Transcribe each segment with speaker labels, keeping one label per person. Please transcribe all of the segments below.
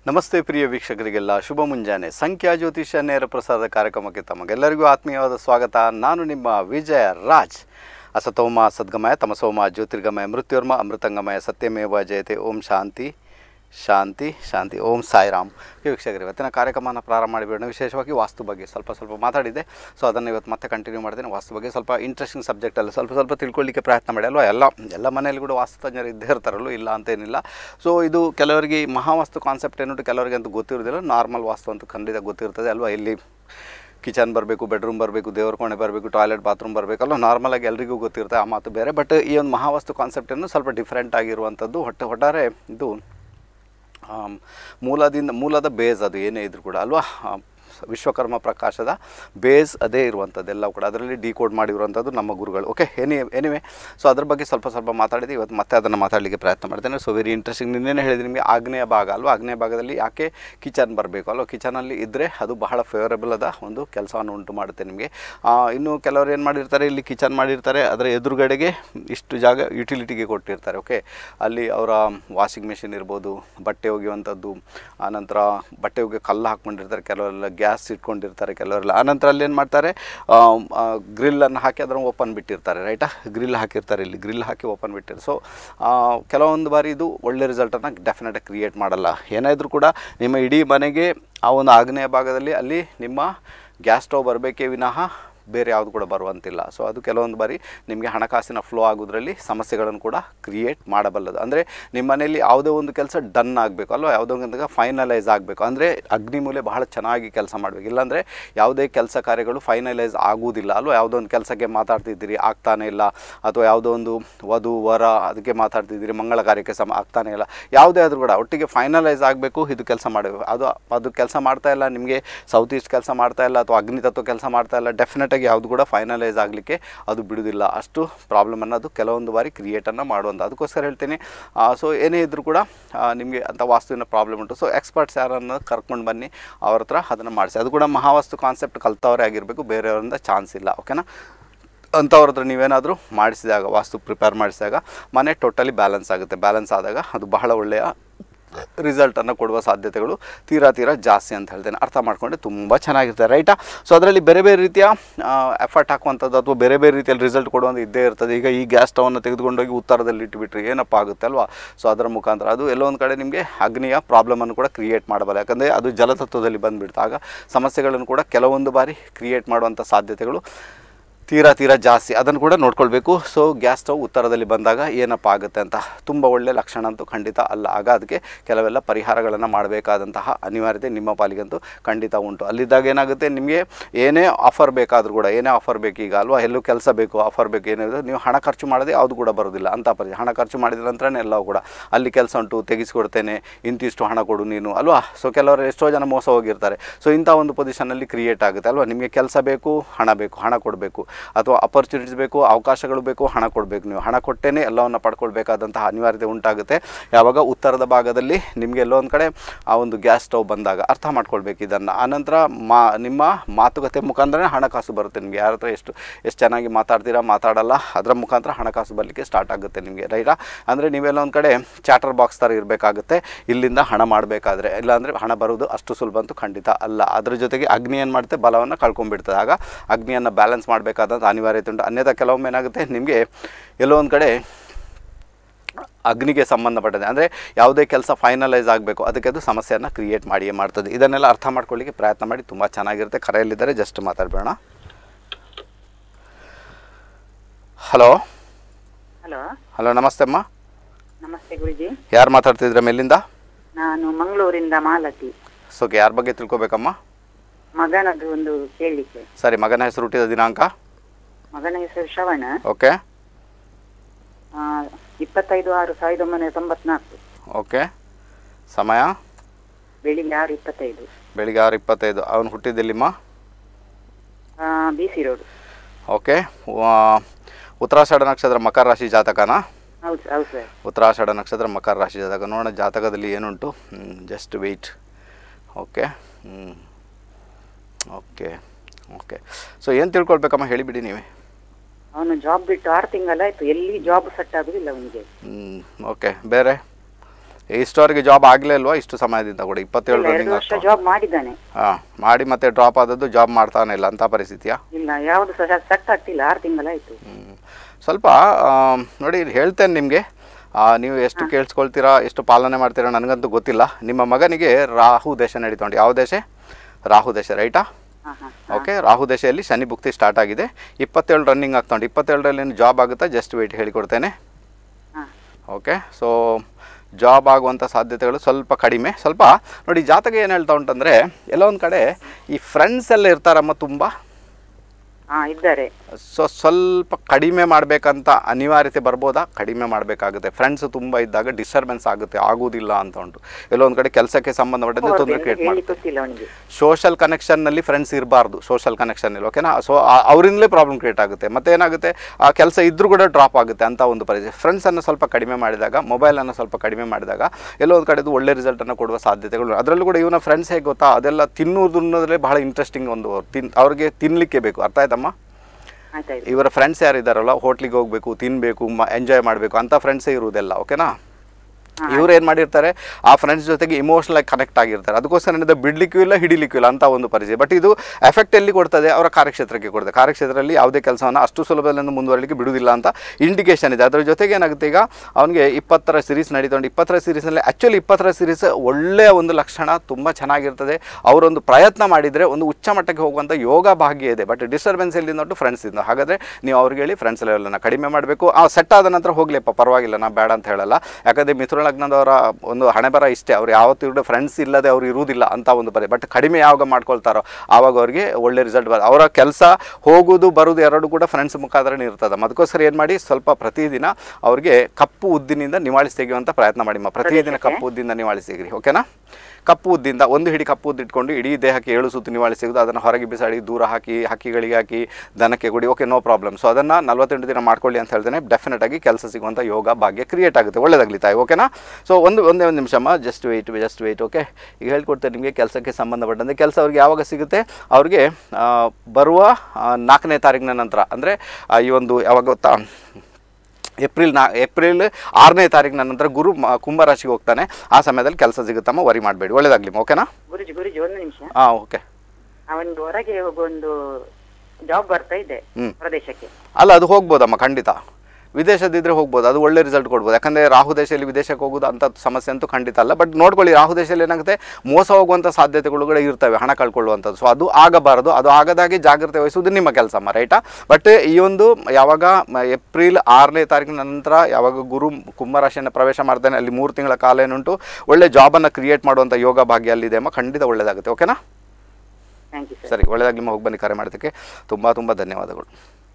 Speaker 1: ನಮಸ್ತೆ ಪ್ರಿಯ ವೀಕ್ಷಕರಿಗೆಲ್ಲ ಶುಭ ಮುಂಜಾನೆ ಸಂಖ್ಯಾ ಜ್ಯೋತಿಷ್ಯ ನೇರ ಪ್ರಸಾರದ ಕಾರ್ಯಕ್ರಮಕ್ಕೆ ತಮಗೆಲ್ಲರಿಗೂ ಆತ್ಮೀಯವಾದ ಸ್ವಾಗತ ನಾನು ನಿಮ್ಮ ವಿಜಯ ರಾಜ್ ಅಸತೋಮ ಸದ್ಗಮಯ ತಮಸೋಮ ಜ್ಯೋತಿರ್ಗಮಯ ಮೃತ್ಯುರ್ಮ ಅಮೃತಂಗಮಯ ಸತ್ಯಮೇವ ಜಯತೆ ಓಂ ಶಾಂತಿ ಶಾಂತಿ ಶಾಂತಿ ಓಂ ಸಾಯಿರಾಮ್ ವೀಕ್ಷಕರು ಇವತ್ತಿನ ಕಾರ್ಯಕ್ರಮನ ಪ್ರಾರಂಭ ಮಾಡಿಬಿಡೋಣ ವಿಶೇಷವಾಗಿ ವಾಸ್ತು ಬಗ್ಗೆ ಸ್ವಲ್ಪ ಸ್ವಲ್ಪ ಮಾತಾಡಿದ್ದೆ ಸೊ ಅದನ್ನು ಇವತ್ತು ಮತ್ತೆ ಕಂಟಿನ್ಯೂ ಮಾಡ್ತೇನೆ ವಾಸ್ತು ಬಗ್ಗೆ ಸ್ವಲ್ಪ ಇಂಟ್ರೆಸ್ಟಿಂಗ್ ಸಬ್ಜೆಕ್ಟ್ ಅಲ್ಲ ಸ್ವಲ್ಪ ಸ್ವಲ್ಪ ತಿಳ್ಕೊಳ್ಳಿಕ್ಕೆ ಪ್ರಯತ್ನ ಮಾಡಿ ಅಲ್ವಾ ಎಲ್ಲ ಎಲ್ಲ ಮನೆಯಲ್ಲಿ ಕೂಡ ವಾಸ್ತು ತಜ್ಞರು ಇದ್ದೇ ಇರ್ತಾರಲ್ಲೂ ಇಲ್ಲ ಅಂತೇನಿಲ್ಲ ಸೊ ಇದು ಕೆಲವರಿಗೆ ಈ ಮಹಾವಾಸ್ತು ಕಾನ್ಸೆಪ್ಟ್ ಏನುಂಟು ಕೆಲವರಿಗೆ ಅಂತೂ ಗೊತ್ತಿರೋದಿಲ್ಲ ನಾರ್ಮಲ್ ವಾಸ್ತು ಅಂತೂ ಖಂಡಿತ ಗೊತ್ತಿರ್ತದೆ ಅಲ್ವಾ ಇಲ್ಲಿ ಕಿಚನ್ ಬರಬೇಕು ಬೆಡ್ರೂಮ್ ಬರಬೇಕು ದೇವ್ರ ಕೋಣೆ ಬರಬೇಕು ಟಾಯ್ಲೆಟ್ ಬಾತ್ರೂಮ್ ಬರಬೇಕಲ್ಲ ನಾರ್ಮಲಾಗಿ ಎಲ್ರಿಗೂ ಗೊತ್ತಿರುತ್ತೆ ಆ ಮಾತು ಬೇರೆ ಬಟ್ ಈ ಒಂದು ಮಹಾವಾಸ್ತು ಕಾನ್ಸೆಪ್ಟನ್ನು ಸ್ವಲ್ಪ ಡಿಫ್ರೆಂಟ್ ಆಗಿರುವಂಥದ್ದು ಹೊಟ್ಟೆ ಒಟ್ಟಾರೆ ಇದು ಆಮ್, ಮೂಲದಿಂದ ಮೂಲದ ಬೇಸ್ ಅದು ಏನೇ ಇದ್ರೂ ಕೂಡ ಅಲ್ವಾ ಆ, ವಿಶ್ವಕರ್ಮ ಪ್ರಕಾಶದ ಬೇಸ್ ಅದೇ ಇರುವಂಥದ್ದೆಲ್ಲ ಕೂಡ ಅದರಲ್ಲಿ ಡಿಕೋಡ್ ಮಾಡಿರುವಂಥದ್ದು ನಮ್ಮ ಗುರುಗಳು ಓಕೆ ಎನಿ ಎನಿವೆ ಸೊ ಅದ್ರ ಬಗ್ಗೆ ಸ್ವಲ್ಪ ಸ್ವಲ್ಪ ಮಾತಾಡಿದೆ ಇವತ್ತು ಮತ್ತೆ ಅದನ್ನು ಮಾತಾಡಲಿಕ್ಕೆ ಪ್ರಯತ್ನ ಮಾಡ್ತೇನೆ ಸೊ ವೆರಿ ಇಂಟ್ರೆಸ್ಟಿಂಗ್ ನಿನ್ನೆ ಹೇಳಿದೆ ನಿಮಗೆ ಆಗ್ನೇಯ ಭಾಗ ಅಲ್ವಾ ಆಗ್ನೇಯ ಭಾಗದಲ್ಲಿ ಯಾಕೆ ಕಿಚನ್ ಬರಬೇಕು ಅಲ್ವಾ ಕಿಚನಲ್ಲಿ ಇದ್ದರೆ ಅದು ಬಹಳ ಫೇವರೇಬಲ್ ಆದ ಒಂದು ಕೆಲಸವನ್ನು ಉಂಟು ಮಾಡುತ್ತೆ ನಿಮಗೆ ಆ, ಇನ್ನು ಕೆಲವರು ಏನು ಮಾಡಿರ್ತಾರೆ ಇಲ್ಲಿ ಕಿಚನ್ ಮಾಡಿರ್ತಾರೆ ಅದರ ಎದುರುಗಡೆಗೆ ಇಷ್ಟು ಜಾಗ ಯುಟಿಲಿಟಿಗೆ ಕೊಟ್ಟಿರ್ತಾರೆ ಓಕೆ ಅಲ್ಲಿ ಅವರ ವಾಷಿಂಗ್ ಮೆಷಿನ್ ಇರ್ಬೋದು ಬಟ್ಟೆ ಒಗೆಯುವಂಥದ್ದು ಆನಂತರ ಬಟ್ಟೆ ಒಗೆ ಕಲ್ಲು ಹಾಕ್ಕೊಂಡಿರ್ತಾರೆ ಕೆಲವರೆಲ್ಲ ಗ್ಯಾಸ್ ಇಟ್ಕೊಂಡಿರ್ತಾರೆ ಕೆಲವರೆಲ್ಲ ಆನಂತರ ಅಲ್ಲಿ ಏನು ಮಾಡ್ತಾರೆ ಗ್ರಿಲ್ಲನ್ನು ಹಾಕಿ ಅದನ್ನು ಓಪನ್ ಬಿಟ್ಟಿರ್ತಾರೆ ರೈಟಾ ಗ್ರಿಲ್ ಹಾಕಿರ್ತಾರೆ ಇಲ್ಲಿ ಗ್ರಿಲ್ ಹಾಕಿ ಓಪನ್ ಬಿಟ್ಟಿರ್ತಾರೆ ಸೊ ಕೆಲವೊಂದು ಬಾರಿ ಇದು ಒಳ್ಳೆ ರಿಸಲ್ಟನ್ನು ಡೆಫಿನೆಟಾಗಿ ಕ್ರಿಯೇಟ್ ಮಾಡಲ್ಲ ಏನಾದರೂ ಕೂಡ ನಿಮ್ಮ ಇಡೀ ಮನೆಗೆ ಆ ಒಂದು ಆಗ್ನೇಯ ಭಾಗದಲ್ಲಿ ಅಲ್ಲಿ ನಿಮ್ಮ ಗ್ಯಾಸ್ ಸ್ಟವ್ ಬರಬೇಕೇ ವಿನಃ ಬೇರೆ ಯಾವುದು ಕೂಡ ಬರುವಂತಿಲ್ಲ ಸೊ ಅದು ಕೆಲವೊಂದು ಬಾರಿ ನಿಮಗೆ ಹಣಕಾಸಿನ ಫ್ಲೋ ಆಗೋದ್ರಲ್ಲಿ ಸಮಸ್ಯೆಗಳನ್ನು ಕೂಡ ಕ್ರಿಯೇಟ್ ಮಾಡಬಲ್ಲದು ಅಂದರೆ ನಿಮ್ಮ ಮನೆಯಲ್ಲಿ ಯಾವುದೇ ಒಂದು ಕೆಲಸ ಡನ್ ಆಗಬೇಕು ಅಲ್ವಾ ಯಾವುದೋ ಒಂದು ಫೈನಲೈಸ್ ಆಗಬೇಕು ಅಂದರೆ ಅಗ್ನಿಮೂಲೆ ಬಹಳ ಚೆನ್ನಾಗಿ ಕೆಲಸ ಮಾಡಬೇಕು ಇಲ್ಲಾಂದರೆ ಯಾವುದೇ ಕೆಲಸ ಕಾರ್ಯಗಳು ಫೈನಲೈಸ್ ಆಗುವುದಿಲ್ಲ ಅಲ್ವಾ ಯಾವುದೋ ಒಂದು ಕೆಲಸಕ್ಕೆ ಮಾತಾಡ್ತಿದ್ದೀರಿ ಆಗ್ತಾನೆ ಇಲ್ಲ ಅಥವಾ ಯಾವುದೋ ಒಂದು ವಧು ವರ ಅದಕ್ಕೆ ಮಾತಾಡ್ತಿದ್ದೀರಿ ಮಂಗಳ ಕಾರ್ಯಕ್ಕೆ ಸಮ ಆಗ್ತಾನೆ ಇಲ್ಲ ಯಾವುದೇ ಆದರೂ ಕೂಡ ಒಟ್ಟಿಗೆ ಫೈನಲೈಸ್ ಆಗಬೇಕು ಇದು ಕೆಲಸ ಮಾಡಬೇಕು ಅದು ಅದು ಕೆಲಸ ಮಾಡ್ತಾ ಇಲ್ಲ ನಿಮಗೆ ಸೌತ್ ಈಸ್ಟ್ ಕೆಲಸ ಮಾಡ್ತಾ ಇಲ್ಲ ಅಥವಾ ಅಗ್ನಿ ತತ್ವ ಕೆಲಸ ಮಾಡ್ತಾ ಇಲ್ಲ ಡೆಫಿನೆಟಾಗಿ ಯಾವುದು ಕೂಡ ಫೈನಲೈಸ್ ಆಗಲಿಕ್ಕೆ ಅದು ಬಿಡುವುದಿಲ್ಲ ಅಷ್ಟು ಪ್ರಾಬ್ಲಮನ್ನು ಅದು ಕೆಲವೊಂದು ಬಾರಿ ಕ್ರಿಯೇಟನ್ನು ಮಾಡುವಂಥ ಅದಕ್ಕೋಸ್ಕರ ಹೇಳ್ತೀನಿ ಸೊ ಏನೇ ಇದ್ದರೂ ಕೂಡ ನಿಮಗೆ ಅಂಥ ವಾಸ್ತುವಿನ ಪ್ರಾಬ್ಲಮ್ ಉಂಟು ಸೊ ಎಕ್ಸ್ಪರ್ಟ್ಸ್ ಯಾರನ್ನು ಕರ್ಕೊಂಡು ಬನ್ನಿ ಅವ್ರ ಹತ್ರ ಅದನ್ನು ಮಾಡಿಸಿ ಅದು ಕೂಡ ಮಹಾವಾಸ್ತು ಕಾನ್ಸೆಪ್ಟ್ ಕಲ್ತವರೇ ಆಗಿರಬೇಕು ಬೇರೆಯವರಿಂದ ಚಾನ್ಸ್ ಇಲ್ಲ ಓಕೆನಾ ಅಂಥವ್ರ ಹತ್ರ ನೀವೇನಾದರೂ ಮಾಡಿಸಿದಾಗ ವಾಸ್ತು ಪ್ರಿಪೇರ್ ಮಾಡಿಸಿದಾಗ ಮನೆ ಟೋಟಲಿ ಬ್ಯಾಲೆನ್ಸ್ ಆಗುತ್ತೆ ಬ್ಯಾಲೆನ್ಸ್ ಆದಾಗ ಅದು ಬಹಳ ಒಳ್ಳೆಯ ರಿಸಲ್ಟನ್ನು ಕೊಡುವ ಸಾಧ್ಯತೆಗಳು ತೀರಾ ತೀರಾ ಜಾಸ್ತಿ ಅಂತ ಹೇಳ್ತೇನೆ ಅರ್ಥ ಮಾಡ್ಕೊಂಡೆ ತುಂಬ ಚೆನ್ನಾಗಿರ್ತದೆ ರೈಟಾ ಸೊ ಅದರಲ್ಲಿ ಬೇರೆ ಬೇರೆ ರೀತಿಯ ಎಫರ್ಟ್ ಹಾಕುವಂಥದ್ದು ಅಥವಾ ಬೇರೆ ಬೇರೆ ರೀತಿಯಲ್ಲಿ ರಿಸಲ್ಟ್ ಕೊಡುವಂಥ ಇದ್ದೇ ಇರ್ತದೆ ಈಗ ಈ ಗ್ಯಾಸ್ ಸ್ಟವನ್ನು ತೆಗೆದುಕೊಂಡೋಗಿ ಉತ್ತರದಲ್ಲಿ ಇಟ್ಟುಬಿಟ್ರೆ ಏನಪ್ಪ ಆಗುತ್ತೆ ಅಲ್ವಾ ಸೊ ಅದರ ಮುಖಾಂತರ ಅದು ಎಲ್ಲೋ ಒಂದು ಕಡೆ ನಿಮಗೆ ಅಗ್ನಿಯ ಪ್ರಾಬ್ಲಮನ್ನು ಕೂಡ ಕ್ರಿಯೇಟ್ ಮಾಡಬಲ್ಲ ಯಾಕಂದರೆ ಅದು ಜಲತತ್ವದಲ್ಲಿ ಬಂದುಬಿಡ್ತಾಗ ಸಮಸ್ಯೆಗಳನ್ನು ಕೂಡ ಕೆಲವೊಂದು ಬಾರಿ ಕ್ರಿಯೇಟ್ ಮಾಡುವಂಥ ಸಾಧ್ಯತೆಗಳು ತೀರಾ ತೀರಾ ಜಾಸ್ತಿ ಅದನ್ನು ಕೂಡ ನೋಡ್ಕೊಳ್ಬೇಕು ಸೊ ಗ್ಯಾಸ್ ಸ್ಟವ್ ಉತ್ತರದಲ್ಲಿ ಬಂದಾಗ ಏನಪ್ಪ ಆಗುತ್ತೆ ಅಂತ ತುಂಬ ಒಳ್ಳೆಯ ಲಕ್ಷಣ ಅಂತೂ ಖಂಡಿತ ಅಲ್ಲ ಆಗ ಅದಕ್ಕೆ ಕೆಲವೆಲ್ಲ ಪರಿಹಾರಗಳನ್ನು ಮಾಡಬೇಕಾದಂತಹ ಅನಿವಾರ್ಯತೆ ನಿಮ್ಮ ಪಾಲಿಗಂತೂ ಖಂಡಿತ ಉಂಟು ಅಲ್ಲಿದ್ದಾಗ ಏನಾಗುತ್ತೆ ನಿಮಗೆ ಏನೇ ಆಫರ್ ಬೇಕಾದರೂ ಕೂಡ ಏನೇ ಆಫರ್ ಬೇಕು ಈಗ ಅಲ್ವಾ ಎಲ್ಲೂ ಕೆಲಸ ಬೇಕು ಆಫರ್ ಬೇಕು ಏನಿದೆ ನೀವು ಹಣ ಖರ್ಚು ಮಾಡದೆ ಯಾವುದು ಕೂಡ ಬರೋದಿಲ್ಲ ಅಂತ ಪರಿಸ್ಥಿತಿ ಹಣ ಖರ್ಚು ಮಾಡಿದ ನಂತರನೇ ಎಲ್ಲವೂ ಕೂಡ ಅಲ್ಲಿ ಕೆಲಸ ಉಂಟು ತೆಗಿಸ್ಕೊಡ್ತೇನೆ ಇಂತಿಷ್ಟು ಹಣ ಕೊಡು ನೀನು ಅಲ್ವಾ ಸೊ ಕೆಲವರು ಎಷ್ಟೋ ಜನ ಮೋಸ ಹೋಗಿರ್ತಾರೆ ಸೊ ಇಂಥ ಒಂದು ಪೊಸಿಷನಲ್ಲಿ ಕ್ರಿಯೇಟ್ ಆಗುತ್ತೆ ಅಲ್ವಾ ನಿಮಗೆ ಕೆಲಸ ಬೇಕು ಹಣ ಬೇಕು ಹಣ ಕೊಡಬೇಕು ಅಥವಾ ಅಪರ್ಚುನಿಟೀಸ್ ಬೇಕು ಅವಕಾಶಗಳು ಬೇಕು ಹಣ ಕೊಡಬೇಕು ನೀವು ಹಣ ಕೊಟ್ಟೇ ಎಲ್ಲವನ್ನು ಪಡ್ಕೊಳ್ಬೇಕಾದಂತಹ ಅನಿವಾರ್ಯತೆ ಉಂಟಾಗುತ್ತೆ ಯಾವಾಗ ಉತ್ತರದ ಭಾಗದಲ್ಲಿ ನಿಮಗೆ ಎಲ್ಲೋ ಒಂದು ಕಡೆ ಆ ಒಂದು ಗ್ಯಾಸ್ ಸ್ಟವ್ ಬಂದಾಗ ಅರ್ಥ ಮಾಡ್ಕೊಳ್ಬೇಕು ಇದನ್ನು ಆನಂತರ ಮಾ ನಿಮ್ಮ ಮಾತುಕತೆ ಮುಖಾಂತರ ಹಣಕಾಸು ಬರುತ್ತೆ ನಿಮಗೆ ಯಾರ ಹತ್ರ ಎಷ್ಟು ಎಷ್ಟು ಚೆನ್ನಾಗಿ ಮಾತಾಡ್ತೀರಾ ಮಾತಾಡಲ್ಲ ಅದರ ಮುಖಾಂತರ ಹಣಕಾಸು ಬರಲಿಕ್ಕೆ ಸ್ಟಾರ್ಟ್ ಆಗುತ್ತೆ ನಿಮಗೆ ರೈಟಾ ಅಂದರೆ ನೀವೆಲ್ಲ ಒಂದು ಕಡೆ ಚಾಟರ್ ಬಾಕ್ಸ್ ಥರ ಇರಬೇಕಾಗುತ್ತೆ ಇಲ್ಲಿಂದ ಹಣ ಮಾಡಬೇಕಾದ್ರೆ ಇಲ್ಲಾಂದರೆ ಹಣ ಬರುವುದು ಅಷ್ಟು ಸುಲಭ ಅಂತೂ ಖಂಡಿತ ಅಲ್ಲ ಅದ್ರ ಜೊತೆಗೆ ಅಗ್ನಿ ಏನು ಮಾಡುತ್ತೆ ಬಲವನ್ನು ಕಳ್ಕೊಂಡ್ಬಿಡ್ತದೆ ಆಗ ಅಗ್ನಿಯನ್ನು ಬ್ಯಾಲೆನ್ಸ್ ಮಾಡಬೇಕಾದಂಥ ಅನಿವಾರ್ಯತೆ ಉಂಟು ಅನ್ಯथा ಕೆಲವೊಮ್ಮೆ ಏನಾಗುತ್ತೆ ನಿಮಗೆ ಎಲ್ಲೋ ಒಂದು ಕಡೆ ಅಗ್ನಿಗೆ ಸಂಬಂಧಪಟ್ಟದೆ ಅಂದರೆ ಯಾವುದೇ ಕೆಲಸ ಫೈನಲೈಸ್ ಆಗಬೇಕು ಅದಕ್ಕೆ ಅದು ಸಮಸ್ಯೆಯನ್ನು ಕ್ರಿಯೇಟ್ ಮಾಡಿಯೇ ಮಾಡ್ತದೆ ಇದನ್ನೆಲ್ಲ ಅರ್ಥ ಮಾಡ್ಕೊಳ್ಳಿಕ್ಕೆ ಪ್ರಯತ್ನ ಮಾಡಿ ತುಂಬ ಚೆನ್ನಾಗಿರುತ್ತೆ ಕರೆಯಲ್ಲಿದ್ದರೆ ಜಸ್ಟ್ ಮಾತಾಡಬೇಡ ಹಲೋ
Speaker 2: ಹಲೋ
Speaker 1: ಹಲೋ ನಮಸ್ತೆ ಅಮ್ಮ
Speaker 2: ನಮಸ್ತೆ ಗುರುಜಿ
Speaker 1: ಯಾರು ಮಾತಾಡ್ತಿದ್ರ ಮೇಲಿಂದ
Speaker 2: ನಾನು ಮಂಗಳೂರಿಂದ ಮಾಲತಿ
Speaker 1: ಸೊ ಯಾರ ಬಗ್ಗೆ ತಿಳ್ಕೊಬೇಕಮ್ಮ
Speaker 2: ಮಗನದು ಒಂದು ಕೇಳಲಿಕ್ಕೆ
Speaker 1: ಸರಿ ಮಗನ ಹೆಸರು ಹುಟ್ಟಿದ ದಿನಾಂಕ
Speaker 2: ಮಗನ ಹೆಸರು ಶ್ರವಣ
Speaker 1: ಓಕೆ
Speaker 2: ಆ, ಇಪ್ಪತ್ತೈದು ಆರು ಸಾವಿರದ ಒಂಬೈನೂರ ತೊಂಬತ್ನಾಲ್ಕು
Speaker 1: ಓಕೆ ಸಮಯ
Speaker 2: ಬೆಳಿಗ್ಗೆ ಆರು ಇಪ್ಪತ್ತೈದು
Speaker 1: ಬೆಳಿಗ್ಗೆ ಆರು ಇಪ್ಪತ್ತೈದು ಅವನು ಹುಟ್ಟಿದ್ದೆಲ್ಲಿಮ್ಮ
Speaker 2: ಬಿ ಸಿ ರೋಡ್
Speaker 1: ಓಕೆ ವಾ- ಉತ್ತರಾಷಾಢ ನಕ್ಷತ್ರ ಮಕರ ರಾಶಿ ಜಾತಕನಾ
Speaker 2: ಹೌದು ಹೌದು ಸರ್
Speaker 1: ಉತ್ತರಾಷಾಢ ನಕ್ಷತ್ರ ಮಕರ ರಾಶಿ ಜಾತಕ ನೋಡೋಣ ಜಾತಕದಲ್ಲಿ ಏನುಂಟು ಜಸ್ಟ್ ವೆಯ್ಟ್ ಓಕೆ ಹ್ಞೂ ಓಕೆ ಓಕೆ ಸೊ ಏನು ತಿಳ್ಕೊಳ್ಬೇಕಮ್ಮ ಹೇಳಿಬಿಡಿ ನೀವೇ
Speaker 2: ಅವನು ಜಾಬ್ ಬಿಟ್ಟು ಆರು ತಿಂಗಳಾಯ್ತು ಎಲ್ಲಿ ಜಾಬ್ ಸೆಟ್ ಆಗುದಿಲ್ಲ ಅವನಿಗೆ
Speaker 1: ಹ್ಞೂ ಓಕೆ ಬೇರೆ ಇಷ್ಟವರೆಗೆ ಜಾಬ್ ಆಗಲೇ ಇಲ್ವಾ ಇಷ್ಟು ಸಮಯದಿಂದ ಕೂಡ ಇಪ್ಪತ್ತೇಳು
Speaker 2: ಇಲ್ಲ, ಎರಡು
Speaker 1: ರನ್ನಿಂಗ್
Speaker 2: ವರ್ಷ
Speaker 1: ಆಗ್ತಾ
Speaker 2: ಜಾಬ್ ಮಾಡಿದ್ದಾನೆ
Speaker 1: ಹಾಂ ಮಾಡಿ ಮತ್ತೆ ಡ್ರಾಪ್ ಆದದ್ದು ಜಾಬ್ ಮಾಡ್ತಾನೆ ಇಲ್ಲ ಅಂತ ಪರಿಸ್ಥಿತಿಯಾ
Speaker 2: ಇಲ್ಲ ಯಾವುದು ಸಹ ಸೆಟ್ ಆಗ್ತಿಲ್ಲ ಆರು ತಿಂಗಳಾಯ್ತು
Speaker 1: ಹ್ಮ್. ಸ್ವಲ್ಪ ಆ, ನೋಡಿ ಇಲ್ಲಿ ಹೇಳ್ತೇನೆ ನಿಮಗೆ ನೀವು ಎಷ್ಟು ಕೇಳಿಸ್ಕೊಳ್ತೀರಾ ಎಷ್ಟು ಪಾಲನೆ ಮಾಡ್ತೀರಾ ನನಗಂತೂ ಗೊತ್ತಿಲ್ಲ ನಿಮ್ಮ ಮಗನಿಗೆ ರಾಹು ದೇಶ ನಡೀತುಂಟು ಯಾವ ದೇಶ ರಾಹು ದೇಶ ರೈಟಾ
Speaker 2: ಹಾ ಹಾ
Speaker 1: ಓಕೆ ರಾಹು ದೇಶದಲ್ಲಿ ಶನಿ ಭುಕ್ತಿ ಸ್ಟಾರ್ಟ್ ಆಗಿದೆ ಇಪ್ಪತ್ತೇಳು ರನ್ನಿಂಗ್ ಆಗ್ತುಂಟು ಇಪ್ಪತ್ತೇಳರಲ್ಲಿ ಜಾಬ್ ಆಗುತ್ತಾ ಜಸ್ಟ್ ವೆಯ್ಟ್ ಹೇಳಿಕೊಡ್ತೇನೆ
Speaker 2: ಹಾ
Speaker 1: ಓಕೆ ಸೊ ಜಾಬ್ ಆಗುವಂಥ ಸಾಧ್ಯತೆಗಳು ಸ್ವಲ್ಪ ಕಡಿಮೆ ಸ್ವಲ್ಪ ನೋಡಿ ಜಾತಕ ಏನು ಹೇಳ್ತಾ ಉಂಟಂದರೆ ಎಲ್ಲೋ ಒಂದು ಕಡೆ ಈ ಫ್ರೆಂಡ್ಸ್ ಎಲ್ಲ ಇರ್ತಾರಮ್ಮ ತುಂಬ
Speaker 2: ಹಾ ಇದ್ದಾರೆ
Speaker 1: ಸೊ ಸ್ವಲ್ಪ ಕಡಿಮೆ ಮಾಡಬೇಕಂತ ಅನಿವಾರ್ಯತೆ ಬರ್ಬೋದಾ ಕಡಿಮೆ ಮಾಡಬೇಕಾಗುತ್ತೆ ಫ್ರೆಂಡ್ಸ್ ತುಂಬ ಇದ್ದಾಗ ಡಿಸ್ಟರ್ಬೆನ್ಸ್ ಆಗುತ್ತೆ ಆಗುವುದಿಲ್ಲ ಅಂತ ಉಂಟು ಎಲ್ಲೋ ಒಂದು ಕಡೆ ಕೆಲಸಕ್ಕೆ ಸಂಬಂಧಪಟ್ಟಂತೆ ತೊಂದರೆ ಕ್ರಿಯೇಟ್
Speaker 2: ಹೇಳಿ
Speaker 1: ಮಾಡುತ್ತೆ
Speaker 2: ಗೊತ್ತಿಲ್ಲ ಅವನಿಗೆ
Speaker 1: ಸೋಷಲ್ ಕನೆಕ್ಷನ್ನಲ್ಲಿ ಫ್ರೆಂಡ್ಸ್ ಇರಬಾರ್ದು ಸೋಷಲ್ ಕನೆಕ್ಷನ್ನಲ್ಲಿ ಓಕೆನಾ ಸೊ ಅವರಿಂದಲೇ ಪ್ರಾಬ್ಲಮ್ ಕ್ರಿಯೇಟ್ ಆಗುತ್ತೆ ಮತ್ತೆ ಏನಾಗುತ್ತೆ ಆ ಕೆಲಸ ಇದ್ರೂ ಕೂಡ ಡ್ರಾಪ್ ಆಗುತ್ತೆ ಅಂತ ಒಂದು ಪರಿಸ್ಥಿತಿ ಫ್ರೆಂಡ್ಸನ್ನು ಸ್ವಲ್ಪ ಕಡಿಮೆ ಮಾಡಿದಾಗ ಮೊಬೈಲನ್ನು ಸ್ವಲ್ಪ ಕಡಿಮೆ ಮಾಡಿದಾಗ ಎಲ್ಲೋ ಒಂದು ಕಡೆದು ಒಳ್ಳೆ ರಿಸಲ್ಟನ್ನು ಕೊಡುವ ಸಾಧ್ಯತೆಗಳು ಅದರಲ್ಲೂ ಕೂಡ ಇವನ ಫ್ರೆಂಡ್ಸ್ ಹೇಗೆ ಗೊತ್ತಾ ಅದೆಲ್ಲ ತಿನ್ನೋದು ಅನ್ನೋದ್ರಲ್ಲೇ ಬಹಳ ಇಂಟ್ರೆಸ್ಟಿಂಗ್ ಒಂದು ತಿನ್ ಅವ್ರಿಗೆ ತಿನ್ನಲಿಕ್ಕೆ ಬೇಕು ಅರ್ಥ ಆಯ್ತಮ್ಮ
Speaker 2: ಆಯ್ತಾಯ್ತು
Speaker 1: ಇವರ ಫ್ರೆಂಡ್ಸ್ ಯಾರು ಇದ್ದಾರಲ್ಲ ಹೋಟ್ಲಿಗೆ ಹೋಗಬೇಕು ತಿನ್ನಬೇಕು ಎಂಜಾಯ್ ಮಾಡಬೇಕು ಅಂಥ ಫ್ರೆಂಡ್ಸೇ ಇರುವುದೆಲ್ಲ ಓಕೆನಾ ಇವ್ರು ಏನು ಮಾಡಿರ್ತಾರೆ ಆ ಫ್ರೆಂಡ್ಸ್ ಜೊತೆಗೆ ಇಮೋಷನಲ್ ಆಗಿ ಕನೆಕ್ಟ್ ಆಗಿರ್ತಾರೆ ಅದಕ್ಕೋಸ್ಕರ ಏನಿದೆ ಬಿಡ್ಲಿಕ್ಕೂ ಇಲ್ಲ ಹಿಡಿಲಿಕ್ಕೂ ಇಲ್ಲ ಅಂತ ಒಂದು ಪರಿಚಯ ಬಟ್ ಇದು ಎಫೆಕ್ಟ್ ಎಲ್ಲಿ ಕೊಡ್ತದೆ ಅವರ ಕಾರ್ಯಕ್ಷೇತ್ರಕ್ಕೆ ಕೊಡ್ತದೆ ಕಾರ್ಯಕ್ಷೇತ್ರದಲ್ಲಿ ಯಾವುದೇ ಕೆಲಸವನ್ನು ಅಷ್ಟು ಸುಲಭದಲ್ಲಿ ಮುಂದುವರಲಿಕ್ಕೆ ಬಿಡುವುದಿಲ್ಲ ಅಂತ ಇಂಡಿಕೇಶನ್ ಇದೆ ಅದರ ಜೊತೆಗೆ ಏನಾಗುತ್ತೆ ಈಗ ಅವನಿಗೆ ಇಪ್ಪತ್ತರ ಸೀರೀಸ್ ನಡೀತೊಂಡು ಇಪ್ಪತ್ತರ ಸೀರೀಸ್ನಲ್ಲಿ ಆ್ಯಕ್ಚುಲಿ ಇಪ್ಪತ್ತರ ಸೀರೀಸ್ ಒಳ್ಳೆಯ ಒಂದು ಲಕ್ಷಣ ತುಂಬ ಚೆನ್ನಾಗಿರ್ತದೆ ಅವರೊಂದು ಪ್ರಯತ್ನ ಮಾಡಿದರೆ ಒಂದು ಉಚ್ಚ ಮಟ್ಟಕ್ಕೆ ಹೋಗುವಂಥ ಯೋಗ ಭಾಗ್ಯ ಇದೆ ಬಟ್ ಡಿಸ್ಟರ್ಬೆನ್ಸ್ ಎಲ್ಲಿ ನೋಟು ಫ್ರೆಂಡ್ಸಿಂದ ಹಾಗಾದರೆ ನೀವು ಅವ್ರಿಗೆ ಹೇಳಿ ಫ್ರೆಂಡ್ಸ್ ಲೆವೆಲನ್ನು ಕಡಿಮೆ ಮಾಡಬೇಕು ಆ ಸೆಟ್ ಆದ ನಂತರ ಹೋಗ್ಲಿಪ್ಪ ಪರವಾಗಿಲ್ಲ ನಾ ಬೇಡ ಅಂತ ಹೇಳಲ್ಲ ಯಾಕಂದರೆ ಮಿಥುನ ಲಗ್ನದವರ ಒಂದು ಹಣೆ ಬರ ಇಷ್ಟೇ ಅವ್ರು ಯಾವತ್ತೂ ಕೂಡ ಫ್ರೆಂಡ್ಸ್ ಇಲ್ಲದೆ ಅವ್ರು ಇರುವುದಿಲ್ಲ ಅಂತ ಒಂದು ಬರೀ ಬಟ್ ಕಡಿಮೆ ಯಾವಾಗ ಮಾಡ್ಕೊಳ್ತಾರೋ ಆವಾಗ ಅವ್ರಿಗೆ ಒಳ್ಳೆ ರಿಸಲ್ಟ್ ಬರ ಅವರ ಕೆಲಸ ಹೋಗೋದು ಬರೋದು ಎರಡು ಕೂಡ ಫ್ರೆಂಡ್ಸ್ ಮುಖಾಂತರನೇ ಇರ್ತದೆ ಅದಕ್ಕೋಸ್ಕರ ಏನು ಮಾಡಿ ಸ್ವಲ್ಪ ಪ್ರತಿದಿನ ಅವ್ರಿಗೆ ಕಪ್ಪು ಉದ್ದಿನಿಂದ ನಿವಾಳಿಸಿ ತೆಗೆಯುವಂಥ ಪ್ರಯತ್ನ ಮಾಡಿ ಮ- ಪ್ರತಿದಿನ ಕಪ್ಪು ಉದ್ದಿಂದ ನಿವಾಳಿಸಿ ತೆಗೀರಿ ಓಕೆನಾ ಕಪ್ಪು ಉದ್ದಿಂದ ಒಂದು ಹಿಡಿ ಕಪ್ಪು ಉದ್ದು ಇಟ್ಕೊಂಡು ಇಡೀ ದೇಹಕ್ಕೆ ಏಳು ಸುತ್ತು ನಿವಾಳಿ ಸಿಗೋದು ಅದನ್ನು ಹೊರಗೆ ಬಿಸಾಡಿ ದೂರ ಹಾಕಿ ಹಕ್ಕಿಗಳಿಗೆ ಹಾಕಿ ದನಕ್ಕೆ ಕೊಡಿ ಓಕೆ ನೋ ಪ್ರಾಬ್ಲಮ್ ಸೊ ಅದನ್ನು ನಲ್ವತ್ತೆಂಟು ದಿನ ಮಾಡ್ಕೊಳ್ಳಿ ಅಂತ ಹೇಳ್ತೇನೆ ಡೆಫಿನೆಟ್ ಆಗಿ ಕೆಲಸ ಸಿಗುವಂಥ ಯೋಗ ಭಾಗ್ಯ ಕ್ರಿಯೇಟ್ ಆಗುತ್ತೆ ಒಳ್ಳೆದಾಗಲಿ ತಾಯಿ ಓಕೆನಾ ಸೊ ಒಂದು ಒಂದೇ ಒಂದು ನಿಮಿಷಮ್ಮ just wait just wait okay ಈಗ ಹೇಳ್ಕೊಡ್ತೇನೆ ನಿಮಗೆ ಕೆಲಸಕ್ಕೆ ಸಂಬಂಧಪಟ್ಟಂತೆ ಕೆಲಸ ಅವ್ರಿಗೆ ಯಾವಾಗ ಸಿಗುತ್ತೆ ಅವ್ರಿಗೆ ಆ, ಬರುವ ಆ, ನಾಲ್ಕನೇ ತಾರೀಕಿನ ನಂತರ ಅಂದರೆ ಈ ಒಂದು ಯಾವಾಗ ಗೊತ್ತಾ ಏಪ್ರಿಲ್ ನಾ ಏಪ್ರಿಲ್ ಆರನೇ ತಾರೀಕಿನ ನಂತರ ಗುರು ಮ- ಕುಂಭರಾಶಿಗೆ ಹೋಗ್ತಾನೆ ಆ ಸಮಯದಲ್ಲಿ ಕೆಲಸ ಸಿಗುತ್ತಮ್ಮ ವರಿ ಮಾಡಬೇಡಿ ಒಳ್ಳೇದಾಗಲಿ ಓಕೆನಾ
Speaker 2: ಗುರುಜಿ ಗುರುಜಿ ಒಂದು ನಿಮಿಷ
Speaker 1: ಹಾಂ ಓಕೆ
Speaker 2: ಅವನಿಗೆ ಹೊರಗೆ ಹೋಗೋ ಒಂದು ಜಾಬ್ ಬರ್ತಾ ಇದೆ
Speaker 1: ಹ್ಮ್.
Speaker 2: ಪ್ರದೇಶಕ್ಕೆ
Speaker 1: ಅಲ್ಲ ಅದು ಹೋಗ್ಬೋದಮ್ಮ ಖಂಡಿತ ವಿದೇಶದಿದ್ರೆ ಹೋಗ್ಬೋದು ಅದು ಒಳ್ಳೆ ರಿಸಲ್ಟ್ ಕೊಡ್ಬೋದು ಯಾಕಂದರೆ ರಾಹು ದೇಶದಲ್ಲಿ ವಿದೇಶಕ್ಕೆ ಹೋಗೋದು ಅಂಥ ಸಮಸ್ಯೆ ಅಂತೂ ಖಂಡಿತ ಅಲ್ಲ ಬಟ್ ನೋಡ್ಕೊಳ್ಳಿ ರಾಹು ದೇಶದಲ್ಲಿ ಏನಾಗುತ್ತೆ ಮೋಸ ಹೋಗುವಂಥ ಸಾಧ್ಯತೆಗಳು ಕೂಡ ಇರ್ತವೆ ಹಣ ಕಳ್ಕೊಳ್ಳುವಂಥದ್ದು ಸೊ ಅದು ಆಗಬಾರದು ಅದು ಆಗದಾಗೆ ಜಾಗ್ರತೆ ವಹಿಸುವುದು ನಿಮ್ಮ ಕೆಲಸಮ್ಮ ರೈಟಾ ಬಟ್ ಈ ಒಂದು ಯಾವಾಗ ಮ- ಏಪ್ರಿಲ್ ಆರನೇ ತಾರೀಕಿನ ನಂತರ ಯಾವಾಗ ಗುರು ಕುಂಭರಾಶಿಯನ್ನು ಪ್ರವೇಶ ಮಾಡ್ತಾನೆ ಅಲ್ಲಿ ಮೂರು ತಿಂಗಳ ಕಾಲ ಏನುಂಟು ಒಳ್ಳೆ ಜಾಬನ್ನು ಕ್ರಿಯೇಟ್ ಮಾಡುವಂಥ ಯೋಗ ಭಾಗ್ಯ ಅಲ್ಲಿದೆ ಅಮ್ಮ ಖಂಡಿತ ಒಳ್ಳೆಯದಾಗುತ್ತೆ ಓಕೆನಾ
Speaker 2: ಥ್ಯಾಂಕ್ ಯು ಸರ್
Speaker 1: ಸರಿ ಒಳ್ಳೆದಾಗಲಿ ಹೋಗಿ ಬನ್ನಿ ಕರೆ ಮಾಡೋದಕ್ಕೆ ತುಂಬ ತುಂಬ ಧನ್ಯವಾದಗಳು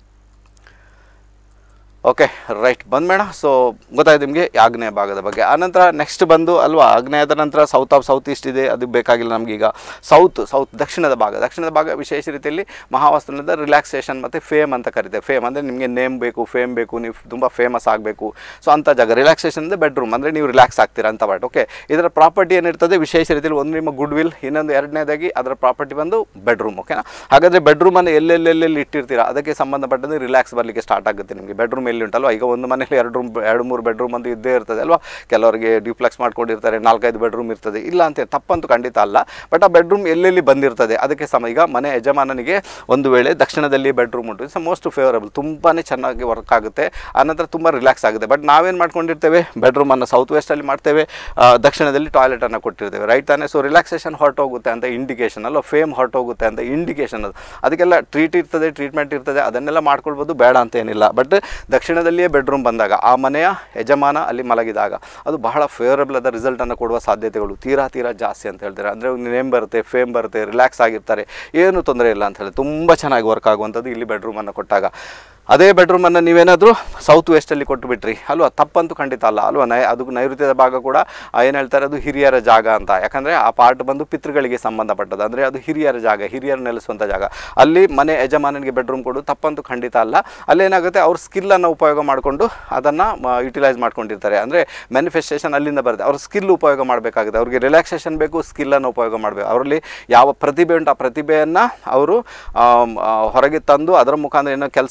Speaker 1: ಓಕೆ ರೈಟ್ ಬಂದ್ಬೇಡ ಸೊ ಗೊತ್ತಾಯ್ತು ನಿಮಗೆ ಆಗ್ನೇಯ ಭಾಗದ ಬಗ್ಗೆ ಆನಂತರ ನೆಕ್ಸ್ಟ್ ಬಂದು ಅಲ್ವಾ ಆಗ್ನೇಯದ ನಂತರ ಸೌತ್ ಆಫ್ ಸೌತ್ ಈಸ್ಟ್ ಇದೆ ಅದು ಬೇಕಾಗಿಲ್ಲ ನಮಗೀಗ ಸೌತ್ ಸೌತ್ ದಕ್ಷಿಣದ ಭಾಗ ದಕ್ಷಿಣದ ಭಾಗ ವಿಶೇಷ ರೀತಿಯಲ್ಲಿ ಮಹಾವಾಸ್ತುವಿನಿಂದ ರಿಲ್ಯಾಕ್ಸೇಷನ್ ಮತ್ತು ಫೇಮ್ ಅಂತ ಕರಿತೇವೆ ಫೇಮ್ ಅಂದರೆ ನಿಮಗೆ ನೇಮ್ ಬೇಕು ಫೇಮ್ ಬೇಕು ನೀವು ತುಂಬ ಫೇಮಸ್ ಆಗಬೇಕು ಸೊ ಅಂಥ ಜಾಗ ರಿಲ್ಯಾಕ್ಸೇಷನ್ ಅಂದರೆ ಬೆಡ್ರೂಮ್ ಅಂದರೆ ನೀವು ರಿಲ್ಯಾಕ್ಸ್ ಆಗ್ತೀರಾ ಅಂತ ಬಟ್ ಓಕೆ ಇದರ ಪ್ರಾಪರ್ಟಿ ಏನಿರ್ತದೆ ವಿಶೇಷ ರೀತಿಯಲ್ಲಿ ಒಂದು ನಿಮ್ಮ ಗುಡ್ ವಿಲ್ ಇನ್ನೊಂದು ಎರಡನೇದಾಗಿ ಅದರ ಪ್ರಾಪರ್ಟಿ ಬಂದು ಬೆಡ್ರೂಮ್ ಓಕೆನಾ ಹಾಗಾದರೆ ಬೆಡ್ರೂಮನ್ನು ಎಲ್ಲೆಲ್ಲೆಲ್ಲೆಲ್ಲಿ ಇಟ್ಟಿರ್ತೀರಾ ಅದಕ್ಕೆ ಸಂಬಂಧಪಟ್ಟಂತೆ ರಿಲ್ಯಾಕ್ಸ್ ಬರಲಿಕ್ಕೆ ಸ್ಟಾರ್ಟ್ ಆಗುತ್ತೆ ನಿಮಗೆ ಬೆಡ್ರೂಮ್ ಎಲ್ಲಿ ಉಂಟಲ್ವಾ ಈಗ ಒಂದು ಮನೇಲಿ ಎರಡು ರೂಮ್ ಎರಡು ಮೂರು ಬೆಡ್ರೂಮ್ ಒಂದು ಇದ್ದೇ ಇರ್ತದೆ ಅಲ್ವಾ ಕೆಲವರಿಗೆ ಡ್ಯೂಪ್ಲೆಕ್ಸ್ ಮಾಡ್ಕೊಂಡಿರ್ತಾರೆ ನಾಲ್ಕೈದು ಬೆಡ್ರೂಮ್ ಇರ್ತದೆ ಇಲ್ಲ ಅಂತ ತಪ್ಪಂತೂ ಖಂಡಿತ ಅಲ್ಲ ಬಟ್ ಆ ಬೆಡ್ರೂಮ್ ಎಲ್ಲೆಲ್ಲಿ ಬಂದಿರ್ತದೆ ಅದಕ್ಕೆ ಸಮ ಈಗ ಮನೆ ಯಜಮಾನನಿಗೆ ಒಂದು ವೇಳೆ ದಕ್ಷಿಣದಲ್ಲಿ ಬೆಡ್ರೂಮ್ ಉಂಟು ಇಟ್ಸ್ ಮೋಸ್ಟ್ ಫೇವರಬಲ್ ತುಂಬಾ ಚೆನ್ನಾಗಿ ವರ್ಕ್ ಆಗುತ್ತೆ ಆನಂತರ ತುಂಬ ರಿಲ್ಯಾಕ್ಸ್ ಆಗುತ್ತೆ ಬಟ್ ನಾವೇನು ಮಾಡ್ಕೊಂಡಿರ್ತೇವೆ ಬೆಡ್ರೂಮನ್ನು ಸೌತ್ ವೆಸ್ಟಲ್ಲಿ ಮಾಡ್ತೇವೆ ಆ, ದಕ್ಷಿಣದಲ್ಲಿ ಟಾಯ್ಲೆಟನ್ನು ಕೊಟ್ಟಿರ್ತೇವೆ ರೈಟ್ ತಾನೇ ಸೊ ರಿಲ್ಯಾಕ್ಸೇಷನ್ ಹೊರಟೋಗುತ್ತೆ ಅಂತ ಇಂಡಿಕೇಶನ್ ಅಲ್ಲ ಫೇಮ್ ಹೊರಟೋಗುತ್ತೆ ಅಂತ ಇಂಡಿಕೇಶನ್ ಅದು ಅದಕ್ಕೆಲ್ಲ ಟ್ರೀಟ್ ಇರ್ತದೆ ಟ್ರೀಟ್ಮೆಂಟ್ ಇರ್ತದೆ ಅದನ್ನೆಲ್ಲ ಮಾಡ್ಕೊಳ್ಬೋದು ಬೇಡ ಅಂತ ಏನಿಲ್ಲ ಬಟ್ ದಕ್ಷಿಣದಲ್ಲಿಯೇ ಬೆಡ್ರೂಮ್ ಬಂದಾಗ ಆ ಮನೆಯ ಯಜಮಾನ ಅಲ್ಲಿ ಮಲಗಿದಾಗ ಅದು ಬಹಳ ಫೇವರಬಲ್ ಆದ ರಿಸಲ್ಟನ್ನು ಕೊಡುವ ಸಾಧ್ಯತೆಗಳು ತೀರಾ ತೀರಾ ಜಾಸ್ತಿ ಅಂತ ಹೇಳ್ತಾರೆ ಅಂದರೆ ನೇಮ್ ಬರುತ್ತೆ ಫೇಮ್ ಬರುತ್ತೆ ರಿಲ್ಯಾಕ್ಸ್ ಆಗಿರ್ತಾರೆ ಏನು ತೊಂದರೆ ಇಲ್ಲ ಅಂತ ಹೇಳಿ ತುಂಬ ಚೆನ್ನಾಗಿ ವರ್ಕ್ ಆಗುವಂಥದ್ದು ಇಲ್ಲಿ ಬೆಡ್ರೂಮನ್ನು ಕೊಟ್ಟಾಗ ಅದೇ ಬೆಡ್ರೂಮನ್ನು ನೀವೇನಾದರೂ ಸೌತ್ ವೆಸ್ಟಲ್ಲಿ ಕೊಟ್ಟು ಬಿಟ್ರಿ ಅಲ್ವಾ ತಪ್ಪಂತೂ ಖಂಡಿತ ಅಲ್ಲ ಅಲ್ವಾ ನೈ ಅದು ನೈಋತ್ಯದ ಭಾಗ ಕೂಡ ಏನು ಹೇಳ್ತಾರೆ ಅದು ಹಿರಿಯರ ಜಾಗ ಅಂತ ಯಾಕಂದರೆ ಆ ಪಾರ್ಟ್ ಬಂದು ಪಿತೃಗಳಿಗೆ ಸಂಬಂಧಪಟ್ಟದ್ದು ಅಂದರೆ ಅದು ಹಿರಿಯರ ಜಾಗ ಹಿರಿಯರು ನೆಲೆಸುವಂಥ ಜಾಗ ಅಲ್ಲಿ ಮನೆ ಯಜಮಾನನಿಗೆ ಬೆಡ್ರೂಮ್ ಕೊಡೋದು ತಪ್ಪಂತೂ ಖಂಡಿತ ಅಲ್ಲ ಅಲ್ಲೇನಾಗುತ್ತೆ ಅವ್ರ ಸ್ಕಿಲ್ಲನ್ನು ಉಪಯೋಗ ಮಾಡಿಕೊಂಡು ಅದನ್ನು ಯುಟಿಲೈಸ್ ಮಾಡ್ಕೊಂಡಿರ್ತಾರೆ ಅಂದರೆ ಮ್ಯಾನಿಫೆಸ್ಟೇಷನ್ ಅಲ್ಲಿಂದ ಬರುತ್ತೆ ಅವ್ರ ಸ್ಕಿಲ್ ಉಪಯೋಗ ಮಾಡಬೇಕಾಗುತ್ತೆ ಅವ್ರಿಗೆ ರಿಲ್ಯಾಕ್ಸೇಷನ್ ಬೇಕು ಸ್ಕಿಲ್ಲನ್ನು ಉಪಯೋಗ ಮಾಡಬೇಕು ಅವರಲ್ಲಿ ಯಾವ ಪ್ರತಿಭೆ ಉಂಟು ಆ ಪ್ರತಿಭೆಯನ್ನು ಅವರು ಆಮ್, ಆ, ಹೊರಗೆ ತಂದು ಅದರ ಮುಖಾಂತರ ಏನೋ ಕೆಲಸ ಮಾಡಿ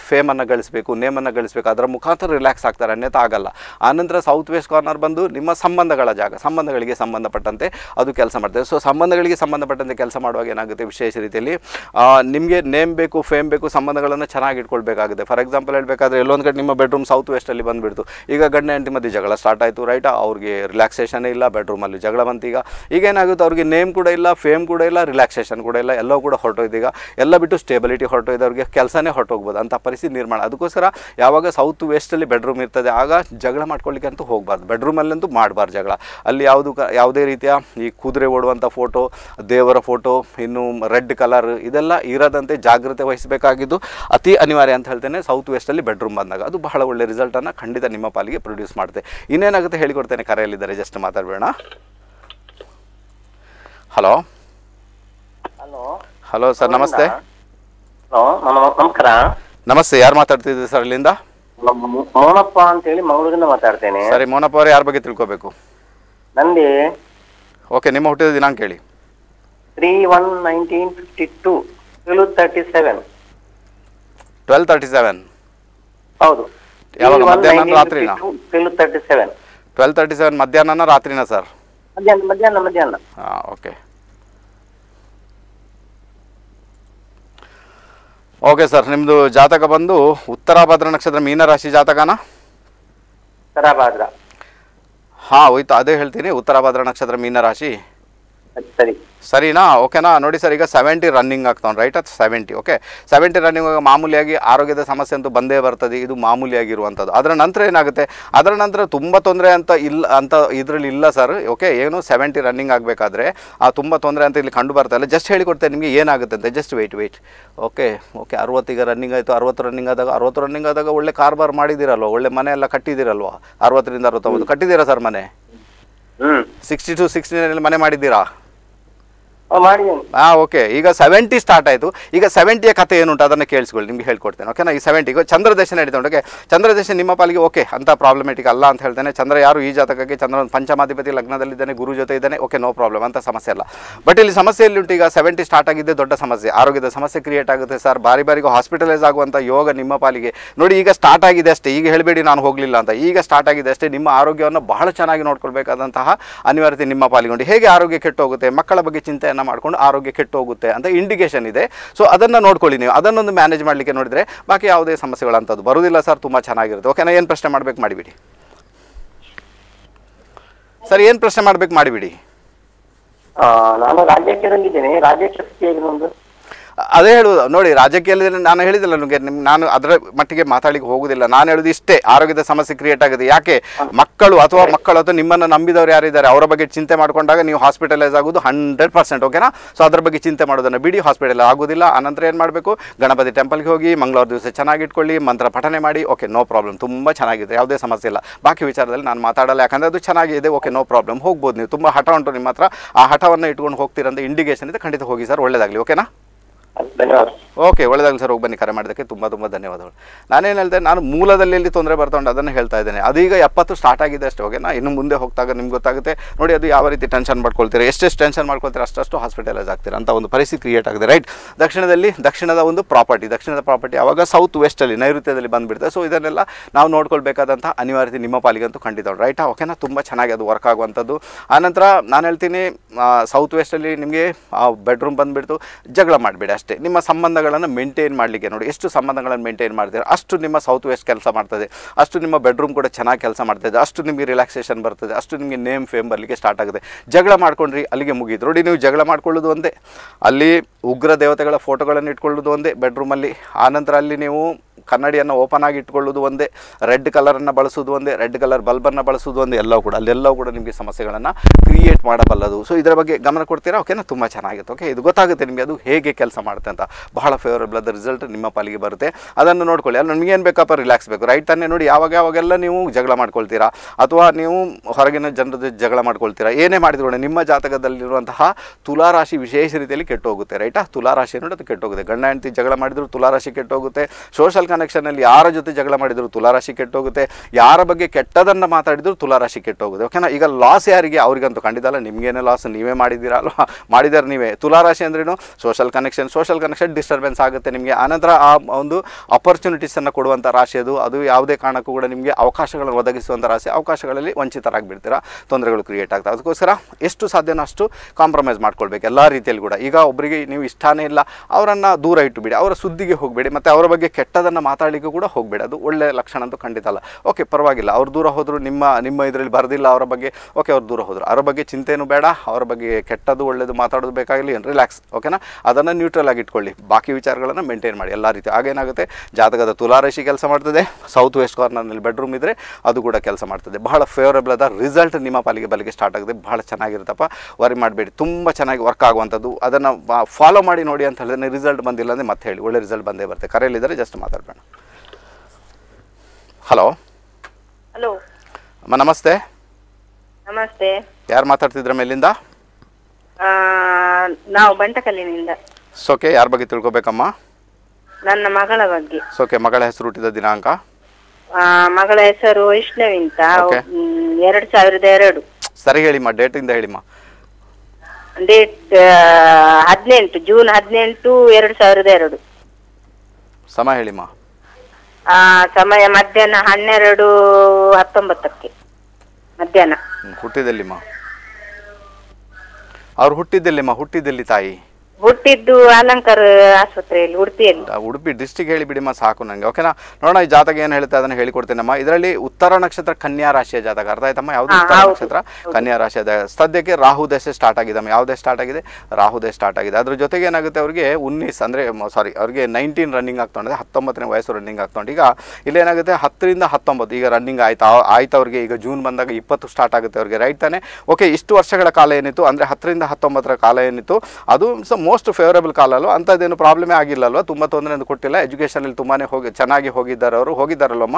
Speaker 1: ಫೇಮನ್ನು ಗಳಿಸಬೇಕು ನೇಮನ್ನು ಗಳಿಸಬೇಕು ಅದರ ಮುಖಾಂತರ ರಿಲ್ಯಾಕ್ಸ್ ಆಗ್ತಾರೆ ಅನ್ಯथा ಆಗಲ್ಲ ಆನಂತರ ಸೌತ್ ವೆಸ್ಟ್ ಕಾರ್ನರ್ ಬಂದು ನಿಮ್ಮ ಸಂಬಂಧಗಳ ಜಾಗ ಸಂಬಂಧಗಳಿಗೆ ಸಂಬಂಧಪಟ್ಟಂತೆ ಅದು ಕೆಲಸ ಮಾಡ್ತದೆ ಸೊ ಸಂಬಂಧಗಳಿಗೆ ಸಂಬಂಧಪಟ್ಟಂತೆ ಕೆಲಸ ಮಾಡುವಾಗ ಏನಾಗುತ್ತೆ ವಿಶೇಷ ರೀತಿಯಲ್ಲಿ ನಿಮಗೆ ನೇಮ್ ಬೇಕು ಫೇಮ್ ಬೇಕು ಸಂಬಂಧಗಳನ್ನು ಚೆನ್ನಾಗಿ ಇಟ್ಕೊಳ್ಬೇಕಾಗುತ್ತೆ ಫಾರ್ ಎಕ್ಸಾಂಪಲ್ ಹೇಳಬೇಕಾದ್ರೆ ಎಲ್ಲೊಂದು ಕಡೆ ನಿಮ್ಮ ಬೆಡ್ರೂಮ್ ಸೌತ್ ವೆಸ್ಟಲ್ಲಿ ಬಂದುಬಿಡ್ತು ಈಗ ಗಂಡ ಹೆಂಡತಿ ಮಧ್ಯೆ ಜಗಳ ಸ್ಟಾರ್ಟ್ ಆಯಿತು ರೈಟ್ ಅವ್ರಿಗೆ ರಿಲ್ಯಾಕ್ಸೇಷನ್ ಇಲ್ಲ ಬೆಡ್ರೂಮಲ್ಲಿ ಜಗಳ ಬಂತು ಈಗ ಈಗ ಏನಾಗುತ್ತೆ ಅವ್ರಿಗೆ ನೇಮ್ ಕೂಡ ಇಲ್ಲ ಫೇಮ್ ಕೂಡ ಇಲ್ಲ ರಿಲ್ಯಾಕ್ಸೇಷನ್ ಕೂಡ ಇಲ್ಲ ಎಲ್ಲವೂ ಕೂಡ ಹೊರಟೋಯ್ತು ಈಗ ಎಲ್ಲ ಬಿಟ್ಟು ಸ್ಟೇಬಿಲಿಟಿ ಹೊರಟೋಯ್ತು ಅವ್ರಿಗೆ ಕೆಲಸನೇ ಹೊರಟೋಗ್ಬೋದು ಅಂತ ಪರಿಸ್ಥಿತಿ ನಿರ್ಮಾಣ ಅದಕ್ಕೋಸ್ಕರ ಯಾವಾಗ ಸೌತ್ ವೆಸ್ಟಲ್ಲಿ ಬೆಡ್ರೂಮ್ ಇರ್ತದೆ ಆಗ ಜಗಳ ಮಾಡ್ಕೊಳ್ಳಿಕ್ಕೆ ಅಂತೂ ಹೋಗಬಾರ್ದು ಬೆಡ್ರೂಮಲ್ಲಂತೂ ಮಾಡಬಾರ್ದು ಜಗಳ ಅಲ್ಲಿ ಯಾವುದು ಕ ಯಾವುದೇ ರೀತಿಯ ಈ ಕುದುರೆ ಓಡುವಂಥ ಫೋಟೋ ದೇವರ ಫೋಟೋ ಇನ್ನು ರೆಡ್ ಕಲರ್ ಇದೆಲ್ಲ ಇರದಂತೆ ಜಾಗ್ರತೆ ವಹಿಸಬೇಕಾಗಿದ್ದು ಅತಿ ಅನಿವಾರ್ಯ ಅಂತ ಹೇಳ್ತೇನೆ ಸೌತ್ ವೆಸ್ಟಲ್ಲಿ ಬೆಡ್ರೂಮ್ ಬಂದಾಗ ಅದು ಬಹಳ ಒಳ್ಳೆ ರಿಸಲ್ಟನ್ನು ಖಂಡಿತ ನಿಮ್ಮ ಪಾಲಿಗೆ ಪ್ರೊಡ್ಯೂಸ್ ಮಾಡುತ್ತೆ ಇನ್ನೇನಾಗುತ್ತೆ ಹೇಳಿಕೊಡ್ತೇನೆ ಕರೆಯಲ್ಲಿದ್ದಾರೆ ಜಸ್ಟ್ ಮಾತಾಡಬೇಡ ಹಲೋ
Speaker 3: ಹಲೋ
Speaker 1: ಹಲೋ ಸರ್ ನಮಸ್ತೆ
Speaker 3: ಹಲೋ ನಮಸ್ಕಾರ
Speaker 1: ನಮಸ್ತೆ ಯಾರು ಮಾತಾಡ್ತಿದ್ದೀರಿ ಸರ್ ಇಲ್ಲಿಂದ
Speaker 3: ನಮ್ಮ ಮೋ- ಮೋನಪ್ಪ ಅಂತೇಳಿ ಮಂಗಳೂರಿಂದ ಮಾತಾಡ್ತೇನೆ
Speaker 1: ಸರಿ ಮೋನಪ್ಪ ಅವರು ಯಾರ ಬಗ್ಗೆ ತಿಳ್ಕೊಬೇಕು
Speaker 3: ನಂದಿ
Speaker 1: ಓಕೆ ನಿಮ್ಮ ಹುಟ್ಟಿದ ದಿನಾಂಕ ಹೇಳಿ
Speaker 3: three one nineteen fifty two twelve thirty seven
Speaker 1: twelve thirty seven
Speaker 3: ಹೌದು
Speaker 1: ಯಾವಾಗ? ಮಧ್ಯಾಹ್ನ ರಾತ್ರಿನಾ?
Speaker 3: Twelve thirty seven
Speaker 1: twelve thirty seven ಮಧ್ಯಾಹ್ನನ ರಾತ್ರಿನ ಸರ್
Speaker 3: ಮಧ್ಯಾಹ್ನ ಮಧ್ಯಾಹ್ನ ಮಧ್ಯಾಹ್ನ
Speaker 1: ಹಾಂ ಓಕೆ ಓಕೆ ಸರ್ ನಿಮ್ಮದು ಜಾತಕ ಬಂದು ಉತ್ತರ ಭದ್ರ ನಕ್ಷತ್ರ ಮೀನರಾಶಿ ಜಾತಕನಾ
Speaker 3: ಸರಾಭಾದ್ರ
Speaker 1: ಹಾಂ ಹೋಯ್ತು ಅದೇ ಹೇಳ್ತೀನಿ ಉತ್ತರ ಭದ್ರ ನಕ್ಷತ್ರ ಮೀನರಾಶಿ
Speaker 3: ಅದ್ ಸರಿ
Speaker 1: ಸರಿನಾ ಓಕೆನಾ ನೋಡಿ ಸರ್ ಈಗ ಸೆವೆಂಟಿ ರನ್ನಿಂಗ್ ಆಗ್ತಾವೆ ರೈಟ್ ಅದು ಸೆವೆಂಟಿ ಓಕೆ ಸೆವೆಂಟಿ ರನ್ನಿಂಗ್ ಮಾಮೂಲಿಯಾಗಿ ಆರೋಗ್ಯದ ಸಮಸ್ಯೆ ಅಂತೂ ಬಂದೇ ಬರ್ತದೆ ಇದು ಮಾಮೂಲಿಯಾಗಿರುವಂಥದ್ದು ಅದರ ನಂತರ ಏನಾಗುತ್ತೆ ಅದರ ನಂತರ ತುಂಬ ತೊಂದರೆ ಅಂತ ಇಲ್ಲ ಅಂತ ಇದರಲ್ಲಿ ಇಲ್ಲ ಸರ್ ಓಕೆ ಏನು ಸೆವೆಂಟಿ ರನ್ನಿಂಗ್ ಆಗಬೇಕಾದ್ರೆ ಆ ತುಂಬ ತೊಂದರೆ ಅಂತ ಇಲ್ಲಿ ಕಂಡು ಬರ್ತಾ ಇಲ್ಲ ಜಸ್ಟ್ ಹೇಳಿಕೊಡ್ತೇನೆ ನಿಮಗೆ ಏನಾಗುತ್ತೆ ಅಂತ just wait wait okay okay ಅರವತ್ತೀಗ ರನ್ನಿಂಗ್ ಆಯಿತು ಅರವತ್ತು ರನ್ನಿಂಗ್ ಆದಾಗ ಅರವತ್ತು ರನ್ನಿಂಗ್ ಆದಾಗ ಒಳ್ಳೆ ಕಾರ್ಬಾರ್ ಮಾಡಿದ್ದೀರಲ್ವ ಒಳ್ಳೆ ಮನೆ ಎಲ್ಲ ಕಟ್ಟಿದ್ದೀರಲ್ವ ಅರವತ್ತರಿಂದ ಅರವತ್ತೊಂಬತ್ತು ಕಟ್ಟಿದ್ದೀರಾ ಸರ್ ಮನೆ
Speaker 3: ಹ್ಮ್
Speaker 1: ಸಿಕ್ಸ್ಟಿ ಟು ಸಿಕ್ಸ್ಟಿನಲ್ಲಿ ಮನೆ ಮಾಡಿದ್ದೀರಾ
Speaker 3: ಆ, ಮಾಡಿದ್ದೇನೆ
Speaker 1: ಹಾಂ ಓಕೆ ಈಗ ಸೆವೆಂಟಿ ಸ್ಟಾರ್ಟ್ ಆಯಿತು ಈಗ ಸೆವೆಂಟಿಯ ಕಥೆ ಏನುಂಟು ಅದನ್ನು ಕೇಳಿಸ್ಕೊಳ್ಳಿ ನಿಮಗೆ ಹೇಳ್ಕೊಡ್ತೇನೆ ಓಕೆನಾ ಈ ಸೆವೆಂಟಿ ಈಗ ಚಂದ್ರದಶ ನಡೀತಾ ಉಂಟು ಓಕೆ ಚಂದ್ರದಶ ನಿಮ್ಮ ಪಾಲಿಗೆ ಓಕೆ ಅಂತ ಪ್ರಾಬ್ಲಮೆಟಿಕ್ ಅಲ್ಲ ಅಂತ ಹೇಳ್ತೇನೆ ಚಂದ್ರ ಯಾರು ಈ ಜಾತಕಕ್ಕೆ ಚಂದ್ರ ಒಂದು ಪಂಚಮಾಧಿಪತಿ ಲಗ್ನದಲ್ಲಿದ್ದಾನೆ ಗುರು ಜೊತೆ ಇದ್ದಾನೆ ಓಕೆ ನೋ ಪ್ರಾಬ್ಲಮ್ ಅಂತ ಸಮಸ್ಯೆ ಅಲ್ಲ ಬಟ್ ಇಲ್ಲಿ ಸಮಸ್ಯೆ ಎಲ್ಲಿ ಉಂಟು ಈಗ ಸೆವೆಂಟಿ ಸ್ಟಾರ್ಟ್ ಆಗಿದ್ದೆ ದೊಡ್ಡ ಸಮಸ್ಯೆ ಆರೋಗ್ಯದ ಸಮಸ್ಯೆ ಕ್ರಿಯೇಟ್ ಆಗುತ್ತೆ ಸರ್ ಬಾರಿ ಬಾರಿಗೂ ಹಾಸ್ಪಿಟಲೈಸ್ ಆಗುವಂಥ ಯೋಗ ನಿಮ್ಮ ಪಾಲಿಗೆ ನೋಡಿ ಈಗ ಸ್ಟಾರ್ಟ್ ಆಗಿದೆ ಅಷ್ಟೇ ಈಗ ಹೇಳಬೇಡಿ ನಾನು ಹೋಗಲಿಲ್ಲ ಅಂತ ಈಗ ಸ್ಟಾರ್ಟ್ ಆಗಿದೆ ಅಷ್ಟೇ ನಿಮ್ಮ ಆರೋಗ್ಯವನ್ನು ಬಹಳ ಚೆನ್ನಾಗಿ ನೋಡ್ಕೊಳ್ಬೇಕಾದಂತಹ ಅನಿವಾರ್ಯತೆ ನಿಮ್ಮ ಪಾಲಿಗೆ ಉಂಟು ಹೇಗೆ ಆರೋಗ್ಯ ಕೆಟ್ಟೋಗುತ್ತೆ ಮಕ್ಕಳ ಬಗ್ಗೆ ಚಿಂತೆಯನ್ನು ಮಾಡಿಕೊಂಡು ಆರೋಗ್ಯ ಕೆಟ್ಟೋಗುತ್ತೆ ಅಂತ ಇಂಡಿಕೇಶನ್ ಇದೆ ಸೊ ಅದನ್ನು ನೋಡ್ಕೊಳ್ಳಿ ನೀವು ಅದನ್ನೊಂದು ಮ್ಯಾನೇಜ್ ಮಾಡಲಿಕ್ಕೆ ನೋಡಿದರೆ ಬಾಕಿ ಯಾವುದೇ ಸಮಸ್ಯೆಗಳಂಥದ್ದು ಬರುವುದಿಲ್ಲ ಸರ್ ತುಂಬ ಚೆನ್ನಾಗಿರುತ್ತೆ ಓಕೆನಾ ಏನು ಪ್ರಶ್ನೆ ಮಾಡಬೇಕು ಮಾಡಿಬಿಡಿ ಸರ್ ಏನು ಪ್ರಶ್ನೆ ಮಾಡಬೇಕು ಮಾಡಿಬಿಡಿ
Speaker 3: ಆ, ನಾನು ರಾಜ್ಯಕ್ಕೆ ರಾಜ್ಯಕ್ಕೆ ಹೇಗೆ ನಮ್ದು
Speaker 1: ಅದೇ ಹೇಳುವುದು ನೋಡಿ ರಾಜಕೀಯದಲ್ಲಿ ನಾನು ಹೇಳಿದಿಲ್ಲ ನಿಮಗೆ ನಿಮ್ ನಾನು ಅದರ ಮಟ್ಟಿಗೆ ಮಾತಾಡ್ಲಿಕ್ಕೆ ಹೋಗುದಿಲ್ಲ ನಾನು ಹೇಳುದು ಇಷ್ಟೇ ಆರೋಗ್ಯದ ಸಮಸ್ಯೆ ಕ್ರಿಯೇಟ್ ಆಗುತ್ತೆ ಯಾಕೆ ಮಕ್ಕಳು ಅಥವಾ ಮಕ್ಕಳು ಅಥವಾ ನಿಮ್ಮನ್ನು ನಂಬಿದವರು ಯಾರಿದ್ದಾರೆ ಅವರ ಬಗ್ಗೆ ಚಿಂತೆ ಮಾಡ್ಕೊಂಡಾಗ ನೀವು ಹಾಸ್ಪಿಟಲೈಸ್ ಆಗೋದು ಹಂಡ್ರೆಡ್ ಪರ್ಸೆಂಟ್ ಓಕೆನಾ ಸೊ ಅದ್ರ ಬಗ್ಗೆ ಚಿಂತೆ ಮಾಡೋದನ್ನು ಬಿಡಿ ಹಾಸ್ಪಿಟಲ್ ಆಗೋದಿಲ್ಲ ಆನಂತರ ಏನು ಮಾಡಬೇಕು ಗಣಪತಿ ಟೆಂಪಲ್ಗೆ ಹೋಗಿ ಮಂಗಳವಾರ ದಿವಸ ಚೆನ್ನಾಗಿ ಇಟ್ಕೊಳ್ಳಿ ಮಂತ್ರ ಪಠನೆ ಮಾಡಿ ಓಕೆ ನೋ ಪ್ರಾಬ್ಲಮ್ ತುಂಬ ಚೆನ್ನಾಗಿದೆ ಯಾವುದೇ ಸಮಸ್ಯೆ ಇಲ್ಲ ಬಾಕಿ ವಿಚಾರದಲ್ಲಿ ನಾನು ಮಾತಾಡಲ್ಲ ಯಾಕಂದರೆ ಅದು ಚೆನ್ನಾಗಿದೆ ಓಕೆ ನೋ ಪ್ರಾಬ್ಲಮ್ ಹೋಗ್ಬೋದು ನೀವು ತುಂಬ ಹಠ ಉಂಟು ನಿಮ್ಮ ಹತ್ರ ಆ ಹಠವನ್ನು ಇಟ್ಕೊಂಡು ಹೋಗ್ತೀರಂತ ಇಂಡಿಕೇಶನ್ ಇದೆ ಖಂಡಿತ ಹೋಗಿ ಸರ್ ಒಳ್ಳೇದಾಗಲಿ ಓಕೆನಾ
Speaker 3: ಧನ್ಯವಾದ
Speaker 1: ಓಕೆ ಒಳ್ಳೆದಾಗಲಿ ಸರ್ ಹೋಗಿ ಬನ್ನಿ ಕರೆ ಮಾಡೋದಕ್ಕೆ ತುಂಬ ತುಂಬ ಧನ್ಯವಾದಗಳು ನಾನೇನು ಹೇಳ್ತೇನೆ ನಾನು ಮೂಲದಲ್ಲಿ ಎಲ್ಲಿ ತೊಂದರೆ ಬರ್ತಾ ಉಂಟು ಅದನ್ನು ಹೇಳ್ತಾ ಇದ್ದೇನೆ ಅದೀಗ ಎಪ್ಪತ್ತು ಸ್ಟಾರ್ಟ್ ಆಗಿದೆ ಅಷ್ಟೇ ಓಕೆನಾ ಇನ್ನು ಮುಂದೆ ಹೋಗ್ತಾಗ ನಿಮ್ಗೆ ಗೊತ್ತಾಗುತ್ತೆ ನೋಡಿ ಅದು ಯಾವ ರೀತಿ ಟೆನ್ಷನ್ ಮಾಡ್ಕೊಳ್ತೀರಾ ಎಷ್ಟೆಷ್ಟು ಟೆನ್ಷನ್ ಮಾಡ್ಕೊಳ್ತೀರಾ ಅಷ್ಟಷ್ಟು ಹಾಸ್ಪಿಟಲೈಸ್ ಆಗ್ತೀರಾ ಅಂತ ಒಂದು ಪರಿಸ್ಥಿತಿ ಕ್ರಿಯೇಟ್ ಆಗಿದೆ ರೈಟ್ ದಕ್ಷಿಣದಲ್ಲಿ ದಕ್ಷಿಣದ ಒಂದು ಪ್ರಾಪರ್ಟಿ ದಕ್ಷಿಣದ ಪ್ರಾಪರ್ಟಿ ಆವಾಗ ಸೌತ್ ವೆಸ್ಟಲ್ಲಿ ನೈಋತ್ಯದಲ್ಲಿ ಬಂದುಬಿಡುತ್ತೆ ಸೊ ಇದನ್ನೆಲ್ಲ ನಾವು ನೋಡ್ಕೊಳ್ಬೇಕಾದಂಥ ಅನಿವಾರ್ಯತೆ ನಿಮ್ಮ ಪಾಲಿಗಂತೂ ಖಂಡಿತ ಉಂಟು ರೈಟಾ ಓಕೆನಾ ತುಂಬ ಚೆನ್ನಾಗಿ ಅದು ವರ್ಕ್ ಆಗುವಂಥದ್ದು ಆನಂತರ ನಾನು ಹೇಳ್ತೀನಿ ಸೌತ್ ವೆಸ್ಟಲ್ಲಿ ನಿಮಗೆ ಬೆಡ್ರೂಮ್ ಬಂದುಬಿಡ್ತು ಜಗಳ ಮಾಡಬೇಡಿ ಅಷ್ಟೇ ನಿಮ್ಮ ಸಂಬಂಧಗಳನ್ನು ಮೇಂಟೈನ್ ಮಾಡಲಿಕ್ಕೆ ನೋಡಿ ಎಷ್ಟು ಸಂಬಂಧಗಳನ್ನು ಮೇಂಟೈನ್ ಮಾಡ್ತೀರಾ ಅಷ್ಟು ನಿಮ್ಮ ಸೌತ್ ವೆಸ್ಟ್ ಕೆಲಸ ಮಾಡ್ತದೆ ಅಷ್ಟು ನಿಮ್ಮ ಬೆಡ್ರೂಮ್ ಕೂಡ ಚೆನ್ನಾಗಿ ಕೆಲಸ ಮಾಡ್ತದೆ ಅಷ್ಟು ನಿಮಗೆ ರಿಲ್ಯಾಕ್ಸೇಷನ್ ಬರ್ತದೆ ಅಷ್ಟು ನಿಮಗೆ ನೇಮ್ ಫೇಮ್ ಬರಲಿಕ್ಕೆ ಸ್ಟಾರ್ಟ್ ಆಗುತ್ತೆ ಜಗಳ ಮಾಡ್ಕೊಂಡ್ರಿ ಅಲ್ಲಿಗೆ ಮುಗೀತು ನೋಡಿ ನೀವು ಜಗಳ ಮಾಡ್ಕೊಳ್ಳೋದು ಒಂದೇ ಅಲ್ಲಿ ಉಗ್ರ ದೇವತೆಗಳ ಫೋಟೋಗಳನ್ನು ಇಟ್ಕೊಳ್ಳೋದು ಒಂದೇ ಬೆಡ್ರೂಮಲ್ಲಿ ಆನಂತರ ಅಲ್ಲಿ ನೀವು ಕನ್ನಡಿಯನ್ನು ಓಪನ್ ಆಗಿ ಇಟ್ಕೊಳ್ಳೋದು ಒಂದೇ ರೆಡ್ ಕಲರನ್ನು ಬಳಸೋದು ಒಂದೇ ರೆಡ್ ಕಲರ್ ಬಲ್ಬನ್ನು ಬಳಸೋದು ಒಂದೇ ಎಲ್ಲವೂ ಕೂಡ ಅಲ್ಲೆಲ್ಲವೂ ಕೂಡ ನಿಮಗೆ ಸಮಸ್ಯೆಗಳನ್ನು ಕ್ರಿಯೇಟ್ ಮಾಡಬಲ್ಲದು ಸೊ ಇದರ ಬಗ್ಗೆ ಗಮನ ಕೊಡ್ತೀರಾ ಓಕೆನಾ ತುಂಬ ಚೆನ್ನಾಗಿತ್ತು ಓಕೆ ಇದು ಗೊತ್ತಾಗುತ್ತೆ ನಿಮಗೆ ಅದು ಹೇಗೆ ಕೆಲಸ ಮಾಡುತ್ತೆ ಅಂತ ಬಹಳ ಫೇವರಬಲ್ ಆದ ರಿಸಲ್ಟ್ ನಿಮ್ಮ ಪಾಲಿಗೆ ಬರುತ್ತೆ ಅದನ್ನು ನೋಡ್ಕೊಳ್ಳಿ ಅಲ್ಲಿ ನಿಮಗೇನು ಬೇಕಪ್ಪ ರಿಲ್ಯಾಕ್ಸ್ ಬೇಕು ರೈಟ್ ತಾನೇ ನೋಡಿ ಯಾವಾಗ ಯಾವಾಗೆಲ್ಲ ನೀವು ಜಗಳ ಮಾಡ್ಕೊಳ್ತೀರಾ ಅಥವಾ ನೀವು ಹೊರಗಿನ ಜನರ ಜೊತೆ ಜಗಳ ಮಾಡ್ಕೊಳ್ತೀರಾ ಏನೇ ಮಾಡಿದ್ರು ಕೂಡ ನಿಮ್ಮ ಜಾತಕದಲ್ಲಿರುವಂತಹ ತುಲಾರಾಶಿ ವಿಶೇಷ ರೀತಿಯಲ್ಲಿ ಕೆಟ್ಟೋಗುತ್ತೆ ರೈಟಾ ತುಲಾರಾಶಿ ನೋಡಿ ಅದು ಕೆಟ್ಟೋಗುತ್ತೆ ಗಂಡ ಹೆಂಡತಿ ಜಗಳ ಮಾಡಿದ್ರು ತುಲಾರಾಶಿ ಕೆಟ್ಟೋಗುತ್ತೆ ಸೋಷಲ್ ಸೋಷಲ್ ಕನೆಕ್ಷನಲ್ಲಿ ಯಾರ ಜೊತೆ ಜಗಳ ಮಾಡಿದ್ರು ತುಲಾರಾಶಿ ಕೆಟ್ಟೋಗುತ್ತೆ ಯಾರ ಬಗ್ಗೆ ಕೆಟ್ಟದನ್ನು ಮಾತಾಡಿದ್ರು ತುಲಾರಾಶಿ ಕೆಟ್ಟೋಗುತ್ತೆ ಓಕೆನಾ ಈಗ ಲಾಸ್ ಯಾರಿಗೆ ಅವ್ರಿಗಂತೂ ಖಂಡಿತ ಅಲ್ಲ ನಿಮಗೇನೆ ಲಾಸ್ ನೀವೇ ಮಾಡಿದ್ದೀರಾ ಅಲ್ವಾ ಮಾಡಿದಾರೆ ನೀವೇ ತುಲಾರಾಶಿ ಅಂದ್ರೇನು social connection social connection disturbance ಆಗುತ್ತೆ ನಿಮಗೆ ಆನಂತರ ಆ ಒಂದು ಅಪರ್ಚುನಿಟೀಸನ್ನು ಕೊಡುವಂಥ ರಾಶಿ ಅದು ಅದು ಯಾವುದೇ ಕಾರಣಕ್ಕೂ ಕೂಡ ನಿಮಗೆ ಅವಕಾಶಗಳನ್ನು ಒದಗಿಸುವಂಥ ರಾಶಿ ಅವಕಾಶಗಳಲ್ಲಿ ವಂಚಿತರಾಗಿಬಿಡ್ತೀರಾ ತೊಂದರೆಗಳು ಕ್ರಿಯೇಟ್ ಆಗ್ತವೆ ಅದಕ್ಕೋಸ್ಕರ ಎಷ್ಟು ಸಾಧ್ಯನೋ ಅಷ್ಟು ಕಾಂಪ್ರಮೈಸ್ ಮಾಡ್ಕೊಳ್ಬೇಕು ಎಲ್ಲ ರೀತಿಯಲ್ಲಿ ಕೂಡ ಈಗ ಒಬ್ಬರಿಗೆ ನೀವು ಇಷ್ಟನೇ ಇಲ್ಲ ಅವರನ್ನು ದೂರ ಇಟ್ಟುಬಿಡಿ ಅವರ ಸುದ್ದಿಗೆ ಹೋಗಬೇಡಿ ಮತ್ತು ಅವರ ಬಗ್ಗೆ ಕೆಟ್ಟದನ್ನು ಮಾತಾಡಲಿಕ್ಕೂ ಕೂಡ ಹೋಗಬೇಡಿ ಅದು ಒಳ್ಳೆಯ ಲಕ್ಷಣ ಅಂತೂ ಖಂಡಿತ ಅಲ್ಲ ಓಕೆ ಪರವಾಗಿಲ್ಲ ಅವ್ರು ದೂರ ಹೋದರು ನಿಮ್ಮ ನಿಮ್ಮ ಇದರಲ್ಲಿ ಬರೆದಿಲ್ಲ ಅವರ ಬಗ್ಗೆ ಓಕೆ ಅವ್ರು ದೂರ ಹೋದರು ಅವರ ಬಗ್ಗೆ ಚಿಂತೆನೂ ಬೇಡ ಅವರ ಬಗ್ಗೆ ಕೆಟ್ಟದ್ದು ಒಳ್ಳೆಯದು ಮಾತಾಡೋದು ಬೇಕಾಗಿಲ್ಲ ಏನು ರಿಲ್ಯಾಕ್ಸ್ ಓಕೆನಾ ಅದನ್ನು ನ್ಯೂಟ್ರಲ್ ಆಗಿ ಇಟ್ಕೊಳ್ಳಿ ಬಾಕಿ ವಿಚಾರಗಳನ್ನು ಮೇಂಟೈನ್ ಮಾಡಿ ಎಲ್ಲ ರೀತಿ ಆಗೇನಾಗುತ್ತೆ ಜಾತಕದ ತುಲಾರಾಶಿ ಕೆಲಸ ಮಾಡ್ತದೆ ಸೌತ್ ವೆಸ್ಟ್ ಕಾರ್ನರ್ನಲ್ಲಿ ಬೆಡ್ರೂಮ್ ಇದ್ದರೆ ಅದು ಕೂಡ ಕೆಲಸ ಮಾಡ್ತದೆ ಬಹಳ ಫೇವರಬಲ್ ಆದ ರಿಸಲ್ಟ್ ನಿಮ್ಮ ಪಾಲಿಗೆ ಬಲಿಗೆ ಸ್ಟಾರ್ಟ್ ಆಗುತ್ತೆ ಬಹಳ ಚೆನ್ನಾಗಿರುತ್ತಪ್ಪ ವರಿ ಮಾಡಬೇಡಿ ತುಂಬ ಚೆನ್ನಾಗಿ ವರ್ಕ್ ಆಗುವಂಥದ್ದು ಅದನ್ನು ಫಾಲೋ ಮಾಡಿ ನೋಡಿ ಅಂತ ಹೇಳಿದ್ರೆ ರಿಸಲ್ಟ್ ಬಂದಿಲ್ಲ ಅಂದರೆ ಮತ್ತೆ ಹೇಳಿ ಒಳ್ಳೆ ರಿಸಲ್ಟ್ ಬಂದೇ ಬರುತ್ತೆ ಕರೆಯಲ್ಲಿದ್ದರೆ ಜಸ್ಟ್ ಮಾತಾಡಬೇಡ ಹಲೋ
Speaker 2: ಹಲೋ
Speaker 1: ಅಮ್ಮ ನಮಸ್ತೆ
Speaker 2: ನಮಸ್ತೆ
Speaker 1: ಯಾರು ಮಾತಾಡ್ತಿದ್ರ ಮೇಲಿಂದ
Speaker 2: ಆ, ನಾವು ಬಂಟಕಲ್ಲಿನಿಂದ
Speaker 1: ಸೋಕೆ ಯಾರ ಬಗ್ಗೆ ತಿಳ್ಕೊಬೇಕಮ್ಮ
Speaker 2: ನನ್ನ ಮಗಳ ಬಗ್ಗೆ
Speaker 1: ಸೋಕೆ ಮಗಳ ಹೆಸರು ಹುಟ್ಟಿದ ದಿನಾಂಕ
Speaker 2: ಆ, ಮಗಳ ಹೆಸರು ವೈಷ್ಣವಿ ಅಂತ
Speaker 1: Okay.
Speaker 2: ಹ್ಮ್, ಎರಡ್ ಸಾವಿರದ ಎರಡು
Speaker 1: ಸರಿ ಹೇಳಿಮ್ಮ ಡೇಟಿಂದ ಹೇಳಿಮ್ಮ
Speaker 2: ಡೇಟ್ ಹದಿನೆಂಟು ಜೂನ್ ಹದಿನೆಂಟು ಎರಡ್ ಸಾವಿರದ ಎರಡು
Speaker 1: ಸಮಯ ಹೇಳಿಮ್ಮ
Speaker 2: ಆ, ಸಮಯ ಮಧ್ಯಾಹ್ನ ಹನ್ನೆರಡು ಹತ್ತೊಂಬತ್ತಕ್ಕೆ ಮಧ್ಯಾಹ್ನ
Speaker 1: ಹ್ಮ್, ಹುಟ್ಟಿದೆಲ್ಲಿಮ್ಮ ಅವ್ರು ಹುಟ್ಟಿದ್ದೆಲ್ಲಿಮ್ಮ ಹುಟ್ಟಿದ್ದೆಲ್ಲಿ ತಾಯಿ
Speaker 2: ಹುಟ್ಟಿದ್ದು ಅಲಂಕಾರ ಆಸ್ಪತ್ರೆಯಲ್ಲಿ ಉಡುಪಿಯಲ್ಲಿ
Speaker 1: ಆ, ಉಡುಪಿ ಡಿಸ್ಟಿಕ್ ಹೇಳಿಬಿಡಿಮ್ಮ ಸಾಕು ನನಗೆ ಓಕೆನಾ ನೋಡೋಣ ಈ ಜಾತಕ ಏನು ಹೇಳುತ್ತೆ ಅದನ್ನು ಹೇಳಿಕೊಡ್ತೇನಮ್ಮ ಇದರಲ್ಲಿ ಉತ್ತರ ನಕ್ಷತ್ರ ಕನ್ಯಾ ರಾಶಿಯ ಜಾತಕ ಅರ್ಥ ಆಯ್ತಮ್ಮ ಯಾವುದು
Speaker 2: ಹಾ,
Speaker 1: ಉತ್ತರ
Speaker 2: ಹೌದು.
Speaker 1: ನಕ್ಷತ್ರ ಕನ್ಯಾ ರಾಶಿಯ ಜಾತಕ. ಸದ್ಯಕ್ಕೆ ರಾಹು ದಶೆ ಸ್ಟಾರ್ಟ್ ಆಗಿದಮ್ಮ ಯಾವುದೇ ಸ್ಟಾರ್ಟ್ ಆಗಿದೆ ರಾಹು ದಶೆ ಸ್ಟಾರ್ಟ್ ಆಗಿದೆ ಅದ್ರ ಜೊತೆಗೆ ಏನಾಗುತ್ತೆ ಅವ್ರಿಗೆ ಉನ್ನೀಸ್ ಅಂದರೆ ಸಾರಿ ಅವ್ರಿಗೆ ನೈನ್ಟೀನ್ ರನ್ನಿಂಗ್ ಆಗ್ತೊಂಡಿದೆ ಹತ್ತೊಂಬತ್ತನೇ ವಯಸ್ಸು ರನ್ನಿಂಗ್ ಆಗ್ತೊಂಡು ಈಗ ಇಲ್ಲೇನಾಗುತ್ತೆ ಹತ್ತರಿಂದ ಹತ್ತೊಂಬತ್ತು ಈಗ ರನ್ನಿಂಗ್ ಆಯ್ತಾ ಆಯ್ತು ಅವ್ರಿಗೆ ಈಗ ಜೂನ್ ಬಂದಾಗ ಇಪ್ಪತ್ತು ಸ್ಟಾರ್ಟ್ ಆಗುತ್ತೆ ಅವ್ರಿಗೆ ರೈಟ್ ತಾನೆ ಓಕೆ ಇಷ್ಟು ವರ್ಷಗಳ ಕಾಲ ಏನಿತ್ತು ಅಂದರೆ ಹತ್ತರಿಂದ ಹತ್ತೊಂಬತ್ತರ ಕಾಲ ಏನಿತ್ತು ಅದು ಸೊ ಮೋಸ್ಟ್ ಫೇವರಬಲ್ ಕಾಲ ಅಲ್ವಾ ಅಂಥದ್ದೇನು ಪ್ರಾಬ್ಲಮೇ ಆಗಿಲ್ಲ ಅಲ್ವಾ ತುಂಬ ತೊಂದರೆ ಏನು ಕೊಟ್ಟಿಲ್ಲ ಎಜುಕೇಷನಲ್ಲಿ ತುಂಬಾ ಹೋಗಿ ಚೆನ್ನಾಗಿ ಹೋಗಿದ್ದಾರೆ ಅವರು ಹೋಗಿದ್ದಾರಲ್ವಮ್ಮ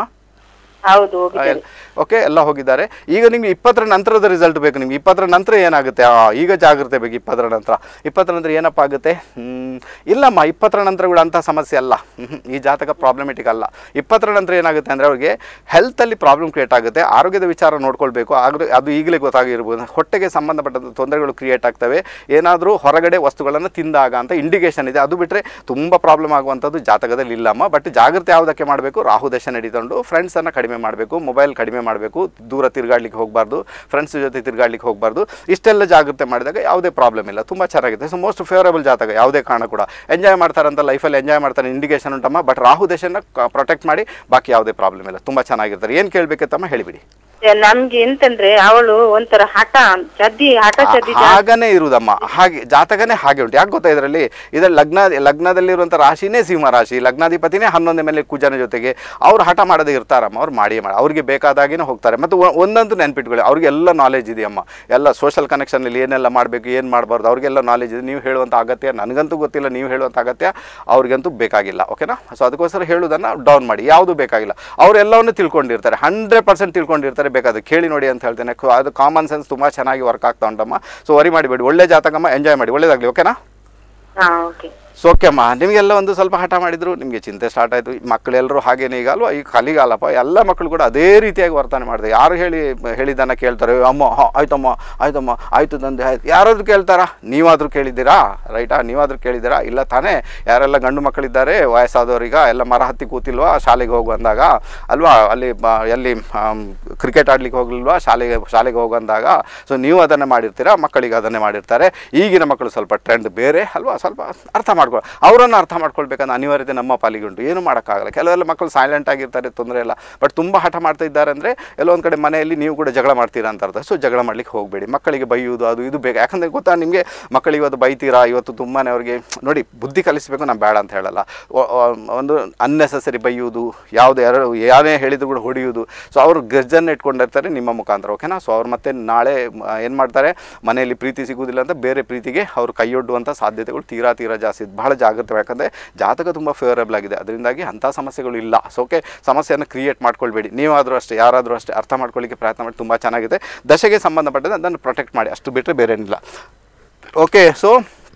Speaker 2: ಹೌದು ಹೋಗಿದ್ದೇವೆ
Speaker 1: ಓಕೆ ಎಲ್ಲ ಹೋಗಿದ್ದಾರೆ ಈಗ ನಿಮ್ಗೆ ಇಪ್ಪತ್ತರ ನಂತರದ ರಿಸಲ್ಟ್ ಬೇಕು ನಿಮ್ಗೆ ಇಪ್ಪತ್ತರ ನಂತರ ಏನಾಗುತ್ತೆ ಆ, ಈಗ ಜಾಗ್ರತೆ ಬೇಕು ಇಪ್ಪತ್ತರ ನಂತರ ಇಪ್ಪತ್ತರ ನಂತರ ಏನಪ್ಪ ಆಗುತ್ತೆ ಹ್ಮ್, ಇಲ್ಲಮ್ಮ ಇಪ್ಪತ್ತರ ನಂತರ ಕೂಡ ಅಂಥ ಸಮಸ್ಯೆ ಅಲ್ಲ ಹ್ಮ್, ಈ ಜಾತಕ ಪ್ರಾಬ್ಲಮೆಟಿಕ್ ಅಲ್ಲ ಇಪ್ಪತ್ತರ ನಂತರ ಏನಾಗುತ್ತೆ ಅಂದರೆ ಅವ್ರಿಗೆ ಹೆಲ್ತಲ್ಲಿ ಪ್ರಾಬ್ಲಮ್ ಕ್ರಿಯೇಟ್ ಆಗುತ್ತೆ ಆರೋಗ್ಯದ ವಿಚಾರ ನೋಡ್ಕೊಳ್ಬೇಕು ಆಗ ಅದು ಈಗಲೇ ಗೊತ್ತಾಗಿರ್ಬೋದು ಹೊಟ್ಟೆಗೆ ಸಂಬಂಧಪಟ್ಟ ತೊಂದರೆಗಳು ಕ್ರಿಯೇಟ್ ಆಗ್ತವೆ ಏನಾದರೂ ಹೊರಗಡೆ ವಸ್ತುಗಳನ್ನು ತಿಂದಾಗ ಅಂತ ಇಂಡಿಕೇಶನ್ ಇದೆ ಅದು ಬಿಟ್ಟರೆ ತುಂಬ ಪ್ರಾಬ್ಲಮ್ ಆಗುವಂಥದ್ದು ಜಾತಕದಲ್ಲಿ ಇಲ್ಲಮ್ಮ ಬಟ್ ಜಾಗ್ರತೆ ಯಾವುದಕ್ಕೆ ಮಾಡಬೇಕು ರಾಹು ದಶ ನಡೀತಂಡು ಫ್ರೆಂಡ್ಸನ್ನು ಕಡಿಮೆ ಮಾಡಬೇಕು ಮೊಬೈಲ್ ಕಡಿಮೆ ಮಾಡಬೇಕು ದೂರ ತಿರುಗಾಡ್ಲಿಕ್ಕೆ ಹೋಗಬಾರ್ದು ಫ್ರೆಂಡ್ಸ್ ಜೊತೆ ತಿರುಗಾಡ್ಲಿಕ್ಕೆ ಹೋಗಬಾರ್ದು ಇಷ್ಟೆಲ್ಲ ಜಾಗ್ರತೆ ಮಾಡಿದಾಗ ಯಾವುದೇ ಪ್ರಾಬ್ಲಮ್ ಇಲ್ಲ ತುಂಬ ಚೆನ್ನಾಗಿದೆ ಸೊ ಮೋಸ್ಟ್ ಫೇವರಬಲ್ ಜಾತಕ ಯಾವುದೇ ಕಾರಣ ಕೂಡ ಎಂಜಾಯ್ ಮಾಡ್ತಾರಂತ ಲೈಫಲ್ಲಿ ಎಂಜಾಯ್ ಮಾಡ್ತಾರೆ ಇಂಡಿಕೇಶನ್ ಉಂಟಮ್ಮ ಬಟ್ ರಾಹು ದೇಶನ ಪ್ರೊಟೆಕ್ಟ್ ಮಾಡಿ ಬಾಕಿ ಯಾವುದೇ ಪ್ರಾಬ್ಲಮ್ ಇಲ್ಲ ತುಂಬ ಚೆನ್ನಾಗಿರ್ತಾರೆ ಏನು ಕೇಳಬೇಕಿತ್ತಮ್ಮ ಹೇಳಿಬಿಡಿ
Speaker 2: ನಮ್ಗೆ ಎಂತಂದ್ರೆ ಅವಳು ಒಂಥರ ಹಠ ಚದ್ದಿ ಹಠ ಚದ್ದಿ ಜಾಸ್ತಿ.
Speaker 1: ಹಾಗನೇ ಇರುವುದಮ್ಮ ಹಾಗೆ ಜಾತಕನೇ ಹಾಗೆ ಉಂಟು ಯಾಕೆ ಗೊತ್ತಾ ಇದರಲ್ಲಿ ಇದರಲ್ಲಿ ಲಗ್ನ ಲಗ್ನದಲ್ಲಿರುವಂಥ ರಾಶಿನೇ ಸಿಂಹ ರಾಶಿ ಲಗ್ನಾಧಿಪತಿನೇ ಹನ್ನೊಂದನೇ ಮೇಲೆ ಕುಜನ ಜೊತೆಗೆ ಅವ್ರು ಹಠ ಮಾಡದೆ ಇರ್ತಾರಮ್ಮ ಅವ್ರು ಮಾಡಿ ಮಾಡಿ ಅವ್ರಿಗೆ ಬೇಕಾದಾಗಿನೇ ಹೋಗ್ತಾರೆ ಮತ್ತು ಒ- ಒಂದಂತೂ ನೆನ್ಪಿಟ್ಕೊಳ್ಳಿ ಅವ್ರಿಗೆ ಎಲ್ಲ ನಾಲೆಜ್ ಇದೆಯಮ್ಮ ಎಲ್ಲ ಸೋಷಲ್ ಕನೆಕ್ಷನಲ್ಲಿ ಏನೆಲ್ಲ ಮಾಡಬೇಕು ಏನು ಮಾಡಬಾರ್ದು ಅವ್ರಿಗೆಲ್ಲ ನಾಲೆಜ್ ಇದೆ ನೀವು ಹೇಳುವಂಥ ಅಗತ್ಯ ನನಗಂತೂ ಗೊತ್ತಿಲ್ಲ ನೀವು ಹೇಳುವಂಥ ಅಗತ್ಯ ಅವ್ರಿಗಂತೂ ಬೇಕಾಗಿಲ್ಲ ಓಕೆನಾ ಸೊ ಅದಕ್ಕೋಸ್ಕರ ಹೇಳುವುದನ್ನು ಡೌನ್ ಮಾಡಿ ಯಾವುದು ಬೇಕಾಗಿಲ್ಲ ಅವರೆಲ್ಲವನ್ನು ತಿಳ್ಕೊಂಡಿರ್ತಾರೆ ಹಂಡ್ರೆಡ್ ಪರ್ಸೆಂಟ್ ತಿಳ್ಕೊಂಡಿರ್ತಾರೆ ಬೇಕಾದ್ರೆ ಕೇಳಿ ನೋಡಿ ಅಂತ ಹೇಳ್ತೇನೆ ಕ- ಅದು ಕಾಮನ್ ಸೆನ್ಸ್ ತುಂಬ ಚೆನ್ನಾಗಿ ವರ್ಕ್ ಆಗ್ತಾ ಉಂಟಮ್ಮ ಸೊ ವರಿ ಮಾಡಿಬೇಡಿ ಒಳ್ಳೆ ಜಾತಕಮ್ಮ ಎಂಜಾಯ್ ಮಾಡಿ ಒಳ್ಳೇದಾಗಲಿ ಓಕೆನಾ
Speaker 2: ಹಾ ಓಕೆ
Speaker 1: ಸೊ ಓಕೆ ಅಮ್ಮ ನಿಮಗೆಲ್ಲ ಒಂದು ಸ್ವಲ್ಪ ಹಠ ಮಾಡಿದ್ರು ನಿಮಗೆ ಚಿಂತೆ ಸ್ಟಾರ್ಟ್ ಆಯಿತು ಮಕ್ಕಳೆಲ್ಲರೂ ಹಾಗೇನೇ ಈಗ ಅಲ್ವಾ ಈಗ ಕಲಿಗಾಲಪ್ಪ ಎಲ್ಲ ಮಕ್ಕಳು ಕೂಡ ಅದೇ ರೀತಿಯಾಗಿ ವರ್ತನೆ ಮಾಡಿದೆ ಯಾರು ಹೇಳಿ ಹೇಳಿದ್ದನ್ನು ಕೇಳ್ತಾರೆ ಅಮ್ಮ ಹಾಂ ಆಯ್ತಮ್ಮ ಆಯ್ತಮ್ಮ ಆಯ್ತು ತಂದೆ ಆಯ್ತು ಯಾರಾದರೂ ಕೇಳ್ತಾರಾ ನೀವಾದರೂ ಕೇಳಿದ್ದೀರಾ ರೈಟಾ ನೀವಾದರೂ ಕೇಳಿದ್ದೀರಾ ಇಲ್ಲ ತಾನೇ ಯಾರೆಲ್ಲ ಗಂಡು ಮಕ್ಕಳಿದ್ದಾರೆ ವಯಸ್ಸಾದವರೀಗ ಎಲ್ಲ ಮರ ಹತ್ತಿ ಕೂತಿಲ್ವಾ ಶಾಲೆಗೆ ಹೋಗು ಅಂದಾಗ ಅಲ್ವಾ ಅಲ್ಲಿ ಬ- ಎಲ್ಲಿ ಕ್ರಿಕೆಟ್ ಆಡ್ಲಿಕ್ಕೆ ಹೋಗ್ಲಿಲ್ವಾ ಶಾಲೆಗೆ ಶಾಲೆಗೆ ಹೋಗಂದಾಗ ಸೊ ನೀವು ಅದನ್ನೇ ಮಾಡಿರ್ತೀರಾ ಮಕ್ಕಳಿಗೆ ಅದನ್ನೇ ಮಾಡಿರ್ತಾರೆ ಈಗಿನ ಮಕ್ಕಳು ಸ್ವಲ್ಪ ಟ್ರೆಂಡ್ ಬೇರೆ ಅಲ್ವಾ ಸ್ವಲ್ಪ ಅರ್ಥ ಮಾಡ್ಕೊ ಅವರನ್ನು ಅರ್ಥ ಮಾಡ್ಕೊಳ್ಬೇಕಂತ ಅನಿವಾರ್ಯತೆ ನಮ್ಮ ಪಾಲಿಗೆ ಉಂಟು ಏನು ಮಾಡೋಕ್ಕಾಗಲ್ಲ ಕೆಲವೆಲ್ಲ ಮಕ್ಕಳು ಸೈಲೆಂಟ್ ಆಗಿರ್ತಾರೆ ತೊಂದರೆ ಇಲ್ಲ ಬಟ್ ತುಂಬ ಹಠ ಮಾಡ್ತಾ ಇದ್ದಾರೆ ಅಂದರೆ ಎಲ್ಲೊಂದು ಕಡೆ ಮನೆಯಲ್ಲಿ ನೀವು ಕೂಡ ಜಗಳ ಮಾಡ್ತೀರಾ ಅಂತ ಅರ್ಥ ಸೊ ಜಗಳ ಮಾಡ್ಲಿಕ್ಕೆ ಹೋಗಬೇಡಿ ಮಕ್ಕಳಿಗೆ ಬೈಯುವುದು ಅದು ಇದು ಬೇಕು ಯಾಕಂದರೆ ಗೊತ್ತಾ ನಿಮಗೆ ಮಕ್ಕಳಿಗೆ ಇವತ್ತು ಬೈತೀರಾ ಇವತ್ತು ತುಂಬಾ ಅವ್ರಿಗೆ ನೋಡಿ ಬುದ್ಧಿ ಕಲಿಸಬೇಕು ನಾನು ಬೇಡ ಅಂತ ಹೇಳಲ್ಲ ಒ- ಒ- ಒಂದು ಅನ್ನೆಸಸರಿ ಬೈಯುವುದು ಯಾವುದು ಯಾರು ಯಾರೇ ಹೇಳಿದ್ರು ಕೂಡ ಹೊಡೆಯುವುದು ಸೊ ಅವರು ಗರ್ಜನ್ನು ಇಟ್ಕೊಂಡಿರ್ತಾರೆ ನಿಮ್ಮ ಮುಖಾಂತರ ಓಕೆನಾ ಸೊ ಅವ್ರು ಮತ್ತೆ ನಾಳೆ ಏನು ಮಾಡ್ತಾರೆ ಮನೆಯಲ್ಲಿ ಪ್ರೀತಿ ಸಿಗುವುದಿಲ್ಲ ಅಂತ ಬೇರೆ ಪ್ರೀತಿಗೆ ಅವರು ಕೈಯೊಡ್ಡುವಂಥ ಸಾಧ್ಯತೆಗಳು ತೀರಾ ತೀರಾ ಜಾಸ್ತಿ ಇದೆ. ಬಹಳ ಜಾಗ್ರತೆ ಯಾಕಂದರೆ ಜಾತಕ ತುಂಬ ಫೇವರೇಬಲ್ ಆಗಿದೆ ಅದರಿಂದಾಗಿ ಅಂಥ ಸಮಸ್ಯೆಗಳು ಇಲ್ಲ ಸೊ ಓಕೆ ಸಮಸ್ಯೆಯನ್ನು ಕ್ರಿಯೇಟ್ ಮಾಡ್ಕೊಳ್ಬೇಡಿ ನೀವಾದರೂ ಅಷ್ಟೇ ಯಾರಾದರೂ ಅಷ್ಟೇ ಅರ್ಥ ಮಾಡ್ಕೊಳ್ಳಿಕ್ಕೆ ಪ್ರಯತ್ನ ಮಾಡಿ ತುಂಬ ಚೆನ್ನಾಗಿದೆ ದಶೆಗೆ ಸಂಬಂಧಪಟ್ಟಂತೆ ಅದನ್ನು ಪ್ರೊಟೆಕ್ಟ್ ಮಾಡಿ ಅಷ್ಟು ಬಿಟ್ಟರೆ ಬೇರೆ ಏನಿಲ್ಲ okay so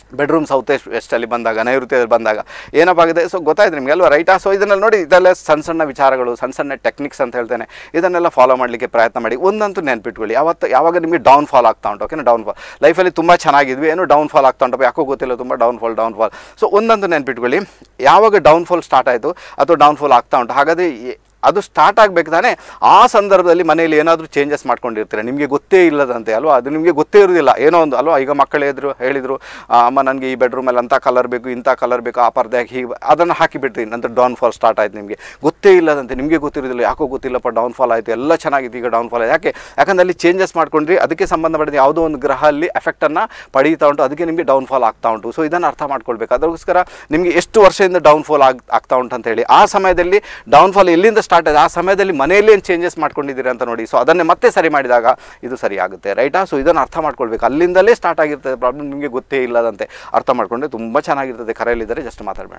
Speaker 1: bedroom south west ವೆಸ್ಟಲ್ಲಿ ಬಂದಾಗ ನೈಋತ್ಯದಲ್ಲಿ ಬಂದಾಗ ಏನಪ್ಪ ಆಗಿದೆ ಸೊ ಗೊತ್ತಾಯ್ತು ನಿಮಗೆ ಅಲ್ವಾ ರೈಟಾ ಸೊ ಇದನ್ನೆಲ್ಲ ನೋಡಿ ಇದೆಲ್ಲ ಸಣ್ಣ ಸಣ್ಣ ವಿಚಾರಗಳು ಸಣ್ಣ ಸಣ್ಣ ಟೆಕ್ನಿಕ್ಸ್ ಅಂತ ಹೇಳ್ತೇನೆ ಇದನ್ನೆಲ್ಲ ಫಾಲೋ ಮಾಡಲಿಕ್ಕೆ ಪ್ರಯತ್ನ ಮಾಡಿ ಒಂದಂತೂ ನೆನ್ಪಿಟ್ಕೊಳ್ಳಿ ಯಾವತ್ತು ಯಾವಾಗ ನಿಮಗೆ ಡೌನ್ ಫಾಲ್ ಆಗ್ತಾ ಉಂಟು ಓಕೆನಾ ಡೌನ್ ಫಾಲ್ ಲೈಫಲ್ಲಿ ತುಂಬ ಚೆನ್ನಾಗಿದ್ವಿ ಏನೋ ಡೌನ್ ಫಾಲ್ ಆಗ್ತಾ ಉಂಟು ಯಾಕೋ ಗೊತ್ತಿಲ್ಲ ತುಂಬ down fall down fall so ಒಂದಂತೂ ನೆನ್ಪಿಟ್ಕೊಳ್ಳಿ ಯಾವಾಗ ಡೌನ್ ಫಾಲ್ ಸ್ಟಾರ್ಟ್ ಆಯಿತು ಅಥವಾ ಡೌನ್ ಫಾಲ್ ಆಗ್ತಾ ಉಂಟು ಹಾಗಾದರೆ ಎ- ಅದು ಸ್ಟಾರ್ಟ್ ಆಗಬೇಕು ತಾನೇ ಆ ಸಂದರ್ಭದಲ್ಲಿ ಮನೆಯಲ್ಲಿ ಏನಾದರೂ ಚೇಂಜಸ್ ಮಾಡ್ಕೊಂಡಿರ್ತೀರ ನಿಮಗೆ ಗೊತ್ತೇ ಇಲ್ಲದಂತೆ ಅಲ್ವಾ ಅದು ನಿಮಗೆ ಗೊತ್ತೇ ಇರೋದಿಲ್ಲ ಏನೋ ಒಂದು ಅಲ್ವಾ ಈಗ ಮಕ್ಕಳು ಎದ್ರು ಹೇಳಿದರು ಅಮ್ಮ ನನಗೆ ಈ ಬೆಡ್ರೂಮಲ್ಲಿ ಅಂಥ ಕಲರ್ ಬೇಕು ಇಂಥ ಕಲರ್ ಬೇಕು ಆ ಪರ್ದೆ ಹಾಕಿ ಹೀಗೆ ಅದನ್ನು ಹಾಕಿಬಿಡ್ತೀನಿ ನಂತರ ಡೌನ್ ಫಾಲ್ ಸ್ಟಾರ್ಟ್ ಆಯ್ತು ನಿಮಗೆ ಗೊತ್ತೇ ಇಲ್ಲದಂತೆ ನಿಮಗೆ ಗೊತ್ತಿರೋದಿಲ್ಲ ಯಾಕೋ ಗೊತ್ತಿಲ್ಲಪ್ಪ ಡೌನ್ ಫಾಲ್ ಆಯಿತು ಎಲ್ಲ ಚೆನ್ನಾಗಿತ್ತು ಈಗ ಡೌನ್ ಫಾಲ್ ಆಯ್ತು ಯಾಕೆ ಯಾಕಂದ್ರೆ ಅಲ್ಲಿ ಚೇಂಜಸ್ ಮಾಡ್ಕೊಂಡ್ರಿ ಅದಕ್ಕೆ ಸಂಬಂಧಪಟ್ಟಿದ ಯಾವುದೋ ಒಂದು ಗ್ರಹ ಅಲ್ಲಿ ಎಫೆಕ್ಟನ್ನು ಪಡೀತಾ ಉಂಟು ಅದಕ್ಕೆ ನಿಮಗೆ ಡೌನ್ ಫಾಲ್ ಆಗ್ತಾ ಉಂಟು ಸೊ ಇದನ್ನು ಅರ್ಥ ಮಾಡ್ಕೊಳ್ಬೇಕು ಅದಕ್ಕೋಸ್ಕರ ನಿಮಗೆ ಎಷ್ಟು ವರ್ಷದಿಂದ ಡೌನ್ ಫಾಲ್ ಆಗ್ ಆಗ್ತಾ ಉಂಟು ಅಂತ ಹೇಳಿ ಆ ಸಮಯದಲ್ಲಿ ಡೌನ್ ಫಾಲ್ ಎಲ್ಲಿಂದ ಸ್ಟಾರ್ಟ್ ಆಗಿದೆ ಆ ಸಮಯದಲ್ಲಿ ಮನೆಯಲ್ಲಿ ಏನು ಚೇಂಜಸ್ ಮಾಡ್ಕೊಂಡಿದ್ದೀರಿ ಅಂತ ನೋಡಿ ಸೊ ಅದನ್ನೇ ಮತ್ತೆ ಸರಿ ಮಾಡಿದಾಗ ಇದು ಸರಿ ಆಗುತ್ತೆ ರೈಟಾ ಸೊ ಇದನ್ನು ಅರ್ಥ ಮಾಡ್ಕೊಳ್ಬೇಕು ಅಲ್ಲಿಂದಲೇ ಸ್ಟಾರ್ಟ್ ಆಗಿರ್ತದೆ ಪ್ರಾಬ್ಲಮ್ ನಿಮಗೆ ಗೊತ್ತೇ ಇಲ್ಲದಂತೆ ಅರ್ಥ ಮಾಡ್ಕೊಂಡ್ರೆ ತುಂಬ ಚೆನ್ನಾಗಿರ್ತದೆ ಕರೆಯಲ್ಲಿದ್ದರೆ ಜಸ್ಟ್ ಮಾತಾಡಬೇಡ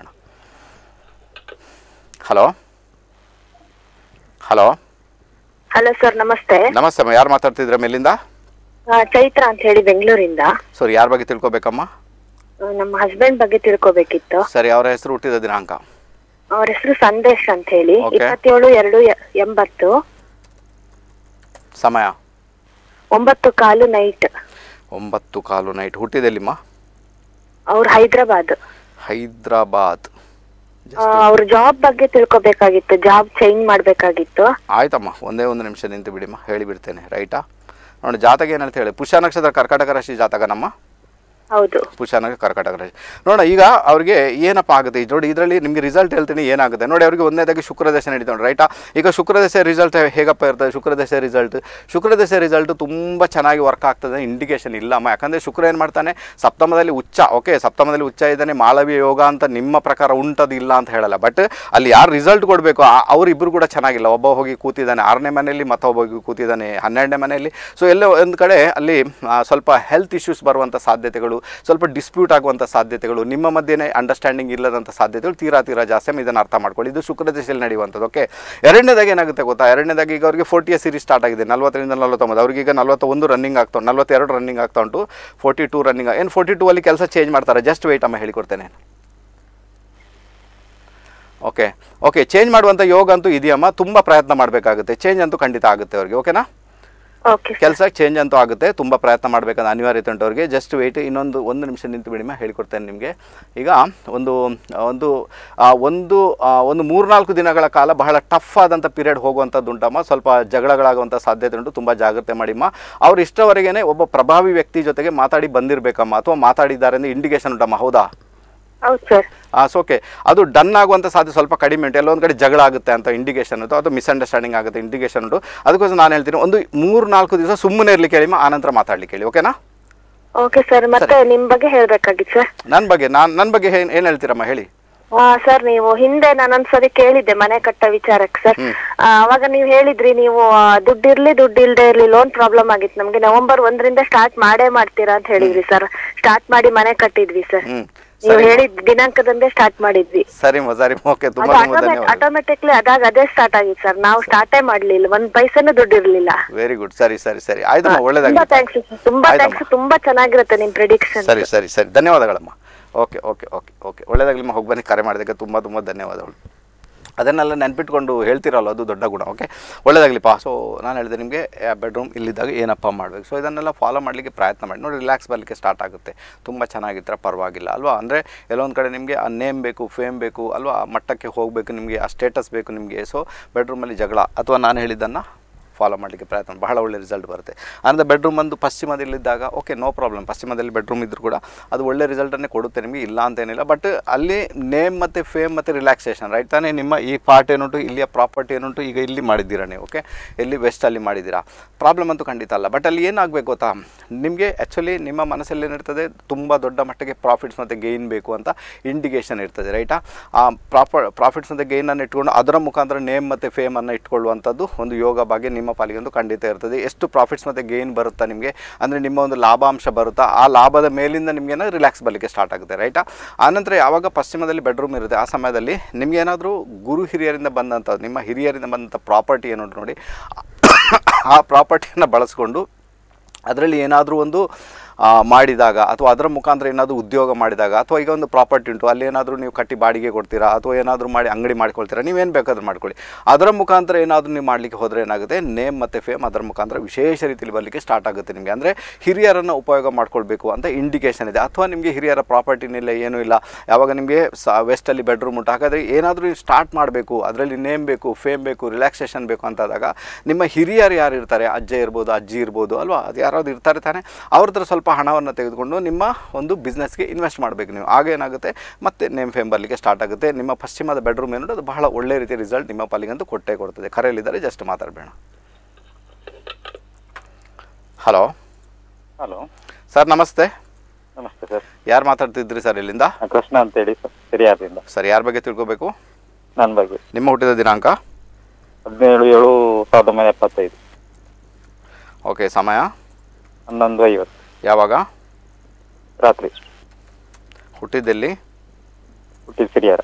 Speaker 1: ಹಲೋ ಹಲೋ
Speaker 4: ಹಲೋ ಸರ್ ನಮಸ್ತೆ
Speaker 1: ನಮಸ್ತೆ ಅಮ್ಮ ಯಾರು ಮಾತಾಡ್ತಿದ್ರ ಮೇಲಿಂದ
Speaker 4: ಆ, ಚೈತ್ರ ಅಂತ ಹೇಳಿ ಬೆಂಗಳೂರಿಂದ
Speaker 1: ಸರಿ ಯಾರ ಬಗ್ಗೆ ತಿಳ್ಕೊಬೇಕಮ್ಮ
Speaker 4: ಆ, ನಮ್ಮ ಹಸ್ಬೆಂಡ್ ಬಗ್ಗೆ ತಿಳ್ಕೊಬೇಕಿತ್ತು
Speaker 1: ಸರಿ ಅವರ ಹೆಸರು ಹುಟ್ಟಿದ ದಿನಾಂಕ
Speaker 4: ಅವ್ರ ಹೆಸರು ಸಂದೇಶ್ ಅಂತ ಹೇಳಿ
Speaker 1: Okay.
Speaker 4: ಇಪ್ಪತ್ತೇಳು ಎರಡು ಎ- ಎಂಬತ್ತು
Speaker 1: ಸಮಯ
Speaker 4: ಒಂಬತ್ತು ಕಾಲು ನೈಟ್
Speaker 1: ಒಂಬತ್ತು ಕಾಲು ನೈಟ್ ಹುಟ್ಟಿದೆಲ್ಲಿಮ್ಮ
Speaker 4: ಅವ್ರು ಹೈದ್ರಾಬಾದ್
Speaker 1: ಹೈದ್ರಾಬಾದ್
Speaker 4: ಆ, ಅವ್ರ ಜಾಬ್ ಬಗ್ಗೆ ತಿಳ್ಕೊಬೇಕಾಗಿತ್ತು ಜಾಬ್ ಚೇಂಜ್ ಮಾಡ್ಬೇಕಾಗಿತ್ತು
Speaker 1: ಆಯ್ತಮ್ಮ ಒಂದೇ ಒಂದು ನಿಮಿಷ ನಿಂತು ಬಿಡಿಮ್ಮ ಹೇಳಿಬಿಡ್ತೇನೆ ರೈಟಾ ನೋಡಿ ಜಾತಕ ಏನಂತ ಹೇಳಿ ಪುಷ್ಯ ನಕ್ಷತ್ರ ಕರ್ಕಾಟಕ ರಾಶಿ ಜಾತಕ ನಮ್ಮ
Speaker 4: ಹೌದು
Speaker 1: ಪುಷ್ಯನಾಗ ಕರ್ಕಾಟಕ ರಾಶಿ ನೋಡ ಈಗ ಅವ್ರಿಗೆ ಏನಪ್ಪ ಆಗುತ್ತೆ ಈಗ ನೋಡಿ ಇದರಲ್ಲಿ ನಿಮಗೆ ರಿಸಲ್ಟ್ ಹೇಳ್ತೀನಿ ಏನಾಗುತ್ತೆ ನೋಡಿ ಅವ್ರಿಗೆ ಒಂದನೇದಾಗಿ ಶುಕ್ರದಶೆ ನಡೀತಾ ಉಂಟು ರೈಟಾ ಈಗ ಶುಕ್ರದಶೆ ರಿಸಲ್ಟ್ ಹೇಗಪ್ಪ ಇರ್ತದೆ ಶುಕ್ರದಶೆ ರಿಸಲ್ಟ್ ಶುಕ್ರದಶೆ ರಿಸಲ್ಟ್ ತುಂಬ ಚೆನ್ನಾಗಿ ವರ್ಕ್ ಆಗ್ತದೆ ಇಂಡಿಕೇಶನ್ ಇಲ್ಲಮ್ಮ ಯಾಕಂದರೆ ಶುಕ್ರ ಏನು ಮಾಡ್ತಾನೆ ಸಪ್ತಮದಲ್ಲಿ ಉಚ್ಚ ಓಕೆ ಸಪ್ತಮದಲ್ಲಿ ಉಚ್ಚ ಇದ್ದಾನೆ ಮಾಳವಿಯ ಯೋಗ ಅಂತ ನಿಮ್ಮ ಪ್ರಕಾರ ಉಂಟದು ಇಲ್ಲ ಅಂತ ಹೇಳಲ್ಲ ಬಟ್ ಅಲ್ಲಿ ಯಾರು ರಿಸಲ್ಟ್ ಕೊಡಬೇಕು ಅವರಿಬ್ಬರು ಕೂಡ ಚೆನ್ನಾಗಿಲ್ಲ ಒಬ್ಬ ಹೋಗಿ ಕೂತಿದ್ದಾನೆ ಆರನೇ ಮನೆಯಲ್ಲಿ ಮತ್ತೊಬ್ಬ ಹೋಗಿ ಕೂತಿದ್ದಾನೆ ಹನ್ನೆರಡನೇ ಮನೆಯಲ್ಲಿ ಸೊ ಎಲ್ಲೋ ಒಂದು ಕಡೆ ಅಲ್ಲಿ ಆ, ಸ್ವಲ್ಪ ಹೆಲ್ತ್ ಇಶ್ಯೂಸ್ ಬರುವಂಥ ಸಾಧ್ಯತೆಗಳು ಸ್ವಲ್ಪ ಡಿಸ್ಪ್ಯೂಟ್ ಆಗುವಂಥ ಸಾಧ್ಯತೆಗಳು ನಿಮ್ಮ ಮಧ್ಯೆನೇ ಅಂಡರ್ಸ್ಟ್ಯಾಂಡಿಂಗ್ ಇಲ್ಲದಂಥ ಸಾಧ್ಯತೆಗಳು ತೀರಾ ತೀರಾ ಜಾಸ್ತಿ ಅಮ್ಮ ಇದನ್ನು ಅರ್ಥ ಮಾಡ್ಕೊಳ್ಳಿ ಇದು ಶುಕ್ರ ದಿಶೆಯಲ್ಲಿ ನಡೆಯುವಂಥದ್ದು ಓಕೆ ಎರಡನೇದಾಗಿ ಏನಾಗುತ್ತೆ ಗೊತ್ತಾ ಎರಡನೇದಾಗಿ ಈಗ ಅವರಿಗೆ ಫೋರ್ಟಿಯ ಸೀರೀಸ್ ಸ್ಟಾರ್ಟ್ ಆಗಿದೆ ನಲ್ವತ್ತರಿಂದ ನಲ್ವತ್ತೊಂಬತ್ತು ಅವ್ರಿಗೆ ಈಗ ನಲ್ವತ್ತೊಂದು ರನ್ನಿಂಗ್ ಆಗ್ತಾ ಉಂಟು ನಲ್ವತ್ತೆರಡು ರನ್ನಿಂಗ್ ಆಗ್ತಾ ಉಂಟು ಫೋರ್ಟಿ ಟೂ ರನ್ನಿಂಗ್ ಏನು ಫೋರ್ಟಿ ಟೂ ಅಲ್ಲಿ ಕೆಲಸ ಚೇಂಜ್ ಮಾಡ್ತಾರೆ ಜಸ್ಟ್ ವೆಯ್ಟ್ ಅಮ್ಮ ಹೇಳಿಕೊಡ್ತೇನೆ ಓಕೆ ಓಕೆ ಚೇಂಜ್ ಮಾಡುವಂಥ ಯೋಗ ಅಂತೂ ಇದೆಯಮ್ಮ ತುಂಬ ಪ್ರಯತ್ನ ಮಾಡಬೇಕಾಗುತ್ತೆ ಚೇಂಜ್ ಅಂತೂ ಖಂಡಿತ ಆಗುತ್ತೆ ಅವ್ರಿಗೆ ಓಕೆನಾ
Speaker 4: ಓಕೆ
Speaker 1: ಕೆಲಸ ಚೇಂಜ್ ಅಂತೂ ಆಗುತ್ತೆ ತುಂಬ ಪ್ರಯತ್ನ ಮಾಡಬೇಕಂತ ಅನಿವಾರ್ಯತೆ ಉಂಟು ಅವ್ರಿಗೆ ಜಸ್ಟ್ ವೆಯ್ಟ್ ಇನ್ನೊಂದು ಒಂದು ನಿಮಿಷ ನಿಂತು ಬಿಡಿಮ ಹೇಳಿಕೊಡ್ತೇನೆ ನಿಮಗೆ ಈಗ ಒಂದು ಒಂದು ಆ, ಒಂದು ಆ, ಒಂದು ಮೂರ್ನಾಲ್ಕು ದಿನಗಳ ಕಾಲ ಬಹಳ ಟಫ್ ಆದಂಥ ಪೀರಿಯಡ್ ಹೋಗುವಂಥದ್ದು ಉಂಟಮ್ಮ ಸ್ವಲ್ಪ ಜಗಳಗಳಾಗುವಂಥ ಸಾಧ್ಯತೆ ಉಂಟು ತುಂಬ ಜಾಗ್ರತೆ ಮಾಡಿಮ್ಮ ಅವ್ರು ಇಷ್ಟವರೆಗೇ ಒಬ್ಬ ಪ್ರಭಾವಿ ವ್ಯಕ್ತಿ ಜೊತೆಗೆ ಮಾತಾಡಿ ಬಂದಿರಬೇಕಮ್ಮ ಅಥವಾ ಮಾತಾಡಿದ್ದಾರೆ ಅಂದರೆ ಇಂಡಿಕೇಶನ್ ಉಂಟಮ್ಮ ಹೌದಾ
Speaker 4: ಹೌದು ಸರ್
Speaker 1: ಸೊ ಓಕೆ ಅದು ಡನ್ ಆಗುವಂಥ ಸಾಧ್ಯತೆ ಸ್ವಲ್ಪ ಕಡಿಮೆ ಉಂಟು ಎಲ್ಲೊಂದು ಕಡೆ ಜಗಳ ಆಗುತ್ತೆ ಅಂತ ಇಂಡಿಕೇಶನ್ ಉಂಟು ಅದು ಮಿಸ್ಅಂಡರ್ಸ್ಟ್ಯಾಂಡಿಂಗ್ ಆಗುತ್ತೆ ಇಂಡಿಕೇಶನ್ ಉಂಟು ಅದಕ್ಕೋಸ್ಕರ ನಾನು ಹೇಳ್ತೀನಿ ಒಂದು ಮೂರು ನಾಲ್ಕು ದಿವಸ ಸುಮ್ಮನೆ ಇರ್ಲಿಕ್ಕೆ ಹೇಳಿ ಆನಂತರ ಮಾತಾಡ್ಲಿಕ್ಕೆ ಹೇಳಿ ಓಕೆನಾ
Speaker 4: ಓಕೆ ಸರ್ ಮತ್ತೆ ನಿಮ್ ಬಗ್ಗೆ ಹೇಳ್ಬೇಕಾಗಿತ್ತು ಸರ್
Speaker 1: ನನ್ನ ಬಗ್ಗೆ ನಾನು ನನ್ನ ಬಗ್ಗೆ ಏನು ಏನು ಹೇಳ್ತೀರಮ್ಮ ಹೇಳಿ
Speaker 4: ಆ, ಸರ್ ನೀವು ಹಿಂದೆ ನಾನೊಂದ್ಸರಿ ಕೇಳಿದ್ದೆ ಮನೆ ಕಟ್ಟ ವಿಚಾರಕ್ಕೆ ಸರ್ ಆ, ಅವಾಗ ನೀವು ಹೇಳಿದ್ರಿ ನೀವು ಆ, ದುಡ್ಡಿರ್ಲಿ ದುಡ್ಡು ಇಲ್ದೇ ಇರ್ಲಿ ಲೋನ್ ಪ್ರಾಬ್ಲಮ್ ಆಗಿತ್ತು ನಮ್ಗೆ ನವೆಂಬರ್ ಒಂದರಿಂದ ಸ್ಟಾರ್ಟ್ ಮಾಡೇ ಮಾಡ್ತೀರಾ ಅಂತ ಹೇಳಿದ್ರಿ ಸರ್ ಸ್ಟಾರ್ಟ್ ಮಾಡಿ ಮನೆ ಕಟ್ಟಿದ್ವಿ ಸರ್
Speaker 1: ಹ್ಞೂ
Speaker 4: ನೀವು ಹೇಳಿದ ದಿನಾಂಕದಂದೇ ಸ್ಟಾರ್ಟ್ ಮಾಡಿದ್ವಿ
Speaker 1: ಸರಿ ಮ ಸರಿ ಓಕೆ ತುಂಬ
Speaker 4: ಅದು
Speaker 1: ತುಂಬ ಧನ್ಯವಾದ
Speaker 4: ಆಟೋಮೆಟಿಕ್ಲಿ ಅದಾಗ ಅದೇ ಸ್ಟಾರ್ಟ್ ಆಗಿತ್ತು ಸರ್ ನಾವು ಸ್ಟಾರ್ಟೇ ಮಾಡ್ಲಿಲ್ಲ ಒಂದ್ ಪೈಸೆನೂ ದುಡ್ಡು ಇರ್ಲಿಲ್ಲ
Speaker 1: ವೆರಿ ಗುಡ್ ಸರಿ ಸರಿ ಸರಿ ಆಯ್ತಮ್ಮ
Speaker 4: ತುಂಬಾ
Speaker 1: ಒಳ್ಳೇದಾಗಿ
Speaker 4: ಥ್ಯಾಂಕ್ಸ್ ತುಂಬಾ ಥ್ಯಾಂಕ್ಸ್ ತುಂಬಾ ಚೆನ್ನಾಗಿರುತ್ತೆ ನಿಮ್ ಪ್ರಿಡಿಕ್ಷನ್
Speaker 1: ಸರಿ ಸರಿ ಸರಿ ಧನ್ಯವಾದಗಳಮ್ಮ ಓಕೆ ಓಕೆ ಓಕೆ ಓಕೆ ಒಳ್ಳೇದಾಗಲಿಮ್ಮ ಹೋಗಿ ಬನ್ನಿ ಕರೆ ಮಾಡೋದಕ್ಕೆ ತುಂಬ ತುಂಬ ಧನ್ಯವಾದಗಳು ಅದನ್ನೆಲ್ಲ ನೆನ್ಪಿಟ್ಕೊಂಡು ಹೇಳ್ತಿರಲ್ಲ ಅದು ದೊಡ್ಡ ಗುಣ ಓಕೆ ಒಳ್ಳೇದಾಗಲಿಪ್ಪ ಸೊ ನಾನು ಹೇಳಿದೆ ನಿಮಗೆ ಬೆಡ್ರೂಮ್ ಇಲ್ಲಿದ್ದಾಗ ಏನಪ್ಪ ಮಾಡಬೇಕು ಸೊ ಇದನ್ನೆಲ್ಲ ಫಾಲೋ ಮಾಡಲಿಕ್ಕೆ ಪ್ರಯತ್ನ ಮಾಡಿ ನೋಡಿ ರಿಲ್ಯಾಕ್ಸ್ ಬರಲಿಕ್ಕೆ ಸ್ಟಾರ್ಟ್ ಆಗುತ್ತೆ ತುಂಬ ಚೆನ್ನಾಗಿದ್ದರೆ ಪರವಾಗಿಲ್ಲ ಅಲ್ವಾ ಅಂದರೆ ಎಲ್ಲೊಂದು ಕಡೆ ನಿಮಗೆ ಆ ನೇಮ್ ಬೇಕು ಫೇಮ್ ಬೇಕು ಅಲ್ವಾ ಆ ಮಟ್ಟಕ್ಕೆ ಹೋಗಬೇಕು ನಿಮಗೆ ಆ ಸ್ಟೇಟಸ್ ಬೇಕು ನಿಮಗೆ ಸೊ ಬೆಡ್ರೂಮಲ್ಲಿ ಜಗಳ ಅಥವಾ ನಾನು ಹೇಳಿದ್ದನ್ನು ಫಾಲೋ ಮಾಡಲಿಕ್ಕೆ ಪ್ರಯತ್ನ ಮಾಡಿ. ಬಹಳ ಒಳ್ಳೆ ರಿಸಲ್ಟ್ ಬರುತ್ತೆ ಅಂದರೆ ಬೆಡ್ರೂಮ್ ಒಂದು ಪಶ್ಚಿಮದಲ್ಲಿದ್ದಾಗ ಓಕೆ ನೋ ಪ್ರಾಬ್ಲಮ್ ಪಶ್ಚಿಮದಲ್ಲಿ ಬೆಡ್ರೂಮ್ ಇದ್ದರೂ ಕೂಡ ಅದು ಒಳ್ಳೆ ರಿಸಲ್ಟನ್ನೇ ಕೊಡುತ್ತೆ ನಿಮಗೆ ಇಲ್ಲ ಅಂತೇನಿಲ್ಲ ಬಟ್ ಅಲ್ಲಿ ನೇಮ್ ಮತ್ತು ಫೇಮ್ ಮತ್ತು ರಿಲ್ಯಾಕ್ಸೇಷನ್ ರೈಟ್ ತಾನೇ ನಿಮ್ಮ ಈ ಪಾರ್ಟ್ ಏನುಂಟು ಇಲ್ಲಿಯ ಪ್ರಾಪರ್ಟಿ ಏನುಂಟು ಈಗ ಇಲ್ಲಿ ಮಾಡಿದ್ದೀರಾ ನೀವು ಓಕೆ ಎಲ್ಲಿ ವೆಸ್ಟಲ್ಲಿ ಮಾಡಿದ್ದೀರಾ ಪ್ರಾಬ್ಲಮ್ ಅಂತೂ ಖಂಡಿತ ಅಲ್ಲ ಬಟ್ ಅಲ್ಲಿ ಏನಾಗಬೇಕು ಗೊತ್ತಾ ನಿಮಗೆ ಆ್ಯಕ್ಚುಲಿ ನಿಮ್ಮ ಮನಸ್ಸಲ್ಲಿ ಏನಿರ್ತದೆ ತುಂಬ ದೊಡ್ಡ ಮಟ್ಟಿಗೆ ಪ್ರಾಫಿಟ್ಸ್ ಮತ್ತು ಗೇಯ್ನ್ ಬೇಕು ಅಂತ ಇಂಡಿಕೇಷನ್ ಇರ್ತದೆ ರೈಟಾ ಆ ಪ್ರಾಪ ಪ್ರಾಫಿಟ್ಸ್ ಮತ್ತು ಗೇಯ್ನನ್ನು ಇಟ್ಕೊಂಡು ಅದರ ಮುಖಾಂತರ ನೇಮ್ ಮತ್ತು ಫೇಮನ್ನು ಇಟ್ಕೊಳ್ಳುವಂಥದ್ದು ಒಂದು ಯೋಗ ಬಗ್ಗೆ ನಿಮ್ಮ ಪಾಲಿಗೆ ಒಂದು ಖಂಡಿತ ಇರ್ತದೆ ಎಷ್ಟು ಪ್ರಾಫಿಟ್ಸ್ ಮತ್ತು ಗೇಯ್ನ್ ಬರುತ್ತಾ ನಿಮಗೆ ಅಂದರೆ ನಿಮ್ಮ ಒಂದು ಲಾಭಾಂಶ ಬರುತ್ತಾ ಆ ಲಾಭದ ಮೇಲಿಂದ ನಿಮಗೇನೋ ರಿಲ್ಯಾಕ್ಸ್ ಬರಲಿಕ್ಕೆ ಸ್ಟಾರ್ಟ್ ಆಗುತ್ತೆ ರೈಟಾ ಆನಂತರ ಯಾವಾಗ ಪಶ್ಚಿಮದಲ್ಲಿ ಬೆಡ್ರೂಮ್ ಇರುತ್ತೆ ಆ ಸಮಯದಲ್ಲಿ ನಿಮಗೇನಾದರೂ ಗುರು ಹಿರಿಯರಿಂದ ಬಂದಂಥದ್ದು ನಿಮ್ಮ ಹಿರಿಯರಿಂದ ಬಂದಂಥ ಪ್ರಾಪರ್ಟಿ ಏನುಂಟು ನೋಡಿ ಆ ಪ್ರಾಪರ್ಟಿಯನ್ನು ಬಳಸ್ಕೊಂಡು ಅದರಲ್ಲಿ ಏನಾದರೂ ಒಂದು ಆ, ಮಾಡಿದಾಗ ಅಥವಾ ಅದರ ಮುಖಾಂತರ ಏನಾದರೂ ಉದ್ಯೋಗ ಮಾಡಿದಾಗ ಅಥವಾ ಈಗ ಒಂದು ಪ್ರಾಪರ್ಟಿ ಉಂಟು ಅಲ್ಲಿ ಏನಾದರೂ ನೀವು ಕಟ್ಟಿ ಬಾಡಿಗೆ ಕೊಡ್ತೀರಾ ಅಥವಾ ಏನಾದರೂ ಮಾಡಿ ಅಂಗಡಿ ಮಾಡ್ಕೊಳ್ತೀರಾ ನೀವೇನು ಬೇಕಾದ್ರೂ ಮಾಡ್ಕೊಳ್ಳಿ ಅದರ ಮುಖಾಂತರ ಏನಾದರೂ ನೀವು ಮಾಡಲಿಕ್ಕೆ ಹೋದರೆ ಏನಾಗುತ್ತೆ ನೇಮ್ ಮತ್ತು ಫೇಮ್ ಅದರ ಮುಖಾಂತರ ವಿಶೇಷ ರೀತಿಯಲ್ಲಿ ಬರಲಿಕ್ಕೆ ಸ್ಟಾರ್ಟ್ ಆಗುತ್ತೆ ನಿಮಗೆ ಅಂದರೆ ಹಿರಿಯರನ್ನು ಉಪಯೋಗ ಮಾಡ್ಕೊಳ್ಬೇಕು ಅಂತ ಇಂಡಿಕೇಶನ್ ಇದೆ ಅಥವಾ ನಿಮಗೆ ಹಿರಿಯರ ಪ್ರಾಪರ್ಟಿನಿಲ್ಲ ಏನೂ ಇಲ್ಲ ಯಾವಾಗ ನಿಮಗೆ ಸ ವೆಸ್ಟಲ್ಲಿ ಬೆಡ್ರೂಮ್ ಉಂಟು ಹಾಗಾದರೆ ಏನಾದರೂ ನೀವು ಸ್ಟಾರ್ಟ್ ಮಾಡಬೇಕು ಅದರಲ್ಲಿ ನೇಮ್ ಬೇಕು ಫೇಮ್ ಬೇಕು ರಿಲ್ಯಾಕ್ಸೇಷನ್ ಬೇಕು ಅಂತಾದಾಗ ನಿಮ್ಮ ಹಿರಿಯರು ಯಾರು ಇರ್ತಾರೆ ಅಜ್ಜ ಇರ್ಬೋದು ಅಜ್ಜಿ ಇರ್ಬೋದು ಅಲ್ವಾ ಅದು ಯಾರಾದ್ರು ಇರ್ತಾರೆ ತಾನೆ ಅವ್ರ ಹತ್ರ ಸ್ವಲ್ಪ ಹಣವನ್ನು ತೆಗೆದುಕೊಂಡು ನಿಮ್ಮ ಒಂದು ಬಿಸ್ನೆಸ್ಗೆ ಇನ್ವೆಸ್ಟ್ ಮಾಡಬೇಕು ನೀವು ಆಗ ಏನಾಗುತ್ತೆ ಮತ್ತೆ ನೇಮ್ ಫೇಮ್ ಬರಲಿಕ್ಕೆ ಸ್ಟಾರ್ಟ್ ಆಗುತ್ತೆ ನಿಮ್ಮ ಪಶ್ಚಿಮದ ಬೆಡ್ರೂಮ್ ಏನು ಅದು ಬಹಳ ಒಳ್ಳೆ ರೀತಿಯ ರಿಸಲ್ಟ್ ನಿಮ್ಮ ಪಾಲಿಗಂತೂ ಕೊಟ್ಟೇ ಕೊಡ್ತದೆ ಕರೆಯಲ್ಲಿದ್ದಾರೆ ಜಸ್ಟ್ ಮಾತಾಡಬೇಡ ಹಲೋ
Speaker 5: ಹಲೋ
Speaker 1: ಸರ್ ನಮಸ್ತೆ
Speaker 5: ನಮಸ್ತೆ ಸರ್
Speaker 1: ಯಾರು ಮಾತಾಡ್ತಿದ್ರಿ ಸರ್ ಇಲ್ಲಿಂದ
Speaker 5: ನಾನು ಕೃಷ್ಣ ಅಂತೇಳಿ ಸರ್ ಹಿರಿಯಾರಿಂದ
Speaker 1: ಸರ್ ಯಾರ ಬಗ್ಗೆ ತಿಳ್ಕೊಬೇಕು
Speaker 5: ನನ್ನ ಬಗ್ಗೆ
Speaker 1: ನಿಮ್ಮ ಹುಟ್ಟಿದ ದಿನಾಂಕ
Speaker 5: ಹದಿನೇಳು ಏಳು ಸಾವಿರದ ಒಂಬೈನೂರ ಎಪ್ಪತ್ತೈದು
Speaker 1: ಓಕೆ ಸಮಯ
Speaker 5: ಹನ್ನೊಂದು ಐವತ್ತು
Speaker 1: ಯಾವಾಗ
Speaker 5: ರಾತ್ರಿ
Speaker 1: ಹುಟ್ಟಿದ್ದೆಲ್ಲಿ
Speaker 5: ಹುಟ್ಟಿದ ಸಿರಿಯಾರ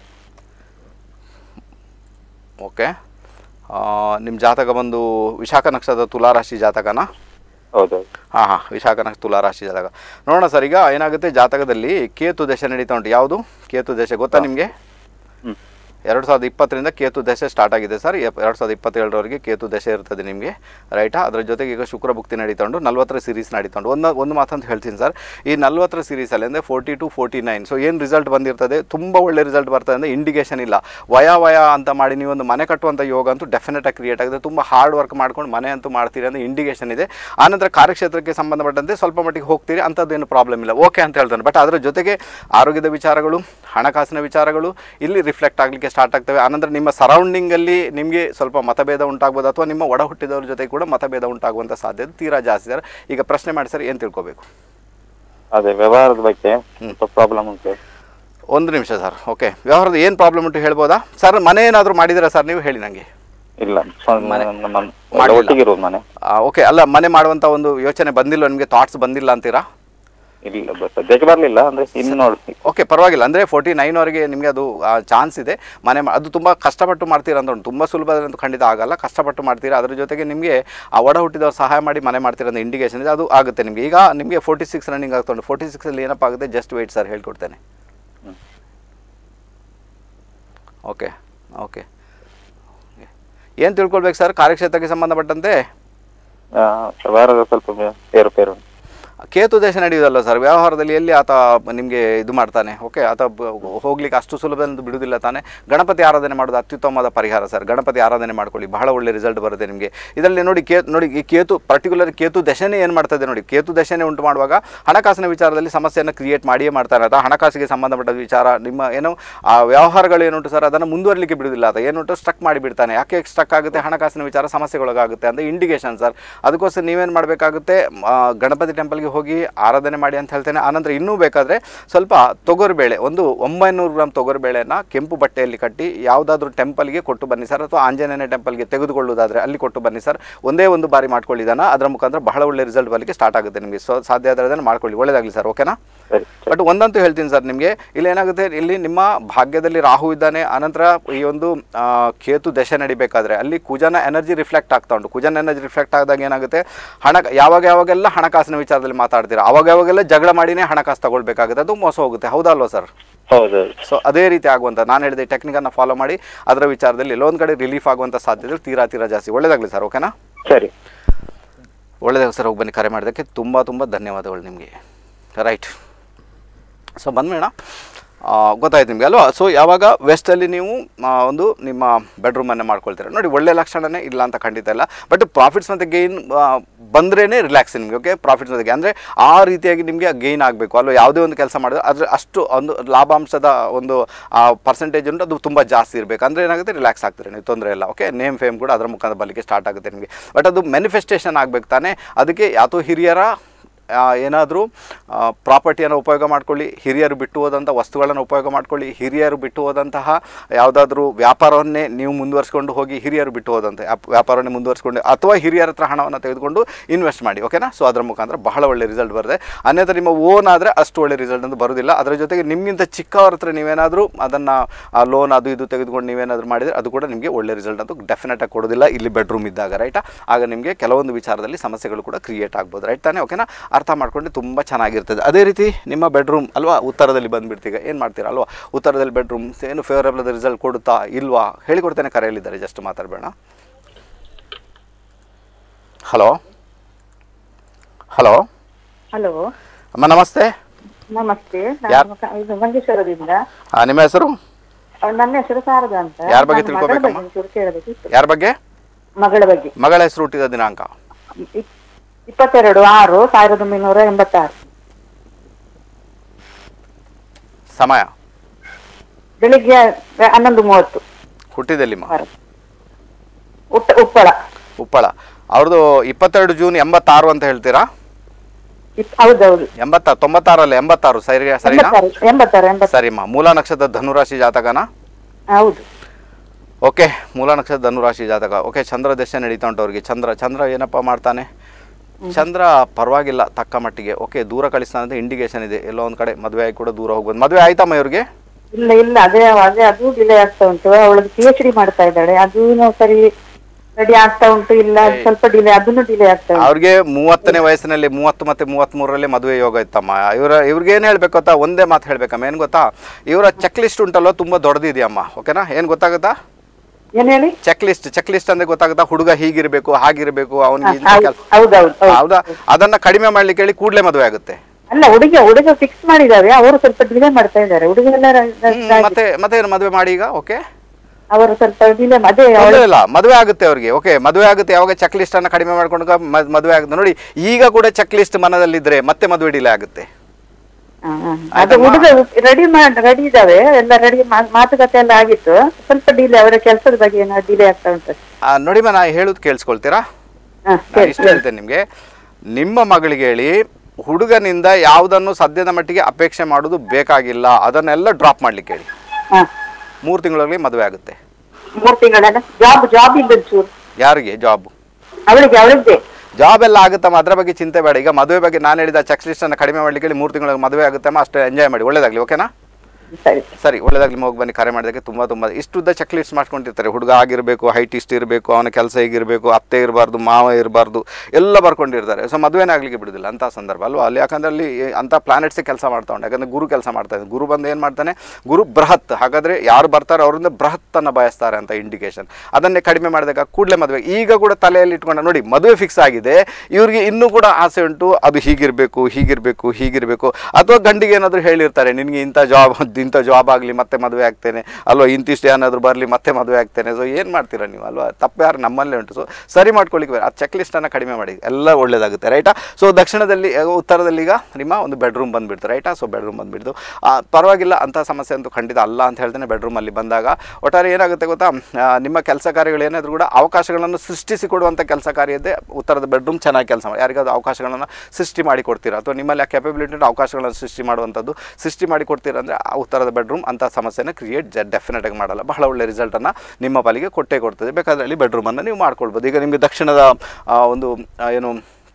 Speaker 1: ಓಕೆ ನಿಮ್ಮ ಜಾತಕ ಬಂದು ವಿಶಾಖ ನಕ್ಷತ್ರದ ತುಲಾರಾಶಿ ಜಾತಕನಾ
Speaker 5: ಹೌದು
Speaker 1: ಹಾಂ ಹಾಂ ವಿಶಾಖ ನಕ್ಷ ತುಲಾರಾಶಿ ಜಾತಕ ನೋಡೋಣ ಸರ್ ಈಗ ಏನಾಗುತ್ತೆ ಜಾತಕದಲ್ಲಿ ಕೇತು ದಶೆ ನಡೀತಾ ಉಂಟು ಯಾವುದು ಕೇತು ದಶೆ ಗೊತ್ತಾ ನಿಮಗೆ
Speaker 5: ಹ್ಞೂ
Speaker 1: ಎರಡು ಸಾವಿರದ ಇಪ್ಪತ್ತರಿಂದ ಕೇತು ದಶೆ ಸ್ಟಾರ್ಟ್ ಆಗಿದೆ ಸರ್ ಎಪ್- ಎರಡು ಸಾವಿರದ ಇಪ್ಪತ್ತೇಳರವರೆಗೆ ಕೇತು ದಶೆ ಇರ್ತದೆ ನಿಮಗೆ ರೈಟಾ ಅದರ ಜೊತೆಗೆ ಈಗ ಶುಕ್ರ ಭುಕ್ತಿ ನಡೀತಾ ಉಂಟು ನಲ್ವತ್ತರ ಸೀರೀಸ್ ನಡೀತಾ ಉಂಟು ಒಂದು ಒಂದು ಮಾತಂತ ಹೇಳ್ತೀನಿ ಸರ್ ಈ ನಲ್ವತ್ತರ ಸೀರೀಸಲ್ಲಿ ಅಂದರೆ forty two forty nine so ಏನು ರಿಸಲ್ಟ್ ಬಂದಿರ್ತದೆ ತುಂಬ ಒಳ್ಳೆ ರಿಸಲ್ಟ್ ಬರ್ತದೆ ಅಂದರೆ ಇಂಡಿಕೇಷನ್ ಇಲ್ಲ ವಯ ವಯ ಅಂತ ಮಾಡಿ ನೀವೊಂದು ಮನೆ ಕಟ್ಟುವಂಥ ಯೋಗ ಅಂತೂ ಡೆಫಿನೆಟ್ ಆಗಿ ಕ್ರಿಯೇಟ್ ಆಗಿದೆ ತುಂಬ ಹಾರ್ಡ್ ವರ್ಕ್ ಮಾಡ್ಕೊಂಡು ಮನೆ ಅಂತೂ ಮಾಡ್ತೀರಿ ಅಂದರೆ ಇಂಡಿಕೇಷನ್ ಇದೆ ಆನಂತರ ಕಾರ್ಯಕ್ಷೇತ್ರಕ್ಕೆ ಸಂಬಂಧಪಟ್ಟಂತೆ ಸ್ವಲ್ಪ ಮಟ್ಟಿಗೆ ಹೋಗ್ತೀರಿ ಅಂಥದ್ದೇನು ಪ್ರಾಬ್ಲಮ್ ಇಲ್ಲ ಓಕೆ ಅಂತ ಹೇಳ್ತಾನೆ ಬಟ್ ಅದರ ಜೊತೆಗೆ ಆರೋಗ್ಯದ ವಿಚಾರಗಳು ಹಣಕಾಸಿನ ವಿಚಾರಗಳು ಇಲ್ಲಿ ರಿಫ್ಲೆಕ್ಟ್ ಆಗಲಿಕ್ಕೆ ಸ್ಟಾರ್ಟ್ ಆಗ್ತವೆ ಆನಂತರ ನಿಮ್ಮ ಸರೌಂಡಿಂಗಲ್ಲಿ ನಿಮಗೆ ಸ್ವಲ್ಪ ಮತಭೇದ ಉಂಟಾಗ್ಬೋದು ಅಥವಾ ನಿಮ್ಮ ಒಡ ಹುಟ್ಟಿದವ್ರ ಜೊತೆ ಕೂಡ ಮತಭೇದ ಉಂಟಾಗುವಂಥ ಸಾಧ್ಯತೆ ತೀರಾ ಜಾಸ್ತಿ ಸರ್ ಈಗ ಪ್ರಶ್ನೆ ಮಾಡಿ ಸರ್ ಏನು ತಿಳ್ಕೊಬೇಕು
Speaker 5: ಅದೇ ವ್ಯವಹಾರದ ಬಗ್ಗೆ ಸ್ವಲ್ಪ ಪ್ರಾಬ್ಲಮ್ ಉಂಟು
Speaker 1: ಒಂದು ನಿಮಿಷ ಸರ್ ಓಕೆ ವ್ಯವಹಾರದ ಏನು ಪ್ರಾಬ್ಲಮ್ ಉಂಟು ಹೇಳ್ಬೋದಾ ಸರ್ ಮನೆ ಏನಾದರೂ ಮಾಡಿದ್ದೀರಾ ಸರ್ ನೀವು ಹೇಳಿ ನನಗೆ
Speaker 5: ಇಲ್ಲ ಸ್ವಂತ
Speaker 1: ಮನೆ-
Speaker 5: ನಮ್ಮ
Speaker 1: ಮಾಡಿಲ್ಲ.
Speaker 5: ಒಟ್ಟಿಗಿರೋದು ಮನೆ
Speaker 1: ಓಕೆ ಅಲ್ಲ ಮನೆ ಮಾಡುವಂಥ ಒಂದು ಯೋಚನೆ ಬಂದಿಲ್ಲ ನಿಮಗೆ ಥಾಟ್ಸ್ ಬಂದಿಲ್ಲ ಅಂತೀರಾ
Speaker 5: ಇಲ್ಲ ಬ- ಸದ್ಯಕ್ಕೆ ಬರಲಿಲ್ಲ ಅಂದ್ರೆ ಇನ್ನು ನೋಡಿ
Speaker 1: ಓಕೆ ಪರವಾಗಿಲ್ಲ ಅಂದರೆ ಫೋರ್ಟಿ ನೈನ್ವರೆಗೆ ನಿಮಗೆ ಅದು ಚಾನ್ಸ್ ಇದೆ ಮನೆ ಮಾ- ಅದು ತುಂಬ ಕಷ್ಟಪಟ್ಟು ಮಾಡ್ತೀರಾ ಅಂತ ಉಂಟು ತುಂಬ ಸುಲಭದಂತೂ ಖಂಡಿತ ಆಗಲ್ಲ ಕಷ್ಟಪಟ್ಟು ಮಾಡ್ತೀರಾ ಅದ್ರ ಜೊತೆಗೆ ನಿಮಗೆ ಆ ಒಡ ಹುಟ್ಟಿದವ್ರು ಸಹಾಯ ಮಾಡಿ ಮನೆ ಮಾಡ್ತೀರಾ ಅಂತ ಇಂಡಿಕೇಶನ್ ಇದೆ ಅದು ಆಗುತ್ತೆ ನಿಮಗೆ ಈಗ ನಿಮಗೆ ಫೋರ್ಟಿ ಸಿಕ್ಸ್ ರನ್ನಿಂಗ್ ಆಗ್ತುಂಟು ಫೋರ್ಟಿ ಸಿಕ್ಸಲ್ಲಿ ಏನಪ್ಪ ಆಗುತ್ತೆ ಜಸ್ಟ್ ವೆಯ್ಟ್ ಸರ್ ಹೇಳ್ಕೊಡ್ತೇನೆ
Speaker 5: ಹ್ಮ್.
Speaker 1: ಓಕೆ ಓಕೆ ಏನು ತಿಳ್ಕೊಳ್ಬೇಕು ಸರ್ ಕಾರ್ಯಕ್ಷೇತ್ರಕ್ಕೆ ಸಂಬಂಧಪಟ್ಟಂತೆ
Speaker 5: ಆ, ವ್ಯವಹಾರದ ಸ್ವಲ್ಪ ಏರುಪೇರು ಉಂಟು.
Speaker 1: ಕೇತು ದೇಶ ನಡೆಯುವುದಲ್ಲ ಸರ್ ವ್ಯವಹಾರದಲ್ಲಿ ಎಲ್ಲಿ ಆತ ನಿಮಗೆ ಇದು ಮಾಡ್ತಾನೆ ಓಕೆ ಆತ ಬ- ಹೋಗ್ಲಿಕ್ಕೆ ಅಷ್ಟು ಸುಲಭದಲ್ಲಿ ಬಿಡುವುದಿಲ್ಲ ತಾನೆ ಗಣಪತಿ ಆರಾಧನೆ ಮಾಡೋದು ಅತ್ಯುತ್ತಮವಾದ ಪರಿಹಾರ ಸರ್ ಗಣಪತಿ ಆರಾಧನೆ ಮಾಡ್ಕೊಳ್ಳಿ ಬಹಳ ಒಳ್ಳೆ ರಿಸಲ್ಟ್ ಬರುತ್ತೆ ನಿಮಗೆ ಇದರಲ್ಲಿ ನೋಡಿ ಕೇ ನೋಡಿ ಈ ಕೇತು ಪರ್ಟಿಕ್ಯುಲರ್ ಕೇತು ದಶನೇ ಏನು ಮಾಡ್ತದೆ ನೋಡಿ ಕೇತು ದಶನೇ ಉಂಟು ಮಾಡುವಾಗ ಹಣಕಾಸಿನ ವಿಚಾರದಲ್ಲಿ ಸಮಸ್ಯೆಯನ್ನು ಕ್ರಿಯೇಟ್ ಮಾಡಿಯೇ ಮಾಡ್ತಾನೆ ಆತ ಹಣಕಾಸಿಗೆ ಸಂಬಂಧಪಟ್ಟ ವಿಚಾರ ನಿಮ್ಮ ಏನು ಆ ವ್ಯವಹಾರಗಳು ಏನುಂಟು ಸರ್ ಅದನ್ನು ಮುಂದುವರಲಿಕ್ಕೆ ಬಿಡುವುದಿಲ್ಲ ಆತ ಏನುಂಟು ಸ್ಟ್ರಕ್ ಮಾಡಿ ಬಿಡ್ತಾನೆ ಯಾಕೆ ಸ್ಟ್ರಕ್ ಆಗುತ್ತೆ ಹಣಕಾಸಿನ ವಿಚಾರ ಸಮಸ್ಯೆಗೊಳಗಾಗುತ್ತೆ ಅಂತ ಇಂಡಿಕೇಶನ್ ಸರ್ ಅದಕ್ಕೋಸ್ಕರ ನೀವೇನು ಮಾಡಬೇಕಾಗುತ್ತೆ ಗಣಪತಿ ಟೆಂಪಲ್ಗೆ ಹೋಗಿ ಆರಾಧನೆ ಮಾಡಿ ಅಂತ ಹೇಳ್ತೇನೆ ಆನಂತರ ಇನ್ನೂ ಬೇಕಾದರೆ ಸ್ವಲ್ಪ ತೊಗರುಬೇಳೆ ಒಂದು ಒಂಬೈನೂರು ಗ್ರಾಮ್ ತೊಗರುಬೇಳೆನ ಕೆಂಪು ಬಟ್ಟೆಯಲ್ಲಿ ಕಟ್ಟಿ ಯಾವುದಾದ್ರೂ ಟೆಂಪಲ್ಗೆ ಕೊಟ್ಟು ಬನ್ನಿ ಸರ್ ಅಥವಾ ಆಂಜನೇಯ ಟೆಂಪಲ್ಗೆ ತೆಗೆದುಕೊಳ್ಳುವುದಾದರೆ ಅಲ್ಲಿ ಕೊಟ್ಟು ಬನ್ನಿ ಸರ್ ಒಂದೇ ಒಂದು ಬಾರಿ ಮಾಡ್ಕೊಳ್ಳಿದಾನ ಅದರ ಮುಖಾಂತರ ಬಹಳ ಒಳ್ಳೆ ರಿಸಲ್ಟ್ ಬರಲಿಕ್ಕೆ ಸ್ಟಾರ್ಟ್ ಆಗುತ್ತೆ ನಿಮಗೆ ಸೊ ಸಾಧ್ಯ ಆದರೆ ಅದನ್ನು ಮಾಡ್ಕೊಳ್ಳಿ ಒಳ್ಳೆಯದಾಗಲಿ ಸರ್ ಓಕೆನಾ
Speaker 5: ಸರಿ ಸರಿ.
Speaker 1: ಬಟ್ ಒಂದಂತೂ ಹೇಳ್ತೀನಿ ಸರ್ ನಿಮಗೆ ಇಲ್ಲಿ ಏನಾಗುತ್ತೆ ಇಲ್ಲಿ ನಿಮ್ಮ ಭಾಗ್ಯದಲ್ಲಿ ರಾಹು ಇದ್ದಾನೆ ಆನಂತರ ಈ ಒಂದು ಆ, ಕೇತು ದಶೆ ನಡಿಬೇಕಾದ್ರೆ ಅಲ್ಲಿ ಕುಜನ ಎನರ್ಜಿ ರಿಫ್ಲೆಕ್ಟ್ ಆಗ್ತಾ ಉಂಟು ಕುಜನ ಎನರ್ಜಿ ರಿಫ್ಲೆಕ್ಟ್ ಆದಾಗ ಏನಾಗುತ್ತೆ ಹಣ ಯಾವಾಗ ಯಾವಾಗೆಲ್ಲ ಹಣಕಾಸಿನ ವಿಚಾರದಲ್ಲಿ ಮಾತಾಡ್ತೀರಾ ಅವಾಗ ಯಾವಾಗೆಲ್ಲ ಜಗಳ ಮಾಡಿನೇ ಹಣಕಾಸು ತಗೊಳ್ಬೇಕಾಗುತ್ತೆ ಅದು ಮೋಸ ಹೋಗುತ್ತೆ ಹೌದಲ್ವಾ ಸರ್
Speaker 5: ಹೌದು
Speaker 1: ಸೊ ಅದೇ ರೀತಿ ಆಗುವಂಥ ನಾನು ಹೇಳಿದ ಟೆಕ್ನಿಕನ್ನು ಫಾಲೋ ಮಾಡಿ ಅದರ ವಿಚಾರದಲ್ಲಿ ಎಲ್ಲೊಂದು ಕಡೆ ರಿಲೀಫ್ ಆಗುವಂಥ ಸಾಧ್ಯತೆ ತೀರಾ ತೀರಾ ಜಾಸ್ತಿ ಒಳ್ಳೆಯದಾಗಲಿ ಸರ್ ಓಕೆನಾ
Speaker 5: ಸರಿ
Speaker 1: ಒಳ್ಳೆಯದಾಗ ಸರ್ ಹೋಗಿ ಬನ್ನಿ ಕರೆ ಮಾಡೋದಕ್ಕೆ ತುಂಬ ತುಂಬ ಧನ್ಯವಾದಗಳು ನಿಮಗೆ ರೈಟ್ ಸೊ ಬಂದ್ಮೇಣ ಗೊತ್ತಾಯ್ತು ನಿಮಗೆ ಅಲ್ವಾ ಸೊ ಯಾವಾಗ ವೆಸ್ಟಲ್ಲಿ ನೀವು ಆ, ಒಂದು ನಿಮ್ಮ ಬೆಡ್ರೂಮನ್ನು ಮಾಡ್ಕೊಳ್ತೀರ ನೋಡಿ ಒಳ್ಳೆ ಲಕ್ಷಣನೇ ಇಲ್ಲ ಅಂತ ಖಂಡಿತ ಇಲ್ಲ ಬಟ್ ಪ್ರಾಫಿಟ್ಸ್ ಮತ್ತು ಗೇನ್ ಬಂದ್ರೇ ರಿಲ್ಯಾಕ್ಸ್ ನಿಮಗೆ ಓಕೆ ಪ್ರಾಫಿಟ್ಸ್ ಮತ್ತು ಅಂದರೆ ಆ ರೀತಿಯಾಗಿ ನಿಮಗೆ ಗೇನ್ ಆಗಬೇಕು ಅಲ್ವಾ ಯಾವುದೇ ಒಂದು ಕೆಲಸ ಮಾಡಿದ್ರೆ ಅದ್ರ ಅಷ್ಟು ಒಂದು ಲಾಭಾಂಶದ ಒಂದು ಪರ್ಸೆಂಟೇಜ್ ಉಂಟು ಅದು ತುಂಬ ಜಾಸ್ತಿ ಇರಬೇಕು ಅಂದರೆ ಏನಾಗುತ್ತೆ ರಿಲ್ಯಾಕ್ಸ್ ಆಗ್ತೀರಿ ನೀವು ತೊಂದರೆ ಇಲ್ಲ ಓಕೆ ನೇಮ್ ಫೇಮ್ ಕೂಡ ಅದರ ಮುಖಾಂತರ ಬರಲಿಕ್ಕೆ ಸ್ಟಾರ್ಟ್ ಆಗುತ್ತೆ ನಿಮಗೆ ಬಟ್ ಅದು ಮ್ಯಾನಿಫೆಸ್ಟೇಷನ್ ಆಗಬೇಕು ತಾನೇ ಅದಕ್ಕೆ ಯಾತೋ ಹಿರಿಯರ ಏನಾದರೂ ಪ್ರಾಪರ್ಟಿಯನ್ನು ಉಪಯೋಗ ಮಾಡ್ಕೊಳ್ಳಿ ಹಿರಿಯರು ಬಿಟ್ಟು ಹೋದಂಥ ವಸ್ತುಗಳನ್ನು ಉಪಯೋಗ ಮಾಡ್ಕೊಳ್ಳಿ ಹಿರಿಯರು ಬಿಟ್ಟು ಹೋದಂತಹ ಯಾವುದಾದ್ರೂ ವ್ಯಾಪಾರವನ್ನೇ ನೀವು ಮುಂದುವರಿಸ್ಕೊಂಡು ಹೋಗಿ ಹಿರಿಯರು ಬಿಟ್ಟು ಹೋದಂಥ ವ್ಯಾಪ್- ವ್ಯಾಪಾರವನ್ನೇ ಮುಂದುವರಿಸ್ಕೊಂಡು ಅಥವಾ ಹಿರಿಯರ ಹತ್ರ ಹಣವನ್ನು ತೆಗೆದುಕೊಂಡು ಇನ್ವೆಸ್ಟ್ ಮಾಡಿ ಓಕೆನಾ ಸೊ ಅದರ ಮುಖಾಂತರ ಬಹಳ ಒಳ್ಳೆ ರಿಸಲ್ಟ್ ಬರುತ್ತೆ ಅನ್ಯथा ನಿಮ್ಮ ಓನ್ ಆದರೆ ಅಷ್ಟು ಒಳ್ಳೆ ರಿಸಲ್ಟ್ ಅಂತ ಬರೋದಿಲ್ಲ ಅದರ ಜೊತೆಗೆ ನಿಮಗಿಂತ ಚಿಕ್ಕವ್ರ ಹತ್ರ ನೀವೇನಾದರೂ ಅದನ್ನು ಲೋನ್ ಅದು ಇದು ತೆಗೆದುಕೊಂಡು ನೀವೇನಾದರೂ ಮಾಡಿದರೆ ಅದು ಕೂಡ ನಿಮಗೆ ಒಳ್ಳೆ ರಿಸಲ್ಟ್ ಅಂತೂ ಡೆಫಿನೆಟ್ ಆಗಿ ಕೊಡೋದಿಲ್ಲ ಇಲ್ಲಿ ಬೆಡ್ರೂಮ್ ಇದ್ದಾಗ ರೈಟಾ ಆಗ ನಿಮಗೆ ಕೆಲವೊಂದು ವಿಚಾರದಲ್ಲಿ ಸಮಸ್ಯೆಗಳು ಕೂಡ ಕ್ರಿಯೇಟ್ ಆಗ್ಬೋದು ರೈಟ್ ತಾನೇ ಓಕೆನಾ ಅರ್ಥ ಮಾಡ್ಕೊಂಡ್ರೆ ತುಂಬ ಚೆನ್ನಾಗಿರ್ತದೆ ಅದೇ ರೀತಿ ನಿಮ್ಮ ಬೆಡ್ರೂಮ್ ಅಲ್ವಾ ಉತ್ತರದಲ್ಲಿ ಬಂದುಬಿಡ್ತೀಗ ಏನು ಮಾಡ್ತೀರಾ ಅಲ್ವಾ ಉತ್ತರದಲ್ಲಿ ಬೆಡ್ರೂಮ್ ಏನು ಫೇವರಬಲ್ ರಿಸಲ್ಟ್ ಕೊಡುತ್ತಾ ಇಲ್ವಾ ಹೇಳಿಕೊಡ್ತೇನೆ ಕರೆಯಲ್ಲಿದ್ದಾರೆ ಜಸ್ಟ್ ಮಾತಾಡಬೇಡ ಹಲೋ ಹಲೋ
Speaker 6: ಹಲೋ
Speaker 1: ಅಮ್ಮ ನಮಸ್ತೆ
Speaker 6: ನಮಸ್ತೆ
Speaker 1: ಯಾರ್-
Speaker 6: ನಾನು ಕ- ಇದು ಮಂಜೇಶ್ವರದಿಂದ
Speaker 1: ಆ, ನಿಮ್ಮ ಹೆಸರು
Speaker 6: ಆ, ನನ್ನ ಹೆಸರು ಶಾರದಾ ಅಂತ
Speaker 1: ಯಾರ್ ಬಗ್ಗೆ
Speaker 6: ನನ್ನ ಮಗಳ
Speaker 1: ತಿಳ್ಕೊಬೇಕಮ್ಮ?
Speaker 6: ಬಗ್ಗೆ ಒಂಚೂರು ಕೇಳಬೇಕಿತ್ತು
Speaker 1: ಯಾರ ಬಗ್ಗೆ
Speaker 6: ಮಗಳ ಬಗ್ಗೆ
Speaker 1: ಮಗಳ ಹೆಸರು ಹುಟ್ಟಿದ ದಿನಾಂಕ
Speaker 6: ಇಪ್- ಇಪ್ಪತ್ತೆರಡು ಆರು ಸಾವಿರದ ಒಂಬೈನೂರ ಎಂಬತ್ತಾರು
Speaker 1: ಸಮಯ
Speaker 6: ಬೆಳಿಗ್ಗೆ ಹನ್ನೊಂದು ಮೂವತ್ತು
Speaker 1: ಹುಟ್ಟಿದೆಲ್ಲಿಮ್ಮ
Speaker 6: ವಾರ. ಉಟ್ಟ ಉಪ್ಪಳ
Speaker 1: ಉಪ್ಪಳ ಅವ್ರದ್ದು ಇಪ್ಪತ್ತೆರಡು ಜೂನ್ ಎಂಬತ್ತಾರು ಅಂತ ಹೇಳ್ತೀರಾ
Speaker 6: ಇಪ್- ಹೌದೌದು
Speaker 1: ಎಂಬತ್ತ ತೊಂಬತ್ತಾರಲ್ಲ ಎಂಬತ್ತಾರು ಸರಿ ಸರಿನಾ
Speaker 6: ಎಂಬತ್ತಾರು ಎಂಬತ್ತಾರು ಎಂಬತ್ತಾರು
Speaker 1: ಸರಿಮ್ಮ ಮೂಲ ನಕ್ಷತ್ರದ ಧನುರಾಶಿ ಜಾತಕನ
Speaker 6: ಹೌದು
Speaker 1: ಓಕೆ ಮೂಲ ನಕ್ಷತ್ರ ಧನುರಾಶಿ ಜಾತಕ ಓಕೆ ಚಂದ್ರ ದಶೆ ನಡೀತಾ ಉಂಟು ಅವ್ರಿಗೆ ಚಂದ್ರ ಚಂದ್ರ ಏನಪ್ಪ ಮಾಡ್ತಾನೆ ಚಂದ್ರ ಪರವಾಗಿಲ್ಲ ತಕ್ಕ ಮಟ್ಟಿಗೆ ಓಕೆ ದೂರ ಕಳಿಸ್ತಾನೆ ಅಂತ ಇಂಡಿಕೇಶನ್ ಇದೆ ಎಲ್ಲೋ ಒಂದು ಕಡೆ ಮದುವೆ ಆಗಿ ಕೂಡ ದೂರ ಹೋಗ್ಬೋದು ಮದುವೆ ಆಯ್ತಮ್ಮ ಇವ್ರಿಗೆ
Speaker 6: ಇಲ್ಲ ಇಲ್ಲ ಅದೇ ಅದೇ ಅದು ಡಿಲೇ ಆಗ್ತಾ ಉಂಟು ಅವಳದು ಪಿ ಎಚ್ ಡಿ ಮಾಡ್ತಾ ಇದ್ದಾಳೆ ಅದೂ ಸರಿ ರೆಡಿ ಆಗ್ತಾ ಉಂಟು ಇಲ್ಲ ಅದು ಸ್ವಲ್ಪ ಡಿಲೇ ಅದನ್ನು ಡಿಲೇ ಆಗ್ತಾ ಉಂಟು
Speaker 1: ಅವ್ರಿಗೆ ಮೂವತ್ತನೇ ವಯಸ್ಸಿನಲ್ಲಿ ಮೂವತ್ತು ಮತ್ತೆ ಮೂವತ್ತ್ಮೂರರಲ್ಲಿ ಮದುವೆ ಯೋಗ ಇತ್ತಮ್ಮ ಇವರ ಇವ್ರಿಗೆ ಏನು ಹೇಳ್ಬೇಕು ಗೊತ್ತಾ ಒಂದೇ ಮಾತು ಹೇಳ್ಬೇಕಮ್ಮ ಏನು ಗೊತ್ತಾ ಇವರ ಚೆಕ್ ಲಿಸ್ಟ್ ಉಂಟಲ್ಲೋ ತುಂಬ ದೊಡ್ಡದಿದೆಯಮ್ಮ ಓಕೆನಾ ಏನು ಗೊತ್ತಾಗುತ್ತಾ
Speaker 6: ಏನ್ ಹೇಳಿ
Speaker 1: ಚೆಕ್ ಲಿಸ್ಟ್ ಚೆಕ್ ಲಿಸ್ಟ್ ಅಂದ್ರೆ ಗೊತ್ತಾಗುತ್ತಾ ಹುಡುಗ ಹೀಗಿರ್ಬೇಕು ಹಾಗಿರ್ಬೇಕು ಅವನಿಗೆ ಇಂಥ
Speaker 6: ಹೌದು
Speaker 1: ಕೆಲ್ಸ
Speaker 6: ಹೌದೌದು ಹೌದು
Speaker 1: ಹೌದಾ ಅದನ್ನ ಕಡಿಮೆ ಮಾಡ್ಲಿಕ್ಕೆ ಹೇಳಿ ಕೂಡಲೇ ಮದುವೆ ಆಗುತ್ತೆ
Speaker 6: ಅಲ್ಲ ಹುಡುಗ ಹುಡುಗ ಫಿಕ್ಸ್ ಮಾಡಿದ್ದಾರೆ ಅವರು ಸ್ವಲ್ಪ ಡಿಲೇ ಮಾಡ್ತಾ ಇದ್ದಾರೆ ಹುಡುಗ ಎಲ್ಲ ರ- ರ-
Speaker 1: ಹ್ಮ್, ಮತ್ತೆ ಮತ್ತೆ ಏನು ಮದುವೆ ಮಾಡಿ ಈಗ ಓಕೆ
Speaker 6: ಅವರು ಸ್ವಲ್ಪ ಡಿಲೇ ಅದೇ ಅವಳು
Speaker 1: ತೊಂದ್ರೆ ಇಲ್ಲ ಮದುವೆ ಆಗುತ್ತೆ ಅವ್ರಿಗೆ ಓಕೆ ಮದುವೆ ಆಗುತ್ತೆ ಯಾವಾಗ ಚೆಕ್ ಲಿಸ್ಟ್ ಅನ್ನ ಕಡಿಮೆ ಮಾಡ್ಕೊಂಡು ಮ- ಮದುವೆ ಆಗುತ್ತೆ ನೋಡಿ ಈಗ ಕೂಡ ಚೆಕ್ ಲಿಸ್ಟ್ ಮನದಲ್ಲಿದ್ರೆ ಮತ್ತೆ ಮದುವೆ ಡಿಲೇ ಆಗುತ್ತೆ
Speaker 6: ಹಾ, ಹಾ. ಅದು ಹುಡುಗ ರೆಡಿ ಮಾಡಿ ರೆಡಿ ಇದಾವೆ ಎಲ್ಲ ರೆಡಿ ಮಾತುಕತೆ ಎಲ್ಲ ಆಗಿತ್ತು ಸ್ವಲ್ಪ ಡಿಲೇ ಅವರ ಕೆಲಸದ ಬಗ್ಗೆ ಏನೋ ಡಿಲೇ ಆಗ್ತಾ ಉಂಟು
Speaker 1: ಆ, ನೋಡಿಮ್ಮ ನಾ ಹೇಳುದು ಕೇಳಿಸ್ಕೊಳ್ತೀರಾ
Speaker 6: ಹಾ,
Speaker 1: ನಾನು
Speaker 6: ಸರಿ,
Speaker 1: ಇಷ್ಟು ಹೇಳ್ತೇನೆ ನಿಮಗೆ ನಿಮ್ಮ ಮಗಳಿಗೆ ಹೇಳಿ ಹುಡುಗನಿಂದ ಯಾವುದನ್ನು ಸದ್ಯದ ಮಟ್ಟಿಗೆ ಅಪೇಕ್ಷೆ ಮಾಡೋದು ಬೇಕಾಗಿಲ್ಲ ಅದನ್ನೆಲ್ಲ ಡ್ರಾಪ್ ಮಾಡ್ಲಿಕ್ಕೆ ಹೇಳಿ
Speaker 6: ಹಾ.
Speaker 1: ಮೂರು ತಿಂಗಳಲ್ಲಿ ಮದುವೆ ಆಗುತ್ತೆ
Speaker 6: ಮೂರ್ ತಿಂಗಳ ಜಾಬ್ ಜಾಬ್ ಇಲ್ಲ ಚೂರು
Speaker 1: ಯಾರಿಗೆ ಜಾಬ್
Speaker 6: ಅವಳಿಗೆ ಅವಳಿದ್ದೆ
Speaker 1: ಜಾಬ್ ಎಲ್ಲ ಆಗುತ್ತಮ್ಮ ಅದ್ರ ಬಗ್ಗೆ ಚಿಂತೆ ಬೇಡ ಈಗ ಮದುವೆ ಬಗ್ಗೆ ನಾನು ಹೇಳಿದ ಚೆಕ್ ಲಿಸ್ಟ್ ಅನ್ನು ಕಡಿಮೆ ಮಾಡ್ಲಿಕ್ಕೆ ಹೇಳಿ ಮೂರು ತಿಂಗಳಿಗೆ ಮದುವೆ ಆಗುತ್ತಮ್ಮ ಅಷ್ಟೇ ಎಂಜಾಯ್ ಮಾಡಿ ಒಳ್ಳೇದಾಗ್ಲಿ ಓಕೆನಾ
Speaker 6: ಸರಿ
Speaker 1: ಸರಿ ಒಳ್ಳೇದಾಗ್ಲಿ ಹೋಗಿ ಬನ್ನಿ ಕರೆ ಮಾಡೋದಕ್ಕೆ ತುಂಬ ತುಂಬ ಇಷ್ಟುದ್ದ ಚೆಕ್ ಲಿಸ್ಟ್ ಮಾಡ್ಕೊಂಡಿರ್ತಾರೆ ಹುಡುಗ ಆಗಿರಬೇಕು ಹೈಟ್ ಇಷ್ಟು ಇರಬೇಕು ಅವನ ಕೆಲಸ ಹೇಗಿರಬೇಕು ಅತ್ತೆ ಇರಬಾರ್ದು ಮಾವ ಇರಬಾರ್ದು ಎಲ್ಲ ಬರ್ಕೊಂಡಿರ್ತಾರೆ ಸೊ ಮದುವೆನೇ ಆಗಲಿಕ್ಕೆ ಬಿಡೋದಿಲ್ಲ ಅಂಥ ಸಂದರ್ಭ ಅಲ್ವಾ ಅಲ್ಲಿ ಯಾಕಂದ್ರೆ ಅಲ್ಲಿ ಅಂಥ ಪ್ಲಾನೆಟ್ಸೇ ಕೆಲಸ ಮಾಡ್ತಾ ಉಂಟು ಯಾಕಂದ್ರೆ ಗುರು ಕೆಲಸ ಮಾಡ್ತಾ ಇದ್ದಾನೆ ಗುರು ಬಂದು ಏನು ಮಾಡ್ತಾನೆ ಗುರು ಬೃಹತ್ ಹಾಗಾದರೆ ಯಾರು ಬರ್ತಾರೆ ಅವರಿಂದ ಬೃಹತ್ತನ್ನು ಬಯಸ್ತಾರೆ ಅಂತ ಇಂಡಿಕೇಶನ್ ಅದನ್ನೇ ಕಡಿಮೆ ಮಾಡಿದಾಗ ಕೂಡಲೇ ಮದುವೆ ಈಗ ಕೂಡ ತಲೆಯಲ್ಲಿ ಇಟ್ಕೊಂಡು ನೋಡಿ ಮದುವೆ ಫಿಕ್ಸ್ ಆಗಿದೆ ಇವ್ರಿಗೆ ಇನ್ನೂ ಕೂಡ ಆಸೆ ಉಂಟು ಅದು ಹೀಗಿರಬೇಕು ಹೀಗಿರಬೇಕು ಹೀಗಿರಬೇಕು ಅಥವಾ ಗಂಡಿಗೆ ಏನಾದರೂ ಹೇಳಿರ್ತಾರೆ ನಿನಗೆ ಇಂಥ ಜಾಬ್ ಇಂಥ ಜಾಬ್ ಆಗಲಿ ಮತ್ತೆ ಮದುವೆ ಆಗ್ತೇನೆ ಅಲ್ವಾ ಇಂತಿಷ್ಟು ಏನಾದರೂ ಬರಲಿ ಮತ್ತೆ ಮದುವೆ ಆಗ್ತೇನೆ ಸೊ ಏನು ಮಾಡ್ತೀರಾ ನೀವು ಅಲ್ವಾ ತಪ್ಪು ಯಾರು ನಮ್ಮಲ್ಲೇ ಉಂಟು ಸೊ ಸರಿ ಮಾಡ್ಕೊಳ್ಳಿಕ್ಕೆ ಬೇರೆ ಆ ಚೆಕ್ ಲಿಸ್ಟನ್ನು ಕಡಿಮೆ ಮಾಡಿ ಎಲ್ಲ ಒಳ್ಳೇದಾಗುತ್ತೆ ರೈಟಾ ಸೊ ದಕ್ಷಿಣದಲ್ಲಿ ಆ, ಉತ್ತರದಲ್ಲಿ ಈಗ ನಿಮ್ಮ ಒಂದು ಬೆಡ್ರೂಮ್ ಬಂದುಬಿಡ್ತು ರೈಟಾ ಸೊ ಬೆಡ್ರೂಮ್ ಬಂದುಬಿಡ್ತು ಪರವಾಗಿಲ್ಲ ಅಂಥ ಸಮಸ್ಯೆ ಅಂತೂ ಖಂಡಿತ ಅಲ್ಲ ಅಂತ ಹೇಳ್ತೇನೆ ಬೆಡ್ರೂಮಲ್ಲಿ ಬಂದಾಗ ಒಟ್ಟಾರೆ ಏನಾಗುತ್ತೆ ಗೊತ್ತಾ ಆ, ನಿಮ್ಮ ಕೆಲಸ ಕಾರ್ಯಗಳು ಏನಾದರೂ ಕೂಡ ಅವಕಾಶಗಳನ್ನು ಸೃಷ್ಟಿಸಿ ಕೊಡುವಂಥ ಕೆಲಸ ಕಾರ್ಯದ್ದೇ ಉತ್ತರದ ಬೆಡ್ರೂಮ್ ಚೆನ್ನಾಗಿ ಕೆಲಸ ಮಾಡಿ ಯಾರಿಗಾದ್ರು ಅವಕಾಶಗಳನ್ನು ಸೃಷ್ಟಿ ಮಾಡಿ ಕೊಡ್ತೀರಾ ಅಥವಾ ನಿಮ್ಮಲ್ಲಿ ಆ ಕೆಪಬಿಲಿಟಿ ಅವಕಾಶಗಳನ್ನು ಸೃಷ್ಟಿ ಮಾಡುವಂಥದ್ದು ಸೃಷ್ಟಿ ಮಾಡಿ ಕೊಡ್ತೀರಾ ಅಂದರೆ ಆ ಉತ್ತರದ ಬೆಡ್ರೂಮ್ ಅಂಥ ಸಮಸ್ಯೆನ ಕ್ರಿಯೇಟ್ ಜ ಡೆಫಿನೆಟಾಗಿ ಮಾಡಲ್ಲ ಬಹಳ ಒಳ್ಳೆ ರಿಸಲ್ಟನ್ನು ನಿಮ್ಮ ಪಾಲಿಗೆ ಕೊಟ್ಟೇ ಕೊಡ್ತದೆ ಬೇಕಾದ್ರೆ ಅಲ್ಲಿ ಬೆಡ್ರೂಮನ್ನು ನೀವು ಮಾಡ್ಕೊಳ್ಬೋದು ಈಗ ನಿಮಗೆ ದಕ್ಷಿಣದ ಆ, ಒಂದು ಆ, ಏನು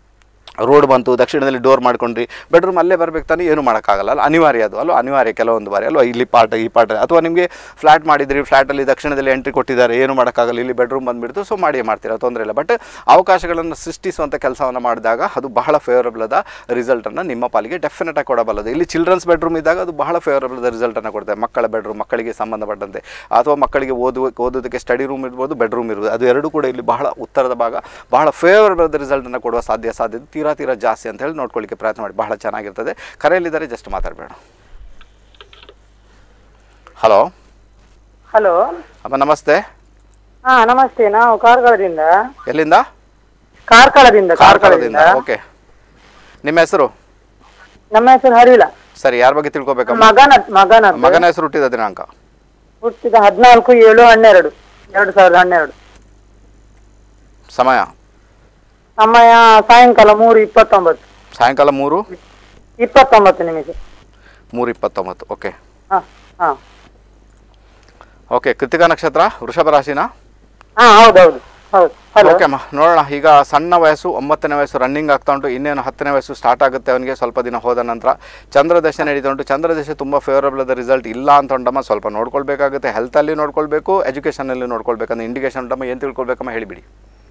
Speaker 1: ರೋಡ್ ಬಂತು ದಕ್ಷಿಣದಲ್ಲಿ ಡೋರ್ ಮಾಡ್ಕೊಂಡ್ರಿ ಬೆಡ್ರೂಮ್ ಅಲ್ಲೇ ಬರ್ಬೇಕು ತಾನೇ ಏನು ಮಾಡೋಕ್ಕಾಗಲ್ಲ ಅಲ್ಲ ಅನಿವಾರ್ಯ ಅದು ಅಲ್ವಾ ಅನಿವಾರ್ಯ ಕೆಲವೊಂದು ಬಾರಿ ಅಲ್ವಾ ಇಲ್ಲಿ ಪಾರ್ಟ್ ಈ ಪಾರ್ಟ್ ಅಥವಾ ನಿಮಗೆ ಫ್ಲ್ಯಾಟ್ ಮಾಡಿದ್ರಿ ಫ್ಲ್ಯಾಟಲ್ಲಿ ದಕ್ಷಿಣದಲ್ಲಿ ಎಂಟ್ರಿ ಕೊಟ್ಟಿದ್ದಾರೆ ಏನು ಮಾಡೋಕ್ಕಾಗಲ್ಲ ಇಲ್ಲಿ ಬೆಡ್ರೂಮ್ ಬಂದುಬಿಡ್ತು ಸೊ ಮಾಡಿಯೇ ಮಾಡ್ತೀರಾ ತೊಂದರೆ ಇಲ್ಲ ಬಟ್ ಅವಕಾಶಗಳನ್ನು ಸೃಷ್ಟಿಸುವಂಥ ಕೆಲಸವನ್ನು ಮಾಡಿದಾಗ ಅದು ಬಹಳ ಫೇವರಬಲ್ ಆದ ರಿಸಲ್ಟನ್ನು ನಿಮ್ಮ ಪಾಲಿಗೆ ಡೆಫಿನೆಟ್ ಆಗಿ ಕೊಡಬಲ್ಲದು ಇಲ್ಲಿ ಚಿಲ್ಡ್ರನ್ಸ್ ಬೆಡ್ರೂಮ್ ಇದ್ದಾಗ ಅದು ಬಹಳ ಫೇವರಬಲ್ ಆದ ರಿಸಲ್ಟನ್ನು ಕೊಡ್ತದೆ ಮಕ್ಕಳ ಬೆಡ್ರೂಮ್ ಮಕ್ಕಳಿಗೆ ಸಂಬಂಧಪಟ್ಟಂತೆ ಅಥವಾ ಮಕ್ಕಳಿಗೆ ಓದುವ ಓದೋದಕ್ಕೆ ಸ್ಟಡಿ ರೂಮ್ ಇರ್ಬೋದು ಬೆಡ್ರೂಮ್ ಇರ್ಬೋದು ಅದು ಎರಡು ಕೂಡ ಇಲ್ಲಿ ಬಹಳ ಉತ್ತರದ ಭಾಗ ಬಹಳ ಫೇವರಬಲ್ ರಿಸಲ್ಟನ್ನು ಕೊಡುವ ಸಾಧ್ಯ ಸಾಧ್ಯತೆ ತೀರಾ ತೀರಾ ಜಾಸ್ತಿ ಅಂತ ಹೇಳಿ ನೋಡ್ಕೊಳ್ಳಿಕ್ಕೆ ಪ್ರಯತ್ನ ಮಾಡಿ ಬಹಳ ಚೆನ್ನಾಗಿರ್ತದೆ ಕರೆಯಲ್ಲಿದ್ದಾರೆ ಜಸ್ಟ್ ಮಾತಾಡಬೇಡ ಹಲೋ
Speaker 6: ಹಲೋ
Speaker 1: ಅಮ್ಮ ನಮಸ್ತೆ
Speaker 6: ಹಾ ನಮಸ್ತೆ ನಾವು ಕಾರ್ಕಳದಿಂದ
Speaker 1: ಎಲ್ಲಿಂದ
Speaker 6: ಕಾರ್ಕಳದಿಂದ
Speaker 1: ಕಾರ್ಕಳದಿಂದ ಓಕೆ ನಿಮ್ಮ ಹೆಸರು
Speaker 6: ನಮ್ಮ ಹೆಸರು ಹರಿಲ
Speaker 1: ಸರಿ ಯಾರ ಬಗ್ಗೆ ತಿಳ್ಕೊಬೇಕಮ್ಮ
Speaker 6: ಮಗನ ಮಗನ
Speaker 1: ಮಗನ ಹೆಸರು ಹುಟ್ಟಿದ ದಿನಾಂಕ
Speaker 6: ಹುಟ್ಟಿದ ಹದಿನಾಲ್ಕು ಏಳು ಹನ್ನೆರಡು ಎರಡು ಸಾವಿರದ ಹನ್ನೆರಡು
Speaker 1: ಸಮಯ
Speaker 6: ಸಮಯ ಸಾಯಂಕಾಲ ಮೂರು ಇಪ್ಪತ್ತೊಂಬತ್ತು
Speaker 1: ಸಾಯಂಕಾಲ ಮೂರು
Speaker 6: ಇಪ್ಪತ್ತೊಂಬತ್ತು ನಿಮಿಷ
Speaker 1: ಮೂರು ಇಪ್ಪತ್ತೊಂಬತ್ತು ಓಕೆ
Speaker 6: ಹಾ ಹಾ
Speaker 1: ಓಕೆ ಕೃತಿಕಾ ನಕ್ಷತ್ರ ವೃಷಭ ರಾಶಿನ
Speaker 6: ಹಾ ಹೌದೌದು ಹೌದು ಹಲೋ
Speaker 1: ಓಕೆ ಅಮ್ಮ ನೋಡೋಣ ಈಗ ಸಣ್ಣ ವಯಸ್ಸು ಒಂಬತ್ತನೇ ವಯಸ್ಸು ರನ್ನಿಂಗ್ ಆಗ್ತಾ ಉಂಟು ಇನ್ನೇನು ಹತ್ತನೇ ವಯಸ್ಸು ಸ್ಟಾರ್ಟ್ ಆಗುತ್ತೆ ಅವನಿಗೆ ಸ್ವಲ್ಪ ದಿನ ಹೋದ ನಂತರ ಚಂದ್ರದಶೆ ನಡೀತಾ ಉಂಟು ಚಂದ್ರದಶೆ ತುಂಬ ಫೇವರಬಲ್ ಆದ ರಿಸಲ್ಟ್ ಇಲ್ಲ ಅಂತ ಉಂಟಮ್ಮ ಸ್ವಲ್ಪ ನೋಡ್ಕೊಳ್ಬೇಕಾಗುತ್ತೆ ಹೆಲ್ತಲ್ಲಿ ನೋಡ್ಕೊಳ್ಬೇಕು ಎಜುಕೇಷನಲ್ಲಿ ನೋಡ್ಕೊಳ್ಬೇಕಂದ್ರೆ ಇಂಡಿಕೇಶನ್ ಉಂಟಮ್ಮ ಏನು ತಿಳ್ಕೊಳ್ಬೇಕಮ್ಮ ಹೇಳಿಬಿಡಿ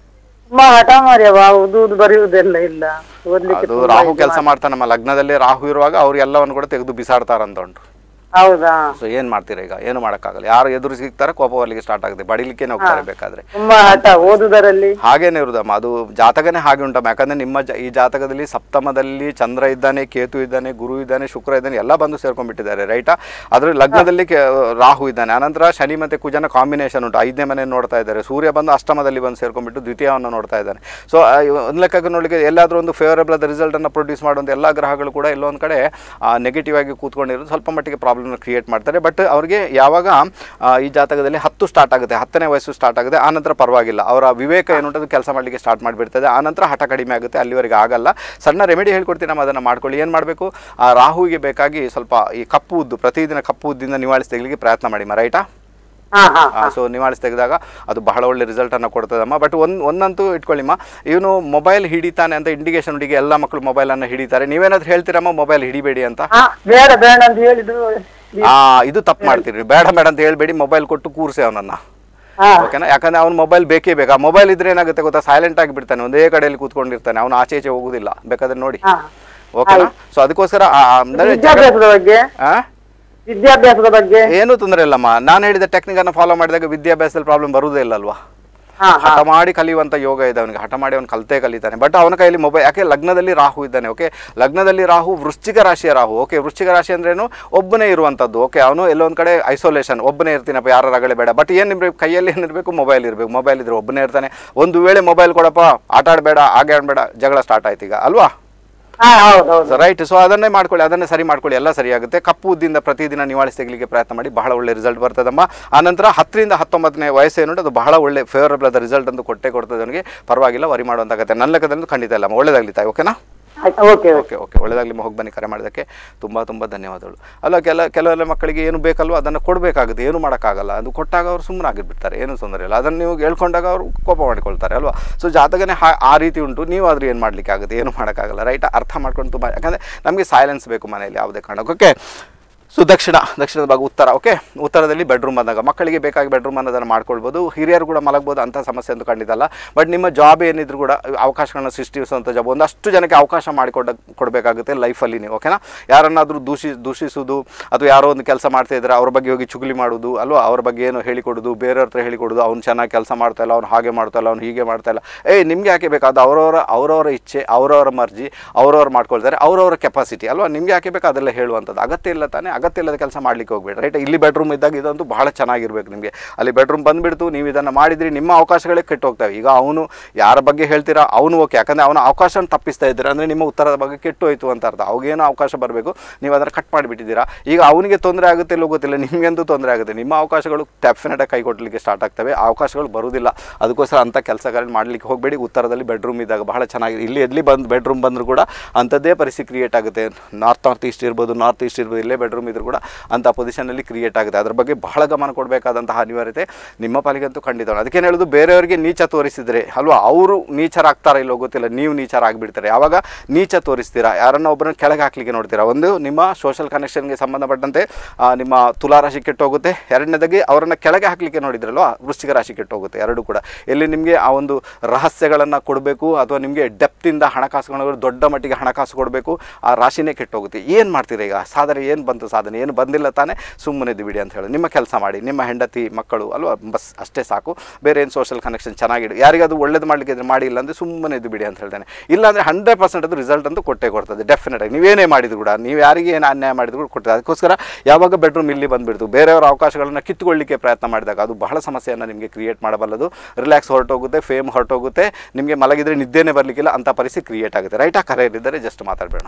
Speaker 6: ತುಂಬಾ ಹಠ ಮಾರ್ಯವ ಓದುವುದು ಬರೆಯುವುದೆಲ್ಲ ಇಲ್ಲ ಓದ್ಲಿಕ್ಕೆ
Speaker 1: ಅದು
Speaker 6: ತುಂಬಾ
Speaker 1: ರಾಹು
Speaker 6: ಇದು
Speaker 1: ಕೆಲಸ ಮಾಡ್ತಾನೆ ನಮ್ಮ ಲಗ್ನದಲ್ಲಿ ರಾಹು ಇರುವಾಗ ಅವ್ರು ಎಲ್ಲವನ್ನು ಕೂಡ ತೆಗೆದು ಬಿಸಾಡ್ತಾರಂತ ಉಂಟು
Speaker 6: ಹೌದಾ
Speaker 1: ಸೊ ಏನ್ ಮಾಡ್ತೀರಾ ಈಗ ಏನು ಮಾಡೋಕ್ಕಾಗಲ್ಲ ಯಾರು ಎದುರು ಸಿಗ್ತಾರೆ ಕೋಪ ಬರ್ಲಿಕ್ಕೆ ಸ್ಟಾರ್ಟ್ ಆಗುತ್ತೆ ಬಡಿಲಿಕ್ಕೆ ಹೋಗ್ತಾರೆ ಬೇಕಾದ್ರೆ
Speaker 6: ತುಂಬಾ ಹಠ ಓದುದರಲ್ಲಿ
Speaker 1: ಹಾಗೇನೆ ಇರುದಮ್ಮ ಅದು ಜಾತಕನೇ ಹಾಗೆ ಉಂಟಮ್ಮ ಯಾಕಂದ್ರೆ ನಿಮ್ಮ ಜ- ಈ ಜಾತಕದಲ್ಲಿ ಸಪ್ತಮದಲ್ಲಿ ಚಂದ್ರ ಇದ್ದಾನೆ ಕೇತು ಇದ್ದಾನೆ ಗುರು ಇದ್ದಾನೆ ಶುಕ್ರ ಇದ್ದಾನೆ ಎಲ್ಲ ಬಂದು ಸೇರ್ಕೊಂಡ್ಬಿಟ್ಟಿದ್ದಾರೆ ರೈಟಾ ಅದ್ರ ಲಗ್ನದಲ್ಲಿ ಕೆ- ರಾಹು ಇದ್ದಾನೆ ಅನಂತರ ಶನಿ ಮತ್ತೆ ಕುಜನ ಕಾಂಬಿನೇಷನ್ ಉಂಟು ಐದನೇ ಮನೆ ನೋಡ್ತಾ ಇದ್ದಾರೆ ಸೂರ್ಯ ಬಂದು ಅಷ್ಟಮದಲ್ಲಿ ಬಂದು ಸೇರ್ಕೊಂಡ್ಬಿಟ್ಟು ದ್ವಿತೀಯವನ್ನು ನೋಡ್ತಾ ಇದ್ದಾನೆ ಸೊ ಒಂದು ಲೆಕ್ಕಕ್ಕೆ ನೋಡಲಿಕ್ಕೆ ಎಲ್ಲಾದರೂ ಒಂದು ಫೇವರಬಲ್ ಆದ ರಿಸಲ್ಟ್ ಅನ್ನು ಪ್ರೊಡ್ಯೂಸ್ ಮಾಡುವಂಥ ಎಲ್ಲ ಗ್ರಹಗಳು ಕೂಡ ಎಲ್ಲೊಂದು ಕಡೆ ನೆಗೆಟಿವ್ ಆಗಿ ಕೂತ್ಕೊಂಡಿರೋದು ಸ್ವಲ್ಪ ಮಟ್ಟಿಗೆ ಪ್ರಾಬ್ಲಮ್ ಕ್ರಿಯೇಟ್ ಮಾಡ್ತಾರೆ ಬಟ್ ಅವ್ರಿಗೆ ಯಾವಾಗ ಆ, ಈ ಜಾತಕದಲ್ಲಿ ಹತ್ತು ಸ್ಟಾರ್ಟ್ ಆಗುತ್ತೆ ಹತ್ತನೇ ವಯಸ್ಸು ಸ್ಟಾರ್ಟ್ ಆಗುತ್ತೆ ಆನಂತರ ಪರವಾಗಿಲ್ಲ ಅವರ ವಿವೇಕ ಏನುಂಟು ಅದು ಕೆಲಸ ಮಾಡಲಿಕ್ಕೆ ಸ್ಟಾರ್ಟ್ ಮಾಡಿಬಿಡ್ತದೆ ಆನಂತರ ಹಠ ಕಡಿಮೆ ಆಗುತ್ತೆ ಅಲ್ಲಿವರೆಗೆ ಆಗಲ್ಲ ಸಣ್ಣ ರೆಮಿಡಿ ಹೇಳ್ಕೊಡ್ತೀನಿ ನಮ್ಮ ಅದನ್ನು ಮಾಡ್ಕೊಳ್ಳಿ ಏನು ಮಾಡಬೇಕು ಆ ರಾಹುವಿಗೆ ಬೇಕಾಗಿ ಸ್ವಲ್ಪ ಈ ಕಪ್ಪು ಉದ್ದು ಪ್ರತಿದಿನ ಕಪ್ಪು ಉದ್ದಿಂದ ನಿವಾಳಿಸಿ ತೆಗಲಿಕ್ಕೆ ಪ್ರಯತ್ನ ಮಾಡಿ ರೈಟಾ
Speaker 6: ಹಾ ಹಾ
Speaker 1: ಸೊ ನಿವಾಳಿಸಿ ತೆಗೆದಾಗ ಅದು ಬಹಳ ಒಳ್ಳೆ ರಿಸಲ್ಟನ್ನು ಕೊಡ್ತದಮ್ಮ ಬಟ್ ಒಂದು ಒಂದಂತೂ ಇಟ್ಕೊಳ್ಳಿಮ್ಮ ಇವನು ಮೊಬೈಲ್ ಹಿಡಿತಾನೆ ಅಂತ ಇಂಡಿಕೇಶನ್ ಹುಡುಗಿ ಎಲ್ಲ ಮಕ್ಕಳು ಮೊಬೈಲನ್ನು ಹಿಡಿತಾರೆ ನೀವೇನಾದ್ರೂ ಹೇಳ್ತೀರಮ್ಮ ಮೊಬೈಲ್ ಹಿಡಿಬೇಡಿ ಅಂತ
Speaker 6: ಹಾ ಬೇಡ ಬೇಡ ಅಂತ ಹೇಳಿದ್ರು
Speaker 1: ಆ ಇದು ತಪ್ಪು ಮಾಡ್ತೀರಿ ಬೇಡ ಬೇಡ ಅಂತ ಹೇಳ್ಬೇಡಿ ಮೊಬೈಲ್ ಕೊಟ್ಟು ಕೂರಿಸಿ ಅವನನ್ನ
Speaker 6: ಹಾ
Speaker 1: ಓಕೆನಾ ಯಾಕಂದ್ರೆ ಅವ್ನು ಮೊಬೈಲ್ ಬೇಕೇ ಬೇಕಾ ಮೊಬೈಲ್ ಇದ್ರೆ ಏನಾಗುತ್ತೆ ಗೊತ್ತಾ ಸೈಲೆಂಟ್ ಆಗಿ ಬಿಡ್ತಾನೆ ಒಂದೇ ಕಡೆಯಲ್ಲಿ ಕೂತ್ಕೊಂಡಿರ್ತಾನೆ ಅವನು ಆಚೆ ಈಚೆ ಹೋಗುದಿಲ್ಲ ಬೇಕಾದ್ರೆ ನೋಡಿ
Speaker 6: ಹಾ
Speaker 1: ಓಕೆನಾ ಸೊ ಅದಕ್ಕೋಸ್ಕರ ಆ- ಆ- ಅಂದ್ರೆ ಜಗ-
Speaker 6: ವಿದ್ಯಾಭ್ಯಾಸದ ಬಗ್ಗೆ
Speaker 1: ಆ?
Speaker 6: ವಿದ್ಯಾಭ್ಯಾಸದ ಬಗ್ಗೆ
Speaker 1: ಏನೂ ತೊಂದರೆ ಇಲ್ಲಮ್ಮ ನಾನು ಹೇಳಿದ ಟೆಕ್ನಿಕ್ ಅನ್ನು ಫಾಲೋ ಮಾಡಿದಾಗ ವಿದ್ಯಾಭ್ಯಾಸದಲ್ಲಿ ಪ್ರಾಬ್ಲಮ್ ಬರುವುದೇ ಇಲ್ಲಲ್ವಾ
Speaker 6: ಹಾ ಹಾ
Speaker 1: ಹಠ ಮಾಡಿ ಕಲಿಯುವಂತ ಯೋಗ ಇದೆ ಅವನಿಗೆ ಹಠ ಮಾಡಿ ಅವನು ಕಲಿತೇ ಕಲಿತಾನೆ ಬಟ್ ಅವನ ಕೈಯಲ್ಲಿ ಮೊಬೈಲ್ ಯಾಕೆ ಲಗ್ನದಲ್ಲಿ ರಾಹು ಇದ್ದಾನೆ ಓಕೆ ಲಗ್ನದಲ್ಲಿ ರಾಹು ವೃಶ್ಚಿಕ ರಾಶಿಯ ರಾಹು ಓಕೆ ವೃಶ್ಚಿಕ ರಾಶಿ ಅಂದ್ರೇನು ಒಬ್ಬನೇ ಇರುವಂಥದ್ದು ಓಕೆ ಅವನು ಎಲ್ಲೊಂದು ಕಡೆ ಐಸೋಲೇಷನ್ ಒಬ್ಬನೇ ಇರ್ತೀನಪ್ಪ ಯಾರ ರಗಳೆ ಬೇಡ ಬಟ್ ಏನು ಇರಬೇಕು ಕೈಯಲ್ಲಿ ಏನಿರಬೇಕು ಮೊಬೈಲ್ ಇರಬೇಕು ಮೊಬೈಲ್ ಇದ್ರೆ ಒಬ್ಬನೇ ಇರ್ತಾನೆ ಒಂದು ವೇಳೆ ಮೊಬೈಲ್ ಕೊಡಪ್ಪ ಆಟ ಆಡಬೇಡ ಹಾಗೆ ಆಡಬೇಡ ಜಗಳ ಸ್ಟಾರ್ಟ್ ಆಯ್ತು ಈಗ ಅಲ್ವಾ
Speaker 6: ಹಾ ಹೌದು ಹೌದು
Speaker 1: ರೈಟ್ ಸೊ ಅದನ್ನೇ ಮಾಡ್ಕೊಳ್ಳಿ ಅದನ್ನೇ ಸರಿ ಮಾಡ್ಕೊಳ್ಳಿ ಎಲ್ಲ ಸರಿಯಾಗುತ್ತೆ ಕಪ್ಪು ಉದ್ದಿಂದ ಪ್ರತಿದಿನ ನಿವಾಳಿಸಿ ತೆಗಲಿಕ್ಕೆ ಪ್ರಯತ್ನ ಮಾಡಿ ಬಹಳ ಒಳ್ಳೆ ರಿಸಲ್ಟ್ ಬರ್ತದಮ್ಮ ಆನಂತರ ಹತ್ತರಿಂದ ಹತ್ತೊಂಬತ್ತನೇ ವಯಸ್ಸು ಏನುಂಟು ಅದು ಬಹಳ ಒಳ್ಳೆ ಫೇವರಬಲ್ ಆದ ರಿಸಲ್ಟ್ ಅಂತ ಕೊಟ್ಟೆ ಕೊಡ್ತದೆ ಅವನಿಗೆ ಪರವಾಗಿಲ್ಲ ವರಿ ಮಾಡುವಂತಾಗತ್ತೆ ನನ್ನ ಲೆಕ್ಕದಲ್ಲಿ ಖಂಡಿತ ಇಲ್ಲ ಒಳ್ಳೇದಾಗ್ಲಿ ತಾಯಿ ಓಕೆನಾ
Speaker 6: ಆಯ್ತು ಓಕೆ ಓಕೆ
Speaker 1: ಓಕೆ ಓಕೆ ಒಳ್ಳೇದಾಗಲಿ ಹೋಗಿ ಬನ್ನಿ ಕರೆ ಮಾಡೋದಕ್ಕೆ ತುಂಬ ತುಂಬ ಧನ್ಯವಾದಗಳು ಅಲ್ಲ ಕೆಲ ಕೆಲವೆಲ್ಲ ಮಕ್ಕಳಿಗೆ ಏನು ಬೇಕಲ್ವೋ ಅದನ್ನು ಕೊಡಬೇಕಾಗುತ್ತೆ ಏನು ಮಾಡೋಕ್ಕಾಗಲ್ಲ ಅದು ಕೊಟ್ಟಾಗ ಅವರು ಸುಮ್ಮನೆ ಆಗಿಬಿಡ್ತಾರೆ ಏನು ತೊಂದರೆ ಇಲ್ಲ ಅದನ್ನು ನೀವು ಹೇಳ್ಕೊಂಡಾಗ ಅವರು ಕೋಪ ಮಾಡಿಕೊಳ್ತಾರೆ ಅಲ್ವಾ ಸೊ ಜಾತಕನೇ ಹಾ ಆ ರೀತಿ ಉಂಟು ನೀವು ಆದರೂ ಏನು ಮಾಡಲಿಕ್ಕೆ ಆಗುತ್ತೆ ಏನು ಮಾಡೋಕ್ಕಾಗಲ್ಲ ರೈಟ್ ಅರ್ಥ ಮಾಡ್ಕೊಂಡು ತುಂಬ ಯಾಕಂದರೆ ನಮಗೆ ಸೈಲೆನ್ಸ್ ಬೇಕು ಮನೆಯಲ್ಲಿ ಯಾವುದೇ ಕಾರಣಕ್ಕೆ ಓಕೆ ಸೊ ದಕ್ಷಿಣ ದಕ್ಷಿಣದ ಭಾಗ ಉತ್ತರ ಓಕೆ ಉತ್ತರದಲ್ಲಿ ಬೆಡ್ರೂಮ್ ಬಂದಾಗ ಮಕ್ಕಳಿಗೆ ಬೇಕಾಗಿ ಬೆಡ್ರೂಮ್ ಅನ್ನೋದನ್ನು ಮಾಡ್ಕೊಳ್ಬೋದು ಹಿರಿಯರು ಕೂಡ ಮಲಗ್ಬೋದು ಅಂಥ ಸಮಸ್ಯೆ ಅಂತೂ ಖಂಡಿತ ಅಲ್ಲ ಬಟ್ ನಿಮ್ಮ ಜಾಬ್ ಏನಿದ್ರು ಕೂಡ ಅವಕಾಶಗಳನ್ನ ಸೃಷ್ಟಿಸುವಂಥ ಜಾಬ್ ಒಂದಷ್ಟು ಜನಕ್ಕೆ ಅವಕಾಶ ಮಾಡಿಕೊಡ ಕೊಡಬೇಕಾಗುತ್ತೆ ಲೈಫಲ್ಲಿ ನೀವು ಓಕೆನಾ ಯಾರನ್ನಾದರೂ ದೂಷಿ ದೂಷಿಸುವುದು ಅಥವಾ ಯಾರೋ ಒಂದು ಕೆಲಸ ಮಾಡ್ತಾ ಇದ್ದಾರೆ ಅವ್ರ ಬಗ್ಗೆ ಹೋಗಿ ಚುಗಲಿ ಮಾಡೋದು ಅಲ್ವಾ ಅವ್ರ ಬಗ್ಗೆ ಏನು ಹೇಳಿಕೊಡೋದು ಬೇರೆಯವ್ರ ಹತ್ರ ಹೇಳಿಕೊಡೋದು ಅವ್ನು ಚೆನ್ನಾಗಿ ಕೆಲಸ ಮಾಡ್ತಾ ಇಲ್ಲ ಅವ್ನು ಹಾಗೆ ಮಾಡ್ತಾ ಇಲ್ಲ ಅವ್ನು ಹೀಗೆ ಮಾಡ್ತಾ ಇಲ್ಲ ಏಯ್ ನಿಮಗೆ ಯಾಕೆ ಬೇಕು ಅದು ಅವರವರ ಅವರವರ ಇಚ್ಛೆ ಅವರವರ ಮರ್ಜಿ ಅವರವ್ರು ಮಾಡ್ಕೊಳ್ತಾರೆ ಅವರವರ ಕೆಪಾಸಿಟಿ ಅಲ್ವಾ ನಿಮಗೆ ಯಾಕೆ ಬೇಕು ಅದೆಲ್ಲ ಹೇಳುವಂಥದ್ದು ಅಗತ್ಯ ಇಲ್ಲ ತಾನೇ ಅಗತ್ಯ ಇಲ್ಲದ ಕೆಲಸ ಮಾಡ್ಲಿಕ್ಕೆ ಹೋಗ್ಬೇಡಿ ರೈಟ್ ಇಲ್ಲಿ ಬೆಡ್ರೂಮ್ ಇದ್ದಾಗ ಇದಂತೂ ಬಹಳ ಚೆನ್ನಾಗಿರ್ಬೇಕು ನಿಮಗೆ ಅಲ್ಲಿ ಬೆಡ್ರೂಮ್ ಬಂದುಬಿಡ್ತು ನೀವು ಇದನ್ನು ಮಾಡಿದ್ರಿ ನಿಮ್ಮ ಅವಕಾಶಗಳೇ ಕೆಟ್ಟು ಹೋಗ್ತವೆ ಈಗ ಅವನು ಯಾರ ಬಗ್ಗೆ ಹೇಳ್ತೀರಾ ಅವನು ಓಕೆ ಯಾಕಂದರೆ ಅವನ ಅವಕಾಶ ತಪ್ಪಿಸ್ತಾ ಇದ್ದೀರಾ ಅಂದರೆ ನಿಮ್ಮ ಉತ್ತರದ ಬಗ್ಗೆ ಕೆಟ್ಟು ಹೋಯ್ತು ಅಂತ ಅರ್ಥ ಅವಾಗೇನೋ ಅವಕಾಶ ಬರಬೇಕು ನೀವು ಅದನ್ನು ಕಟ್ ಮಾಡಿಬಿಟ್ಟಿದ್ದೀರಾ ಈಗ ಅವನಿಗೆ ತೊಂದರೆ ಆಗುತ್ತೆ ಇಲ್ಲೋ ಗೊತ್ತಿಲ್ಲ ನಿಮಗಂತೂ ತೊಂದರೆ ಆಗುತ್ತೆ ನಿಮ್ಮ ಅವಕಾಶಗಳು ಡೆಫಿನೆಟಾಗಿ ಕೈ ಕೊಡಲಿಕ್ಕೆ ಸ್ಟಾರ್ಟ್ ಆಗ್ತವೆ ಆ ಅವಕಾಶಗಳು ಬರುವುದಿಲ್ಲ ಅದಕ್ಕೋಸ್ಕರ ಅಂಥ ಕೆಲಸಗಳನ್ನ ಮಾಡಲಿಕ್ಕೆ ಹೋಗಬೇಡಿ ಉತ್ತರದಲ್ಲಿ ಬೆಡ್ರೂಮ್ ಇದ್ದಾಗ ಬಹಳ ಚೆನ್ನಾಗಿ ಇಲ್ಲಿ ಎಲ್ಲಿ ಬಂದು ಬೆಡ್ರೂಮ್ ಬಂದರೂ ಕೂಡ ಅಂಥದ್ದೇ ಪರಿಸ್ಥಿತಿ ಕ್ರಿಯೇಟ್ ಆಗುತ್ತೆ ನಾರ್ತ್ ನಾರ್ತ್ ಈಸ್ಟ್ ಇರ್ಬೋದು ನಾರ್ತ್ ಈಸ್ಟ್ ಇರ್ಬೋದು ಇಲ್ಲೇ ಬೆಡ್ರೂಮ್ ಇದ್ರೂ ಕೂಡ ಅಂಥ ಪೊಸಿಷನಲ್ಲಿ ಕ್ರಿಯೇಟ್ ಆಗುತ್ತೆ ಅದ್ರ ಬಗ್ಗೆ ಬಹಳ ಗಮನ ಕೊಡಬೇಕಾದಂತಹ ಅನಿವಾರ್ಯತೆ ನಿಮ್ಮ ಪಾಲಿಗಂತೂ ಖಂಡಿತ ಅದಕ್ಕೆ ಹೇಳೋದು ಬೇರೆಯವರಿಗೆ ನೀಚ ತೋರಿಸಿದ್ರೆ ಅಲ್ವಾ ಅವರು ನೀಚರಾಗ್ತಾರಾ ಇಲ್ಲೋ ಗೊತ್ತಿಲ್ಲ ನೀವು ನೀಚರಾಗ್ಬಿಡ್ತಾರೆ ಯಾವಾಗ ನೀಚ ತೋರಿಸ್ತೀರಾ ಯಾರನ್ನ ಒಬ್ಬರನ್ನ ಕೆಳಗೆ ಹಾಕ್ಲಿಕ್ಕೆ ನೋಡ್ತೀರಾ ಒಂದು ನಿಮ್ಮ ಸೋಷಲ್ ಕನೆಕ್ಷನ್ಗೆ ಸಂಬಂಧಪಟ್ಟಂತೆ ಆ, ನಿಮ್ಮ ತುಲಾರಾಶಿ ಕೆಟ್ಟೋಗುತ್ತೆ ಎರಡನೇದಾಗಿ ಅವರನ್ನು ಕೆಳಗೆ ಹಾಕಲಿಕ್ಕೆ ನೋಡಿದ್ರಲ್ವಾ ವೃಶ್ಚಿಕ ರಾಶಿ ಕೆಟ್ಟೋಗುತ್ತೆ ಎರಡು ಕೂಡ ಎಲ್ಲಿ ನಿಮಗೆ ಆ ಒಂದು ರಹಸ್ಯಗಳನ್ನು ಕೊಡಬೇಕು ಅಥವಾ ನಿಮಗೆ ಡೆಪ್ತಿಂದ ಹಣಕಾಸುಗಳು ದೊಡ್ಡ ಮಟ್ಟಿಗೆ ಹಣಕಾಸು ಕೊಡಬೇಕು ಆ ರಾಶಿನೇ ಕೆಟ್ಟೋಗುತ್ತೆ ಏನು ಮಾಡ್ತೀರಾ ಈಗ ಸಾಧನೆ ಏನು ಬಂತು ಸಾಧನೆ ಏನು ಬಂದಿಲ್ಲ ತಾನೇ ಸುಮ್ಮನೆ ಬಿಡಿ ಅಂತ ಹೇಳಿ ನಿಮ್ಮ ಕೆಲಸ ಮಾಡಿ ನಿಮ್ಮ ಹೆಂಡತಿ ಮಕ್ಕಳು ಅಲ್ವಾ ಬಸ್ ಅಷ್ಟೇ ಸಾಕು ಬೇರೆ ಏನು ಸೋಷಲ್ ಕನೆಕ್ಷನ್ ಚೆನ್ನಾಗಿಡು ಯಾರಿಗಾದ್ರು ಒಳ್ಳೇದು ಮಾಡಲಿಕ್ಕೆ ಇದ್ರೆ ಮಾಡಿ ಇಲ್ಲ ಅಂದರೆ ಸುಮ್ಮನೆ ಇದು ಬಿಡಿ ಅಂತ ಹೇಳ್ತೇನೆ ಇಲ್ಲಾಂದರೆ ಹಂಡ್ರೆಡ್ ಪರ್ಸೆಂಟ್ ಅದು ರಿಸಲ್ಟ್ ಅಂತೂ ಕೊಟ್ಟೇ ಕೊಡ್ತದೆ ಡೆಫಿನೆಟ್ ಆಗಿ ನೀವೇನೇ ಮಾಡಿದ್ರು ಕೂಡ ನೀವು ಯಾರಿಗೆ ಏನು ಅನ್ಯಾಯ ಮಾಡಿದ್ರು ಕೂಡ ಕೊಡ್ತದೆ ಅದಕ್ಕೋಸ್ಕರ ಯಾವಾಗ ಬೆಡ್ರೂಮ್ ಇಲ್ಲಿ ಬಂದುಬಿಡ್ತು ಬೇರೆಯವರ ಅವಕಾಶಗಳನ್ನು ಕಿತ್ತುಕೊಳ್ಳಿಕ್ಕೆ ಪ್ರಯತ್ನ ಮಾಡಿದಾಗ ಅದು ಬಹಳ ಸಮಸ್ಯೆಯನ್ನು ನಿಮಗೆ ಕ್ರಿಯೇಟ್ ಮಾಡಬಲ್ಲದು ರಿಲ್ಯಾಕ್ಸ್ ಹೊರಟೋಗುತ್ತೆ ಫೇಮ್ ಹೊರಟೋಗುತ್ತೆ ನಿಮಗೆ ಮಲಗಿದ್ರೆ ನಿದ್ದೆನೇ ಬರಲಿಕ್ಕಿಲ್ಲ ಅಂಥ ಪರಿಸ್ಥಿತಿ ಕ್ರಿಯೇಟ್ ಆಗುತ್ತೆ ರೈಟ್ ಆ ಕರೆಯಲ್ಲಿದ್ದರೆ ಜಸ್ಟ್ ಮಾತಾಡಬೇಡ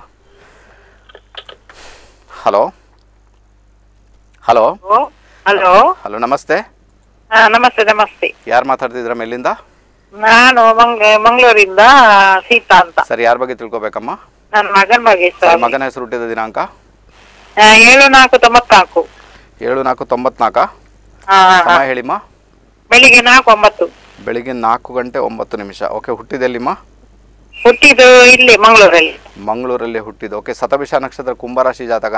Speaker 1: ಹಲೋ ಹಲೋ
Speaker 2: ಹಲೋ
Speaker 1: ಹಲೋ ನಮಸ್ತೆ
Speaker 2: ಹಾ ನಮಸ್ತೆ ನಮಸ್ತೆ
Speaker 1: ಯಾರು ಮಾತಾಡ್ತಿದ್ರ ಮೇಲಿಂದ
Speaker 2: ನಾನು ಮಂಗ್ ಮಂಗಳೂರಿಂದ ಸೀತಾ ಅಂತ
Speaker 1: ಸರಿ ಯಾರ ಬಗ್ಗೆ ತಿಳ್ಕೊಬೇಕಮ್ಮ
Speaker 2: ನನ್ನ ಮಗನ ಬಗ್ಗೆ
Speaker 1: ಸರ್
Speaker 2: ಸರ್
Speaker 1: ಮಗನ ಹೆಸರು ಹುಟ್ಟಿದ ದಿನಾಂಕ
Speaker 2: ಆ, ಏಳು ನಾಲ್ಕು ತೊಂಬತ್ನಾಲ್ಕು
Speaker 1: ಏಳು ನಾಲ್ಕು ತೊಂಬತ್ನಾಲ್ಕ
Speaker 2: ಹಾ, ಹಾ, ಹಾ.
Speaker 1: ಸಮಯ ಹೇಳಿಮ್ಮ
Speaker 2: ಬೆಳಿಗ್ಗೆ ನಾಲ್ಕು ಒಂಬತ್ತು
Speaker 1: ಬೆಳಿಗ್ಗೆ ನಾಲ್ಕು ಗಂಟೆ ಒಂಬತ್ತು ನಿಮಿಷ ಓಕೆ ಹುಟ್ಟಿದೆಲ್ಲಿಮ್ಮ
Speaker 2: ಹುಟ್ಟಿದ್ದು ಇಲ್ಲಿ ಮಂಗಳೂರಲ್ಲಿ
Speaker 1: ಮಂಗಳೂರಲ್ಲಿ ಹುಟ್ಟಿದ್ದು ಓಕೆ ಸತಭಿಷ ನಕ್ಷತ್ರ ಕುಂಭರಾಶಿ ಜಾತಕನ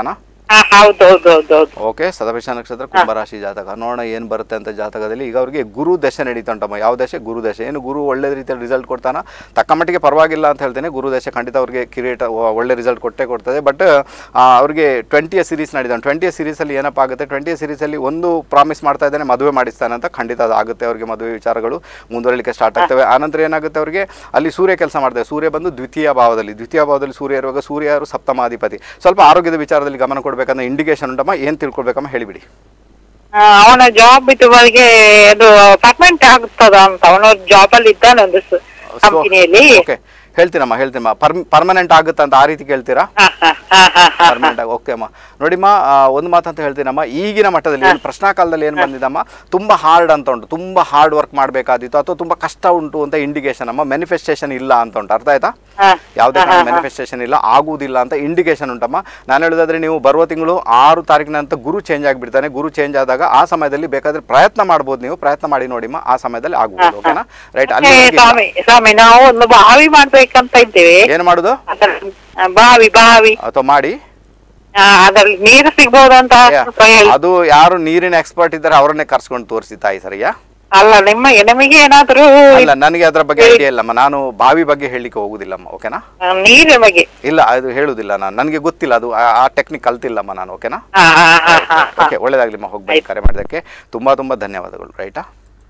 Speaker 7: ಹಾ ಹೌದೌದೌದೌದು
Speaker 1: ಓಕೆ ಸದಭಿಷ ನಕ್ಷತ್ರ ಕುಂಭರಾಶಿ ಜಾತಕ ನೋಡೋಣ ಏನು ಬರುತ್ತೆ ಅಂತ ಜಾತಕದಲ್ಲಿ ಈಗ ಅವರಿಗೆ ಗುರು ದಶೆ ನಡೀತುಂಟಮ್ಮ ಯಾವ ದಶೆ ಗುರು ದಶೆ ಏನು ಗುರು ಒಳ್ಳೆ ರೀತಿಯಲ್ಲಿ ರಿಸಲ್ಟ್ ಕೊಡ್ತಾನ ತಕ್ಕ ಮಟ್ಟಿಗೆ ಪರವಾಗಿಲ್ಲ ಅಂತ ಹೇಳ್ತೇನೆ ಗುರು ದಶೆ ಖಂಡಿತ ಅವ್ರಿಗೆ ಕಿರೀಟ ಒ- ಒಳ್ಳೆ ರಿಸಲ್ಟ್ ಕೊಟ್ಟೇ ಕೊಡ್ತದೆ ಬಟ್ ಅವ್ರಿಗೆ ಟ್ವೆಂಟಿಯ ಸೀರೀಸ್ ನಡೀತಾನೆ ಟ್ವೆಂಟಿಯ ಸೀರೀಸಲ್ಲಿ ಏನಪ್ಪ ಆಗುತ್ತೆ ಟ್ವೆಂಟಿಯ ಸೀರೀಸಲ್ಲಿ ಒಂದು ಪ್ರಾಮಿಸ್ ಮಾಡ್ತಾ ಇದ್ದಾನೆ ಮದುವೆ ಮಾಡಿಸ್ತಾನೆ ಅಂತ ಖಂಡಿತ ಅದು ಆಗುತ್ತೆ ಅವರಿಗೆ ಮದುವೆ ವಿಚಾರಗಳು ಮುಂದುವರಲಿಕ್ಕೆ ಸ್ಟಾರ್ಟ್ ಆಗ್ತವೆ ಆನಂತರ ಏನಾಗುತ್ತೆ ಅವರಿಗೆ ಅಲ್ಲಿ ಸೂರ್ಯ ಕೆಲಸ ಮಾಡ್ತಾರೆ ಸೂರ್ಯ ಬಂದು ದ್ವಿತೀಯ ಭಾವದಲ್ಲಿ ದ್ವಿತೀಯ ಭಾವದಲ್ಲಿ ಸೂರ್ಯ ಇರುವಾಗ ಸೂರ್ಯ ಅವರು ಸಪ್ತಮಾಧಿಪತಿ ಸ್ವಲ್ಪ ಆರೋಗ್ಯದ ವಿಚಾರದಲ್ಲಿ ಗಮನ ಕೊಡಬೇಕಂದ್ರೆ ಇಂಡಿಕೇಶನ್ ಉಂಟಮ್ಮ ಏನು ತಿಳ್ಕೊಳ್ಬೇಕಮ್ಮ ಹೇಳಿಬಿಡಿ
Speaker 7: ಆ, ಅವನ ಜಾಬ್ ಇದು ಬಗ್ಗೆ ಅದು ಪರ್ಮನೆಂಟ್ ಆಗ್ತದ ಅಂತ ಅವನ ಜಾಬ್ ಅಲ್ಲಿ ಇದ್ದಾನೆ ಒಂದು ಕಂಪನಿಯಲ್ಲಿ
Speaker 1: ಓಕೆ ಹೇಳ್ತೀನಮ್ಮ ಹೇಳ್ತೀನಮ್ಮ ಪರ್ಮ್ ಪರ್ಮನೆಂಟ್ ಆಗುತ್ತಾ ಅಂತ ಆ ರೀತಿ ಕೇಳ್ತೀರಾ ಪರ್ಮನೆಂಟ್ ಆಗಿ ಓಕೆ ಅಮ್ಮ ನೋಡಿಮ್ಮ ಆ, ಒಂದು ಮಾತಂತ ಹೇಳ್ತೀನಮ್ಮ ಈಗಿನ ಮಟ್ಟದಲ್ಲಿ ಏನು ಪ್ರಶ್ನಾ ಕಾಲದಲ್ಲಿ ಏನು ಬಂದಿದ್ದಮ್ಮ ತುಂಬ ಹಾರ್ಡ್ ಅಂತ ಉಂಟು ತುಂಬ ಹಾರ್ಡ್ ವರ್ಕ್ ಮಾಡಬೇಕಾದಿತ್ತು ಅಥವಾ ತುಂಬ ಕಷ್ಟ ಉಂಟು ಅಂತ ಇಂಡಿಕೇಶನ್ ಅಮ್ಮ ಮ್ಯಾನಿಫೆಸ್ಟೇಷನ್ ಇಲ್ಲ ಅಂತ ಉಂಟು ಅರ್ಥ ಆಯ್ತಾ ಯಾವುದೇ ಮ್ಯಾನಿಫೆಸ್ಟೇಷನ್ ಇಲ್ಲ ಆಗುವುದಿಲ್ಲ ಅಂತ ಇಂಡಿಕೇಶನ್ ಉಂಟಮ್ಮ ನಾನು ಹೇಳೋದಾದ್ರೆ ನೀವು ಬರುವ ತಿಂಗಳು ಆರು ತಾರೀಕಿನ ಅಂತ ಗುರು ಚೇಂಜ್ ಆಗಿಬಿಡ್ತಾನೆ ಗುರು ಚೇಂಜ್ ಆದಾಗ ಆ ಸಮಯದಲ್ಲಿ ಬೇಕಾದ್ರೆ ಪ್ರಯತ್ನ ಮಾಡ್ಬೋದು ನೀವು ಪ್ರಯತ್ನ ಮಾಡಿ ನೋಡಿಮ್ಮ ಆ ಸಮಯದಲ್ಲಿ ಆಗುವುದು ಓಕೆನಾ ರೈಟ್ ಅಲ್ಲಿ
Speaker 7: ಏ, ಸ್ವಾಮಿ ಸ್ವಾಮಿ ನಾವು ಒಂದು ಬಾವಿ ಮಾಡ್ಬೇಕಂತ ಇದ್ದೇವೆ
Speaker 1: ಏನು ಮಾಡೋದು
Speaker 7: ಅದ್ರಲ್ಲಿ, ಆ, ಬಾವಿ ಬಾವಿ
Speaker 1: ಅಥವಾ ಮಾಡಿ
Speaker 7: ಆ, ಅದ್ರಲ್ಲಿ ನೀರು ಸಿಗ್ಬೋದು ಅಂತ ಸ್ವಲ್ಪ ಹೇಳಿ.
Speaker 1: ಅದು ಯಾರು ನೀರಿನ ಎಕ್ಸ್ಪರ್ಟ್ ಇದ್ದಾರೆ ಅವರನ್ನೇ ಕರ್ಸ್ಕೊಂಡು ತೋರಿಸಿ ತಾಯಿ ಸರಿಯಾ
Speaker 7: ಅಲ್ಲ ನಿಮ್ಮ ನಿಮಗೆ ಏನಾದ್ರೂ
Speaker 1: ಅಲ್ಲ ನನಗೆ ಅದರ ಬಗ್ಗೆ ಐಡಿಯಾ ಇಲ್ಲಮ್ಮ ನಾನು ಬಾವಿ ಬಗ್ಗೆ ಹೇಳಲಿಕ್ಕೆ ಹೋಗುದಿಲ್ಲಮ್ಮ ಓಕೆನಾ
Speaker 7: ಆ, ನೀರಿನ ಬಗ್ಗೆ
Speaker 1: ಇಲ್ಲ ಅದು ಹೇಳುದಿಲ್ಲ ನಾನು ನನಗೆ ಗೊತ್ತಿಲ್ಲ ಅದು ಆ- ಆ ಟೆಕ್ನಿಕ್ ಕಲ್ತಿಲ್ಲಮ್ಮ ನಾನು ಓಕೆನಾ
Speaker 7: ಹಾ ಹಾ ಹಾ ಹಾ ಹಾ
Speaker 1: ಓಕೆ ಒಳ್ಳೇದಾಗ್ಲಿಮ್ಮ ಹೋಗ್ಬೇಕು ಕರೆ ಮಾಡಿದ್ದಕ್ಕೆ ತುಂಬಾ ತುಂಬಾ ಧನ್ಯವಾದಗಳು ರೈಟಾ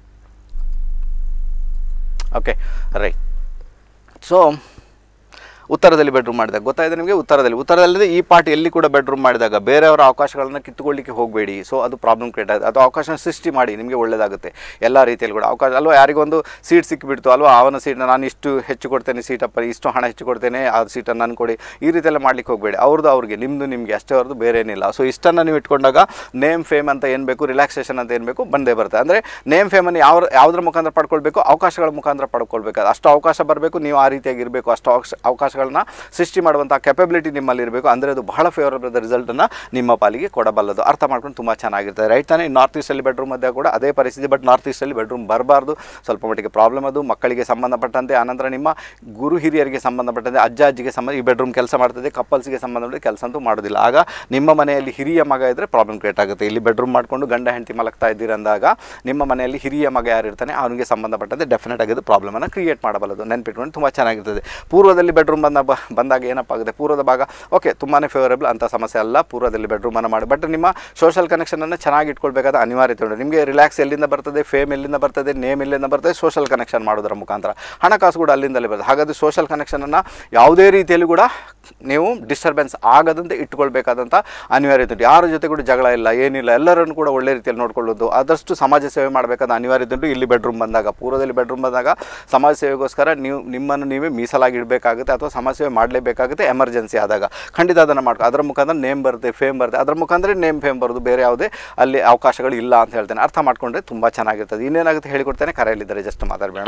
Speaker 1: ಓಕೆ ರೈಟ್ ಸೊ ಉತ್ತರದಲ್ಲಿ ಬೆಡ್ರೂಮ್ ಮಾಡಿದಾಗ ಗೊತ್ತಾಯಿದೆ ನಿಮಗೆ ಉತ್ತರದಲ್ಲಿ ಉತ್ತರದಲ್ಲದೆ ಈ ಪಾರ್ಟ್ ಎಲ್ಲಿ ಕೂಡ ಬೆಡ್ರೂಮ್ ಮಾಡಿದಾಗ ಬೇರೆಯವರ ಅವಕಾಶಗಳನ್ನು ಕಿತ್ತುಕೊಳ್ಳಿಕ್ಕೆ ಹೋಗಬೇಡಿ ಸೊ ಅದು ಪ್ರಾಬ್ಲಮ್ ಕ್ರಿಯೇಟ್ ಆಗುತ್ತೆ ಅಥವಾ ಅವಕಾಶ ಸೃಷ್ಟಿ ಮಾಡಿ ನಿಮಗೆ ಒಳ್ಳೆಯದಾಗುತ್ತೆ ಎಲ್ಲ ರೀತಿಯಲ್ಲಿ ಕೂಡ ಅವಕಾಶ ಅಲ್ವಾ ಯಾರಿಗೊಂದು ಸೀಟ್ ಸಿಕ್ಕಿಬಿಡ್ತು ಅಲ್ವಾ ಅವನ ಸೀಟ್ನ ನಾನು ಇಷ್ಟು ಹೆಚ್ಚು ಕೊಡ್ತೇನೆ ಸೀಟಪ್ಪ ಇಷ್ಟು ಹಣ ಹೆಚ್ಚು ಕೊಡ್ತೇನೆ ಆ ಸೀಟನ್ನು ನಾನು ಕೊಡಿ ಈ ರೀತಿಯೆಲ್ಲ ಮಾಡ್ಲಿಕ್ಕೆ ಹೋಗಬೇಡಿ ಅವ್ರದ್ದು ಅವ್ರಿಗೆ ನಿಮ್ಮದು ನಿಮಗೆ ಅಷ್ಟೇ ಅವ್ರದ್ದು ಬೇರೆ ಏನಿಲ್ಲ ಸೊ ಇಷ್ಟನ್ನು ನೀವು ಇಟ್ಕೊಂಡಾಗ ನೇಮ್ ಫೇಮ್ ಅಂತ ಏನು ಬೇಕು ರಿಲ್ಯಾಕ್ಸೇಷನ್ ಅಂತ ಏನು ಬೇಕು ಬಂದೇ ಬರುತ್ತೆ ಅಂದರೆ ನೇಮ್ ಫೇಮನ್ನು ಯಾವ ಯಾವುದ್ರ ಮುಖಾಂತರ ಪಡ್ಕೊಳ್ಬೇಕು ಅವಕಾಶಗಳ ಮುಖಾಂತರ ಪಡ್ಕೊಳ್ಬೇಕು ಅಷ್ಟು ಅವಕಾಶ ಬರಬೇಕು ನೀವು ಆ ರೀತಿಯಾಗಿ ಇರಬೇಕು ಅಷ್ಟು ಅವಕಾಶ ಅವಕಾಶಗಳನ್ನ ಸೃಷ್ಟಿ ಮಾಡುವಂಥ ಕೆಪಬಿಲಿಟಿ ನಿಮ್ಮಲ್ಲಿ ಇರಬೇಕು ಅಂದರೆ ಅದು ಬಹಳ ಫೇವರಬಲ್ ರಿಸಲ್ಟನ್ನು ನಿಮ್ಮ ಪಾಲಿಗೆ ಕೊಡಬಲ್ಲದು ಅರ್ಥ ಮಾಡ್ಕೊಂಡು ತುಂಬ ಚೆನ್ನಾಗಿರ್ತದೆ ರೈಟ್ ತಾನೇ ನಾರ್ತ್ ಈಸ್ಟಲ್ಲಿ ಬೆಡ್ರೂಮ್ ಮಧ್ಯೆ ಕೂಡ ಅದೇ ಪರಿಸ್ಥಿತಿ ಬಟ್ ನಾರ್ತ್ ಈಸ್ಟಲ್ಲಿ ಬೆಡ್ರೂಮ್ ಬರಬಾರ್ದು ಸ್ವಲ್ಪ ಮಟ್ಟಿಗೆ ಪ್ರಾಬ್ಲಮ್ ಅದು ಮಕ್ಕಳಿಗೆ ಸಂಬಂಧಪಟ್ಟಂತೆ ಆನಂತರ ನಿಮ್ಮ ಗುರು ಹಿರಿಯರಿಗೆ ಸಂಬಂಧಪಟ್ಟಂತೆ ಅಜ್ಜ ಅಜ್ಜಿಗೆ ಸಂಬಂಧ ಈ ಬೆಡ್ರೂಮ್ ಕೆಲಸ ಮಾಡ್ತದೆ ಕಪಲ್ಸ್ಗೆ ಸಂಬಂಧಪಟ್ಟ ಕೆಲಸ ಅಂತೂ ಮಾಡೋದಿಲ್ಲ ಆಗ ನಿಮ್ಮ ಮನೆಯಲ್ಲಿ ಹಿರಿಯ ಮಗ ಇದ್ದರೆ ಪ್ರಾಬ್ಲಮ್ ಕ್ರಿಯೇಟ್ ಆಗುತ್ತೆ ಇಲ್ಲಿ ಬೆಡ್ರೂಮ್ ಮಾಡಿಕೊಂಡು ಗಂಡ ಹೆಂಡತಿ ಮಲಗ್ತಾ ಇದ್ದೀರಿ ಅಂದಾಗ ನಿಮ್ಮ ಮನೆಯಲ್ಲಿ ಹಿರಿಯ ಮಗ ಯಾರು ಇರ್ತಾನೆ ಅವನಿಗೆ ಸಂಬಂಧಪಟ್ಟಂತೆ ಡೆಫಿನೆಟ್ ಆಗಿ ಪ್ರಾಬ್ಲಮನ್ನು ಕ್ರಿಯೇಟ್ ಮಾಡಬಲ್ಲದು ನೆನ್ಪಿಟ್ಕೊಂಡು ತುಂಬ ಚೆನ್ನಾಗಿರ್ತದೆ ಪೂರ್ವದಲ್ಲಿ ಬೆಡ್ರೂಮ್ ಬಂದ ಬ- ಬಂದಾಗ ಏನಪ್ಪ ಆಗುತ್ತೆ ಪೂರ್ವದ ಭಾಗ ಓಕೆ ತುಂಬಾ ಫೇವರೇಬಲ್ ಅಂತ ಸಮಸ್ಯೆ ಅಲ್ಲ ಪೂರ್ವದಲ್ಲಿ ಬೆಡ್ರೂಮನ್ನು ಮಾಡಿ ಬಟ್ ನಿಮ್ಮ ಸೋಷಲ್ ಕನೆಕ್ಷನನ್ನು ಚೆನ್ನಾಗಿ ಇಟ್ಕೊಳ್ಬೇಕಾದ ಅನಿವಾರ್ಯತೆ ಉಂಟು ನಿಮಗೆ ರಿಲ್ಯಾಕ್ಸ್ ಎಲ್ಲಿಂದ ಬರ್ತದೆ ಫೇಮ್ ಎಲ್ಲಿಂದ ಬರ್ತದೆ ನೇಮ್ ಎಲ್ಲಿಂದ ಬರ್ತದೆ ಸೋಷಲ್ ಕನೆಕ್ಷನ್ ಮಾಡೋದರ ಮುಖಾಂತರ ಹಣಕಾಸು ಕೂಡ ಅಲ್ಲಿಂದಲೇ ಬರ್ತದೆ ಹಾಗಾದರೆ ಸೋಷಲ್ ಕನೆಕ್ಷನನ್ನು ಯಾವುದೇ ರೀತಿಯಲ್ಲಿ ಕೂಡ ನೀವು ಡಿಸ್ಟರ್ಬೆನ್ಸ್ ಆಗದಂತೆ ಇಟ್ಕೊಳ್ಬೇಕಾದಂಥ ಅನಿವಾರ್ಯತೆ ಉಂಟು ಯಾರ ಜೊತೆ ಕೂಡ ಜಗಳ ಇಲ್ಲ ಏನಿಲ್ಲ ಎಲ್ಲರನ್ನು ಕೂಡ ಒಳ್ಳೆ ರೀತಿಯಲ್ಲಿ ನೋಡ್ಕೊಳ್ಳೋದು ಆದಷ್ಟು ಸಮಾಜ ಸೇವೆ ಮಾಡಬೇಕಾದ ಅನಿವಾರ್ಯತೆ ಉಂಟು ಇಲ್ಲಿ ಬೆಡ್ರೂಮ್ ಬಂದಾಗ ಪೂರ್ವದಲ್ಲಿ ಬೆಡ್ರೂಮ್ ಬಂದಾಗ ಸಮಾಜ ಸೇವೆಗೋಸ್ಕರ ನೀವು ನಿಮ್ಮನ್ನು ನೀವೇ ಮೀಸಲಾಗಿ ಇಡಬೇಕಾಗುತ್ತೆ ಅಥವಾ ಸಮಾಜ ಸೇವೆ ಮಾಡಲೇಬೇಕಾಗುತ್ತೆ ಎಮರ್ಜೆನ್ಸಿ ಆದಾಗ ಖಂಡಿತ ಅದನ್ನು ಮಾಡ್ಕೊ ಅದರ ಮುಖಾಂತರ ನೇಮ್ ಬರುತ್ತೆ ಫೇಮ್ ಬರುತ್ತೆ ಅದರ ಮುಖಾಂತರ ನೇಮ್ ಫೇಮ್ ಬರೋದು ಬೇರೆ ಯಾವುದೇ ಅಲ್ಲಿ ಅವಕಾಶಗಳು ಇಲ್ಲ ಅಂತ ಹೇಳ್ತೇನೆ ಅರ್ಥ ಮಾಡ್ಕೊಂಡ್ರೆ ತುಂಬ ಚೆನ್ನಾಗಿರ್ತದೆ ಇನ್ನೇನಾಗುತ್ತೆ ಹೇಳಿಕೊಡ್ತೇನೆ ಕರೆಯಲ್ಲಿದ್ದಾರೆ ಜಸ್ಟ್ ಮಾತಾಡಬೇಡ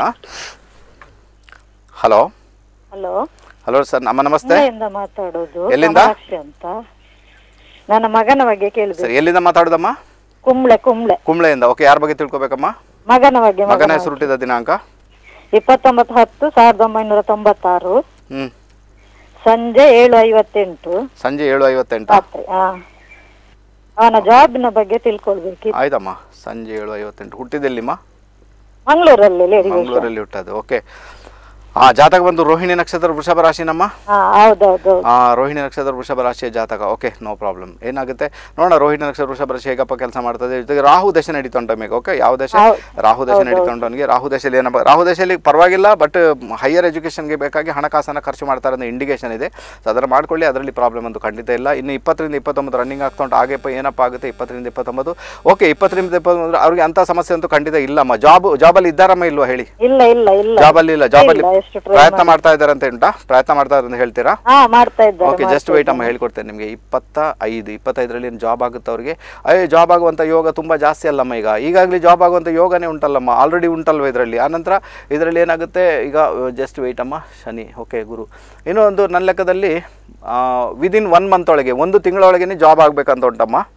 Speaker 1: ಹಲೋ
Speaker 8: ಹಲೋ
Speaker 1: ಹಲೋ ಸರ್ ನಮ್ಮ ನಮಸ್ತೆ
Speaker 8: ಮುಂಬೈಯಿಂದ ಮಾತಾಡೋದು
Speaker 1: ಎಲ್ಲಿಂದ?
Speaker 8: ಕಮಲಾಕ್ಷಿ ಅಂತ ನನ್ನ ಮಗನ ಬಗ್ಗೆ ಕೇಳಿದೆ
Speaker 1: ಸರ್ ಎಲ್ಲಿಂದ ಮಾತಾಡೋದಮ್ಮ
Speaker 8: ಕುಂಬ್ಳೆ ಕುಂಬ್ಳೆ
Speaker 1: ಕುಂಬ್ಳೆಯಿಂದ ಓಕೆ ಯಾರ ಬಗ್ಗೆ ತಿಳ್ಕೊಬೇಕಮ್ಮ
Speaker 8: ಮಗನ ಬಗ್ಗೆ
Speaker 1: ಮಗನ
Speaker 8: ಮಗನ
Speaker 1: ಹೆಸರು ಹುಟ್ಟಿದ ದಿನಾಂಕ
Speaker 8: ಇಪ್ಪತ್ತೊಂಬತ್ತು ಹತ್ತು ಸಾವಿರದ ಒಂಬೈನೂರ ತೊಂಬತ್ತಾರು
Speaker 1: ಹ್ಞೂ
Speaker 8: ಸಂಜೆ ಏಳು ಐವತ್ತೆಂಟು
Speaker 1: ಸಂಜೆ ಏಳು ಐವತ್ತೆಂಟು
Speaker 8: ರಾತ್ರಿ ಆ ಅವನ ಜಾಬಿನ ಬಗ್ಗೆ ತಿಳ್ಕೊಳ್ಬೇಕಿತ್ತು
Speaker 1: ಆಯ್ತಮ್ಮ ಸಂಜೆ ಏಳು ಐವತ್ತೆಂಟು ಹುಟ್ಟಿದೆಲ್ಲಿಮ್ಮ
Speaker 8: ಮಂಗಳೂರಲ್ಲಿ ಲೇಡಿ
Speaker 1: ಮಂಗಳೂರಲ್ಲಿ ಹುಟ್ಟದು ಓಕೆ ಹಾಂ ಜಾತಕ ಬಂದು ರೋಹಿಣಿ ನಕ್ಷತ್ರ ವೃಷಭ ರಾಶಿನಮ್ಮ
Speaker 8: ಹಾ ಹೌದೌದು
Speaker 1: ಆ, ರೋಹಿಣಿ ನಕ್ಷತ್ರ ವೃಷಭ ರಾಶಿಯ ಜಾತಕ ಓಕೆ ನೋ ಪ್ರಾಬ್ಲಮ್ ಏನಾಗುತ್ತೆ ನೋಡೋಣ ರೋಹಿಣಿ ನಕ್ಷತ್ರ ವೃಷಭ ರಾಶಿ ಹೇಗಪ್ಪ ಕೆಲಸ ಮಾಡ್ತದೆ ಜೊತೆಗೆ ರಾಹು ದಶೆ ನಡೀತುಂಟ ಮೇಗೆ ಓಕೆ ಯಾವ ದಶೆ
Speaker 8: ಹೌದು.
Speaker 1: ರಾಹು ದಶೆ
Speaker 8: ಹೌದು,
Speaker 1: ನಡೀತುಂಟು ಅವನಿಗೆ ರಾಹು ದಶೆಯಲ್ಲಿ ಏನಪ್ಪ ರಾಹು ದಶೆಯಲ್ಲಿ ಪರವಾಗಿಲ್ಲ ಬಟ್ ಹೈಯರ್ ಎಜುಕೇಷನ್ಗೆ ಬೇಕಾಗಿ ಹಣಕಾಸನ್ನು ಖರ್ಚು ಮಾಡ್ತಾರೆ ಅನ್ನೋ ಇಂಡಿಕೇಷನ್ ಇದೆ ಸೊ ಅದನ್ನು ಮಾಡ್ಕೊಳ್ಳಿ ಅದರಲ್ಲಿ ಪ್ರಾಬ್ಲಮ್ ಅಂತೂ ಖಂಡಿತ ಇಲ್ಲ ಇನ್ನು ಇಪ್ಪತ್ತರಿಂದ ಇಪ್ಪತ್ತೊಂಬತ್ತು ರನ್ನಿಂಗ್ ಆಗ್ತಾ ಉಂಟು ಹಾಗೆಪ್ಪ ಏನಪ್ಪ ಆಗುತ್ತೆ ಇಪ್ಪತ್ತರಿಂದ ಇಪ್ಪತ್ತೊಂಬತ್ತು ಓಕೆ ಇಪ್ಪತ್ತರಿಂದ ಇಪ್ಪತ್ತೊಂಬತ್ತು ಅವ್ರಿಗೆ ಅಂಥ ಸಮಸ್ಯೆ ಅಂತೂ ಖಂಡಿತ ಇಲ್ಲಮ್ಮ ಜಾಬ್ ಜಾಬಲ್ಲಿ ಇದ್ದಾರಮ್ಮ ಇಲ್ವಾ ಹೇಳಿ
Speaker 8: ಇಲ್ಲ ಇಲ್ಲ ಇಲ್ಲ
Speaker 1: ಜಾಬಲ್ಲಿ ಇಲ್ಲ ಜಾಬಲ್ಲಿ
Speaker 8: ಇಲ್ಲ, ಎಷ್ಟು try
Speaker 1: ಪ್ರಯತ್ನ
Speaker 8: ಮಾಡಿ-
Speaker 1: ಮಾಡ್ತಾ ಇದ್ದಾರೆ ಅಂತ ಉಂಟಾ ಪ್ರಯತ್ನ ಮಾಡ್ತಾ ಇದ್ದಾರೆ ಅಂತ ಹೇಳ್ತೀರಾ
Speaker 8: ಹಾ ಮಾಡ್ತಾ ಇದ್ದಾರೆ
Speaker 1: ಓಕೆ ಜಸ್ಟ್
Speaker 8: ಮಾಡ್ತಾ
Speaker 1: ವೆಯ್ಟ್ ಅಮ್ಮ
Speaker 8: ಇದ್ದಾರೆ.
Speaker 1: ಹೇಳ್ಕೊಡ್ತೇನೆ ನಿಮಗೆ ಇಪ್ಪತ್ತ ಐದು ಇಪ್ಪತ್ತೈದರಲ್ಲಿ ಏನು ಜಾಬ್ ಆಗುತ್ತೆ ಅವ್ರಿಗೆ ಅಯ್ಯೋ ಜಾಬ್ ಆಗುವಂಥ ಯೋಗ ತುಂಬ ಜಾಸ್ತಿ ಅಲ್ಲಮ್ಮ ಈಗ ಈಗಾಗಲೇ ಜಾಬ್ ಆಗುವಂಥ ಯೋಗನೇ ಉಂಟಲ್ಲಮ್ಮ ಆಲ್ರೆಡಿ ಉಂಟಲ್ವ ಇದರಲ್ಲಿ ಆನಂತರ ಇದರಲ್ಲಿ ಏನಾಗುತ್ತೆ ಈಗ ಜಸ್ಟ್ ವೆಯ್ಟ್ ಅಮ್ಮ ಶನಿ ಓಕೆ ಗುರು ಇನ್ನೂ ಒಂದು ನನ್ನ ಲೆಕ್ಕದಲ್ಲಿ ವಿದಿನ್ ಒನ್ ಮಂತ್ ಒಳಗೆ ಒಂದು ತಿಂಗಳೊಳಗೇ ಜಾಬ್ ಆಗಬೇಕಂತ ಉಂಟಮ್ಮ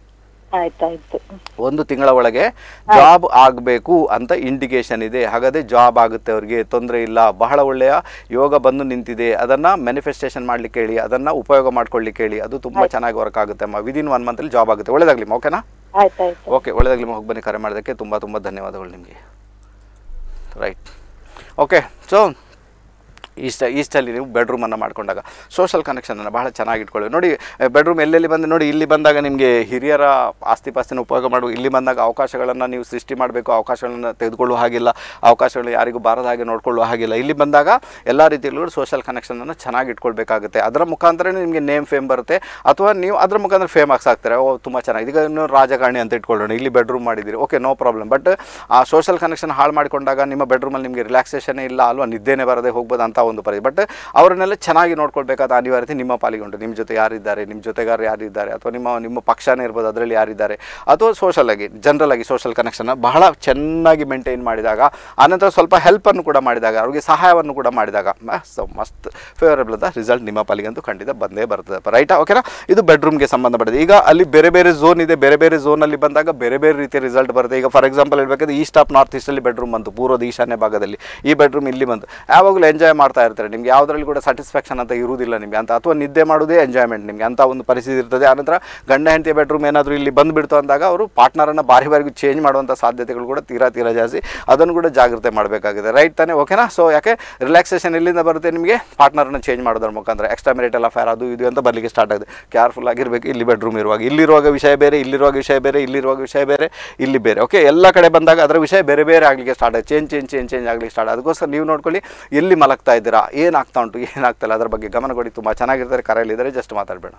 Speaker 8: ಆಯ್ತಾಯ್ತು
Speaker 1: ಒಂದು ತಿಂಗಳ ಒಳಗೆ ಜಾಬ್ ಆಗಬೇಕು ಅಂತ ಇಂಡಿಕೇಶನ್ ಇದೆ ಹಾಗಾದ್ರೆ ಜಾಬ್ ಆಗುತ್ತೆ ಅವ್ರಿಗೆ ತೊಂದರೆ ಇಲ್ಲ ಬಹಳ ಒಳ್ಳೆಯ ಯೋಗ ಬಂದು ನಿಂತಿದೆ ಅದನ್ನು ಮ್ಯಾನಿಫೆಸ್ಟೇಷನ್ ಮಾಡ್ಲಿಕ್ಕೆ ಹೇಳಿ ಅದನ್ನು ಉಪಯೋಗ ಮಾಡ್ಕೊಳ್ಳಿಕ್ಕೆ ಹೇಳಿ ಅದು ತುಂಬ ಚೆನ್ನಾಗಿ ವರ್ಕ್ ಆಗುತ್ತೆ ಅಮ್ಮ ವಿದಿನ್ ಒನ್ ಮಂತಲ್ಲಿ ಜಾಬ್ ಆಗುತ್ತೆ ಒಳ್ಳೇದಾಗ್ಲಿ ಓಕೆನಾ
Speaker 8: ಆಯ್ತಾಯ್ತು
Speaker 1: ಓಕೆ ಒಳ್ಳೆದಾಗಲಿ ಹೋಗಿ ಬನ್ನಿ ಕರೆ ಮಾಡೋದಕ್ಕೆ ತುಂಬ ತುಂಬ ಧನ್ಯವಾದಗಳು ನಿಮಗೆ ರೈಟ್ ಓಕೆ ಸೊ ಇಷ್ಟ ಇಷ್ಟಲ್ಲಿ ನೀವು ಬೆಡ್ರೂಮನ್ನು ಮಾಡ್ಕೊಂಡಾಗ ಸೋಷಲ್ ಕನೆಕ್ಷನನ್ನು ಬಹಳ ಚೆನ್ನಾಗಿ ಇಟ್ಕೊಳ್ಳಿ ನೋಡಿ ಬೆಡ್ರೂಮ್ ಎಲ್ಲೆಲ್ಲಿ ಬಂದು ನೋಡಿ ಇಲ್ಲಿ ಬಂದಾಗ ನಿಮಗೆ ಹಿರಿಯರ ಆಸ್ತಿ ಪಾಸ್ತಿನ ಉಪಯೋಗ ಮಾಡುವ ಇಲ್ಲಿ ಬಂದಾಗ ಅವಕಾಶಗಳನ್ನು ನೀವು ಸೃಷ್ಟಿ ಮಾಡಬೇಕು ಅವಕಾಶಗಳನ್ನು ತೆಗೆದುಕೊಳ್ಳುವ ಹಾಗಿಲ್ಲ ಅವಕಾಶಗಳು ಯಾರಿಗೂ ಬಾರದ ಹಾಗೆ ನೋಡ್ಕೊಳ್ಳುವ ಹಾಗಿಲ್ಲ ಇಲ್ಲಿ ಬಂದಾಗ ಎಲ್ಲ ರೀತಿಯಲ್ಲೂ ಸೋಷಲ್ ಕನೆಕ್ಷನನ್ನು ಚೆನ್ನಾಗಿ ಇಟ್ಕೊಳ್ಬೇಕಾಗುತ್ತೆ ಅದರ ಮುಖಾಂತರ ನಿಮಗೆ ನೇಮ್ ಫೇಮ್ ಬರುತ್ತೆ ಅಥವಾ ನೀವು ಅದರ ಮುಖಾಂತರ ಫೇಮಸ್ ಆಗ್ತಾರೆ ಓ ತುಂಬ ಚೆನ್ನಾಗಿದೆ ಈಗ ಇನ್ನು ರಾಜಕಾರಣಿ ಅಂತ ಇಟ್ಕೊಳ್ಳೋಣ ಇಲ್ಲಿ ಬೆಡ್ರೂಮ್ ಮಾಡಿದ್ದೀರಿ ಓಕೆ ನೋ ಪ್ರಾಬ್ಲಮ್ ಬಟ್ ಆ ಸೋಷಲ್ ಕನೆಕ್ಷನ್ ಹಾಳು ಮಾಡಿಕೊಂಡಾಗ ನಿಮ್ಮ ಬೆಡ್ರೂಮಲ್ಲಿ ನಿಮಗೆ ರಿಲ್ಯಾಕ್ಸೇಷನ್ ಇಲ್ಲ ಅಲ್ವಾ ನಿದ್ದೆನೇ ಬರದೆ ಹೋಗ್ಬೋದು ಅಂತ ಒಂದು ಪರಿ ಬಟ್ ಅವರನ್ನೆಲ್ಲ ಚೆನ್ನಾಗಿ ನೋಡ್ಕೊಳ್ಬೇಕಾದ ಅನಿವಾರ್ಯತೆ ನಿಮ್ಮ ಪಾಲಿಗೆ ಉಂಟು ನಿಮ್ಮ ಜೊತೆ ಯಾರಿದ್ದಾರೆ ನಿಮ್ಮ ಜೊತೆಗಾರ ಯಾರಿದ್ದಾರೆ ಅಥವಾ ನಿಮ್ಮ ನಿಮ್ಮ ಪಕ್ಷನೇ ಇರ್ಬೋದು ಅದರಲ್ಲಿ ಯಾರಿದ್ದಾರೆ ಅಥವಾ ಸೋಷಲ್ ಆಗಿ ಜನರಲ್ ಆಗಿ ಸೋಷಲ್ ಕನೆಕ್ಷನ್ ಬಹಳ ಚೆನ್ನಾಗಿ ಮೇಂಟೈನ್ ಮಾಡಿದಾಗ ಆನಂತರ ಸ್ವಲ್ಪ ಹೆಲ್ಪನ್ನು ಕೂಡ ಮಾಡಿದಾಗ ಅವ್ರಿಗೆ ಸಹಾಯವನ್ನು ಕೂಡ ಮಾಡಿದಾಗ ಸೊ ಮಸ್ತ್ ಫೇವರಬಲ್ ಆದ ರಿಸಲ್ಟ್ ನಿಮ್ಮ ಪಾಲಿಗಂತೂ ಖಂಡಿತ ಬಂದೇ ಬರ್ತದೆ ರೈಟಾ ಓಕೆನಾ ಇದು ಬೆಡ್ರೂಮ್ಗೆ ಸಂಬಂಧಪಟ್ಟಿದೆ ಈಗ ಅಲ್ಲಿ ಬೇರೆ ಬೇರೆ ಝೋನ್ ಇದೆ ಬೇರೆ ಬೇರೆ ಝೋನಲ್ಲಿ ಬಂದಾಗ ಬೇರೆ ಬೇರೆ ರೀತಿಯ ರಿಸಲ್ಟ್ ಬರುತ್ತೆ ಈಗ ಫಾರ್ ಎಕ್ಸಾಂಪಲ್ ಹೇಳ್ಬೇಕಾದ್ರೆ ಈಸ್ಟ್ ಆಫ್ ನಾರ್ತ್ ಈಸ್ಟಲ್ಲಿ ಬೆಡ್ರೂಮ್ ಬಂತು ಪೂರ್ವದ ಈಶಾನ್ಯ ಭಾಗದಲ್ಲಿ ಈ ಬೆಡ್ರೂಮ್ ಇಲ್ಲಿ ಬಂತು ಯಾವಾಗಲೂ ಎಂಜಾಯ್ ಮಾಡ್ತಾ ಇರ್ತಾರೆ ನಿಮ್ಗೆ ಯಾವುದರಲ್ಲಿ ಕೂಡ ಸ್ಯಾಟಿಸ್ಫ್ಯಾಕ್ಷನ್ ಅಂತ ಇರುವುದಿಲ್ಲ ನಿಮಗೆ ಅಂತ ಅಥವಾ ನಿದ್ದೆ ಮಾಡೋದೇ ಎಂಜಾಯ್ಮೆಂಟ್ ನಿಮಗೆ ಅಂತ ಒಂದು ಪರಿಸ್ಥಿತಿ ಇರ್ತದೆ ಆನಂತರ ಗಂಡ ಹೆಂಡತಿಯ ಬೆಡ್ರೂಮ್ ಏನಾದರೂ ಇಲ್ಲಿ ಬಂದುಬಿಡ್ತು ಅಂದಾಗ ಅವರು ಪಾರ್ಟ್ನರನ್ನು ಬಾರಿ ಬಾರಿಗೂ ಚೇಂಜ್ ಮಾಡುವಂಥ ಸಾಧ್ಯತೆಗಳು ಕೂಡ ತೀರಾ ತೀರಾ ಜಾಸ್ತಿ ಅದನ್ನು ಕೂಡ ಜಾಗ್ರತೆ ಮಾಡಬೇಕಾಗಿದೆ ರೈಟ್ ತಾನೇ ಓಕೆನಾ ಸೊ ಯಾಕೆ ರಿಲ್ಯಾಕ್ಸೇಷನ್ ಎಲ್ಲಿಂದ ಬರುತ್ತೆ ನಿಮಗೆ ಪಾರ್ಟ್ನರನ್ನು ಚೇಂಜ್ ಮಾಡೋದ್ರ ಮುಖಾಂತರ ಎಕ್ಸ್ಟ್ರಾ ಮೆರಿಟಲ್ ಅಫೇರ್ ಅದು ಇದು ಅಂತ ಬರಲಿಕ್ಕೆ ಸ್ಟಾರ್ಟ್ ಆಗಿದೆ ಕೇರ್ಫುಲ್ ಆಗಿರಬೇಕು ಇಲ್ಲಿ ಬೆಡ್ರೂಮ್ ಇರುವಾಗ ಇಲ್ಲಿರುವಾಗ ವಿಷಯ ಬೇರೆ ಇಲ್ಲಿರುವಾಗ ವಿಷಯ ಬೇರೆ ಇಲ್ಲಿರುವಾಗ ವಿಷಯ ಬೇರೆ ಇಲ್ಲಿ ಬೇರೆ ಓಕೆ ಎಲ್ಲ ಕಡೆ ಬಂದಾಗ ಅದರ ವಿಷಯ ಬೇರೆ ಬೇರೆ ಆಗಲಿಕ್ಕೆ ಸ್ಟಾರ್ಟ್ ಆಗಿದೆ ಚೇಂಜ್ ಚೇಂಜ್ ಚೇಂಜ್ ಚೇಂಜ್ ಆಗಲಿಕ್ಕೆ ಸ್ಟಾರ್ಟ್ ಅದಕ್ಕೋಸ್ಕರ ನೀವು ನೋಡ್ಕೊಳ್ಳಿ ಎಲ್ಲಿ ಮಲಗ್ತಾ ಇದ್ದೀರಾ ಏನಾಗ್ತಾ ಉಂಟು ಏನಾಗ್ತಾ ಇಲ್ಲ ಅದ್ರ ಬಗ್ಗೆ ಗಮನ ಕೊಡಿ ತುಂಬ ಚೆನ್ನಾಗಿರ್ತಾರೆ ಕರೆಯಲ್ಲಿದ್ದಾರೆ ಜಸ್ಟ್ ಮಾತಾಡಬೇಡ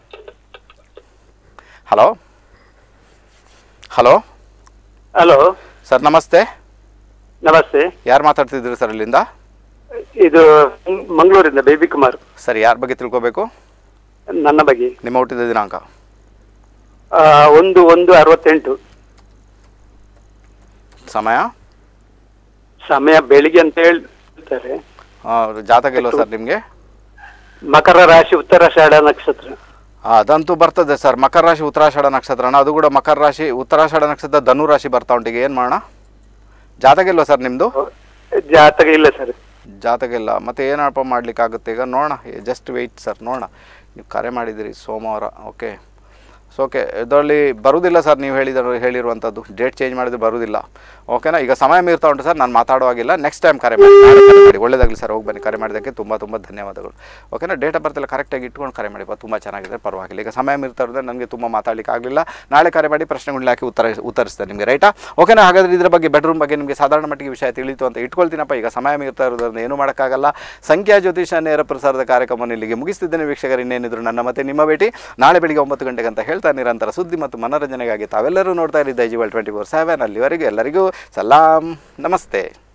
Speaker 1: ಹಲೋ ಹಲೋ
Speaker 9: ಹಲೋ
Speaker 1: ಸರ್ ನಮಸ್ತೆ
Speaker 9: ನಮಸ್ತೆ
Speaker 1: ಯಾರು ಮಾತಾಡ್ತಿದ್ದೀರಿ ಸರ್ ಇಲ್ಲಿಂದ
Speaker 9: ಇದು ಮಂಗಳೂರಿಂದ ಬೇಬಿ ಕುಮಾರ್
Speaker 1: ಸರಿ ಯಾರ ಬಗ್ಗೆ ತಿಳ್ಕೊಬೇಕು
Speaker 9: ನನ್ನ ಬಗ್ಗೆ
Speaker 1: ನಿಮ್ಮ ಹುಟ್ಟಿದ ದಿನಾಂಕ
Speaker 9: ಆ, ಒಂದು ಒಂದು ಅರವತ್ತೆಂಟು
Speaker 1: ಸಮಯ
Speaker 9: ಸಮಯ ಬೆಳಿಗ್ಗೆ ಅಂತ ಹೇಳ್ತಾರೆ
Speaker 1: ಆ, ಜಾತಕ ಇಲ್ವಾ ಸರ್ ನಿಮಗೆ
Speaker 9: ಮಕರ ರಾಶಿ ಉತ್ತರಾಷಾಢ ನಕ್ಷತ್ರ
Speaker 1: ಅದಂತೂ ಬರ್ತದೆ ಸರ್ ಮಕರ ರಾಶಿ ಉತ್ತರಾಷಾಢ ನಕ್ಷತ್ರನ ಅದು ಕೂಡ ಮಕರ ರಾಶಿ ಉತ್ತರಾಷಾಢ ನಕ್ಷತ್ರ ಧನು ರಾಶಿ ಬರ್ತಾ ಉಂಟು ಈಗ ಏನು ಮಾಡೋಣ ಜಾತಕ ಇಲ್ವಾ ಸರ್ ನಿಮ್ಮದು
Speaker 9: ಜಾತಕ ಇಲ್ಲ ಸರ್
Speaker 1: ಜಾತಕ ಇಲ್ಲ ಮತ್ತೆ ಏನಪ್ಪ ಮಾಡ್ಲಿಕ್ಕಾಗುತ್ತೆ ಈಗ ನೋಡೋಣ ಜಸ್ಟ್ ವೆಯ್ಟ್ ಸರ್ ನೋಡೋಣ ನೀವು ಕರೆ ಮಾಡಿದಿರಿ ಸೋಮವಾರ ಓಕೆ ಸೊ ಓಕೆ ಇದರಲ್ಲಿ ಬರುವುದಿಲ್ಲ ಸರ್ ನೀವು ಹೇಳಿದ ಹೇಳಿರುವಂಥದ್ದು ಡೇಟ್ ಚೇಂಜ್ ಮಾಡಿದ್ರೆ ಬರುವುದಿಲ್ಲ ಓಕೆನಾ ಈಗ ಸಮಯ ಮೀರ್ತಾ ಉಂಟು ಸರ್ ನಾನು ಮಾತಾಡುವಾಗಿಲ್ಲ ನೆಕ್ಸ್ಟ್ ಟೈಮ್ ಕರೆ ಮಾಡಿ ನಾಳೆ ಕರೆ ಮಾಡಿ ಒಳ್ಳೆದಾಗಲಿ ಸರ್ ಹೋಗಿ ಬನ್ನಿ ಕರೆ ಮಾಡಿದ್ದಕ್ಕೆ ತುಂಬ ತುಂಬ ಧನ್ಯವಾದಗಳು ಓಕೆನಾ ಡೇಟ್ ಆಫ್ ಬರ್ತ್ ಎಲ್ಲ ಕರೆಕ್ಟಾಗಿ ಇಟ್ಕೊಂಡು ಕರೆ ಮಾಡಿ ತುಂಬ ಚೆನ್ನಾಗಿದೆ ಪರವಾಗಿಲ್ಲ ಈಗ ಸಮಯ ಮೀರ್ತಾ ಇರೋದ್ರೆ ನನಗೆ ತುಂಬ ಮಾತಾಡಲಿಕ್ಕೆ ಆಗಲಿಲ್ಲ ನಾಳೆ ಕರೆ ಮಾಡಿ ಪ್ರಶ್ನೆಗಳನ್ನ ಹಾಕಿ ಉತ್ತರ ಉತ್ತರಿಸ್ತೇನೆ ನಿಮಗೆ ರೈಟಾ ಓಕೆನಾ ಹಾಗಾದ್ರೆ ಇದರ ಬಗ್ಗೆ ಬೆಡ್ರೂಮ್ ಬಗ್ಗೆ ನಿಮಗೆ ಸಾಧಾರಣ ಮಟ್ಟಿಗೆ ವಿಷಯ ತಿಳಿತು ಅಂತ ಇಟ್ಕೊಳ್ತೀನಪ್ಪ ಈಗ ಸಮಯ ಮೀರ್ತಾ ಇರೋದ್ರಿಂದ ಏನು ಮಾಡೋಕ್ಕಾಗಲ್ಲ ಸಂಖ್ಯಾ ಜ್ಯೋತಿಷ ನೇರ ಪ್ರಸಾರದ ಕಾರ್ಯಕ್ರಮವನ್ನು ಇಲ್ಲಿಗೆ ಮುಗಿಸ್ತಿದ್ದೇನೆ ವೀಕ್ಷಕರು ಇನ್ನೇನಿದ್ರು ನನ್ನ ಮತ್ತೆ ನಿಮ್ಮ ಭೇಟಿ ನಾಳೆ ಬೆಳಿಗ್ಗೆ ಒಂಬತ್ತು ಗಂಟೆಗೆ ಅಂತ ಹೇಳ್ತಾ ನಿರಂತರ ಸುದ್ದಿ ಮತ್ತು ಮನೋರಂಜನೆಗಾಗಿ ತಾವೆಲ್ಲರೂ ನೋಡ್ತಾ ಇರಿದ್ದ ಜೀವಲ್ ಟ್ವೆಂಟಿ ಫೋರ್ ಸೆವೆನ್ ಅಲ್ಲಿವರೆಗೂ ಎಲ್ಲರಿಗೂ ಸಲಾಂ ನಮಸ್ತೆ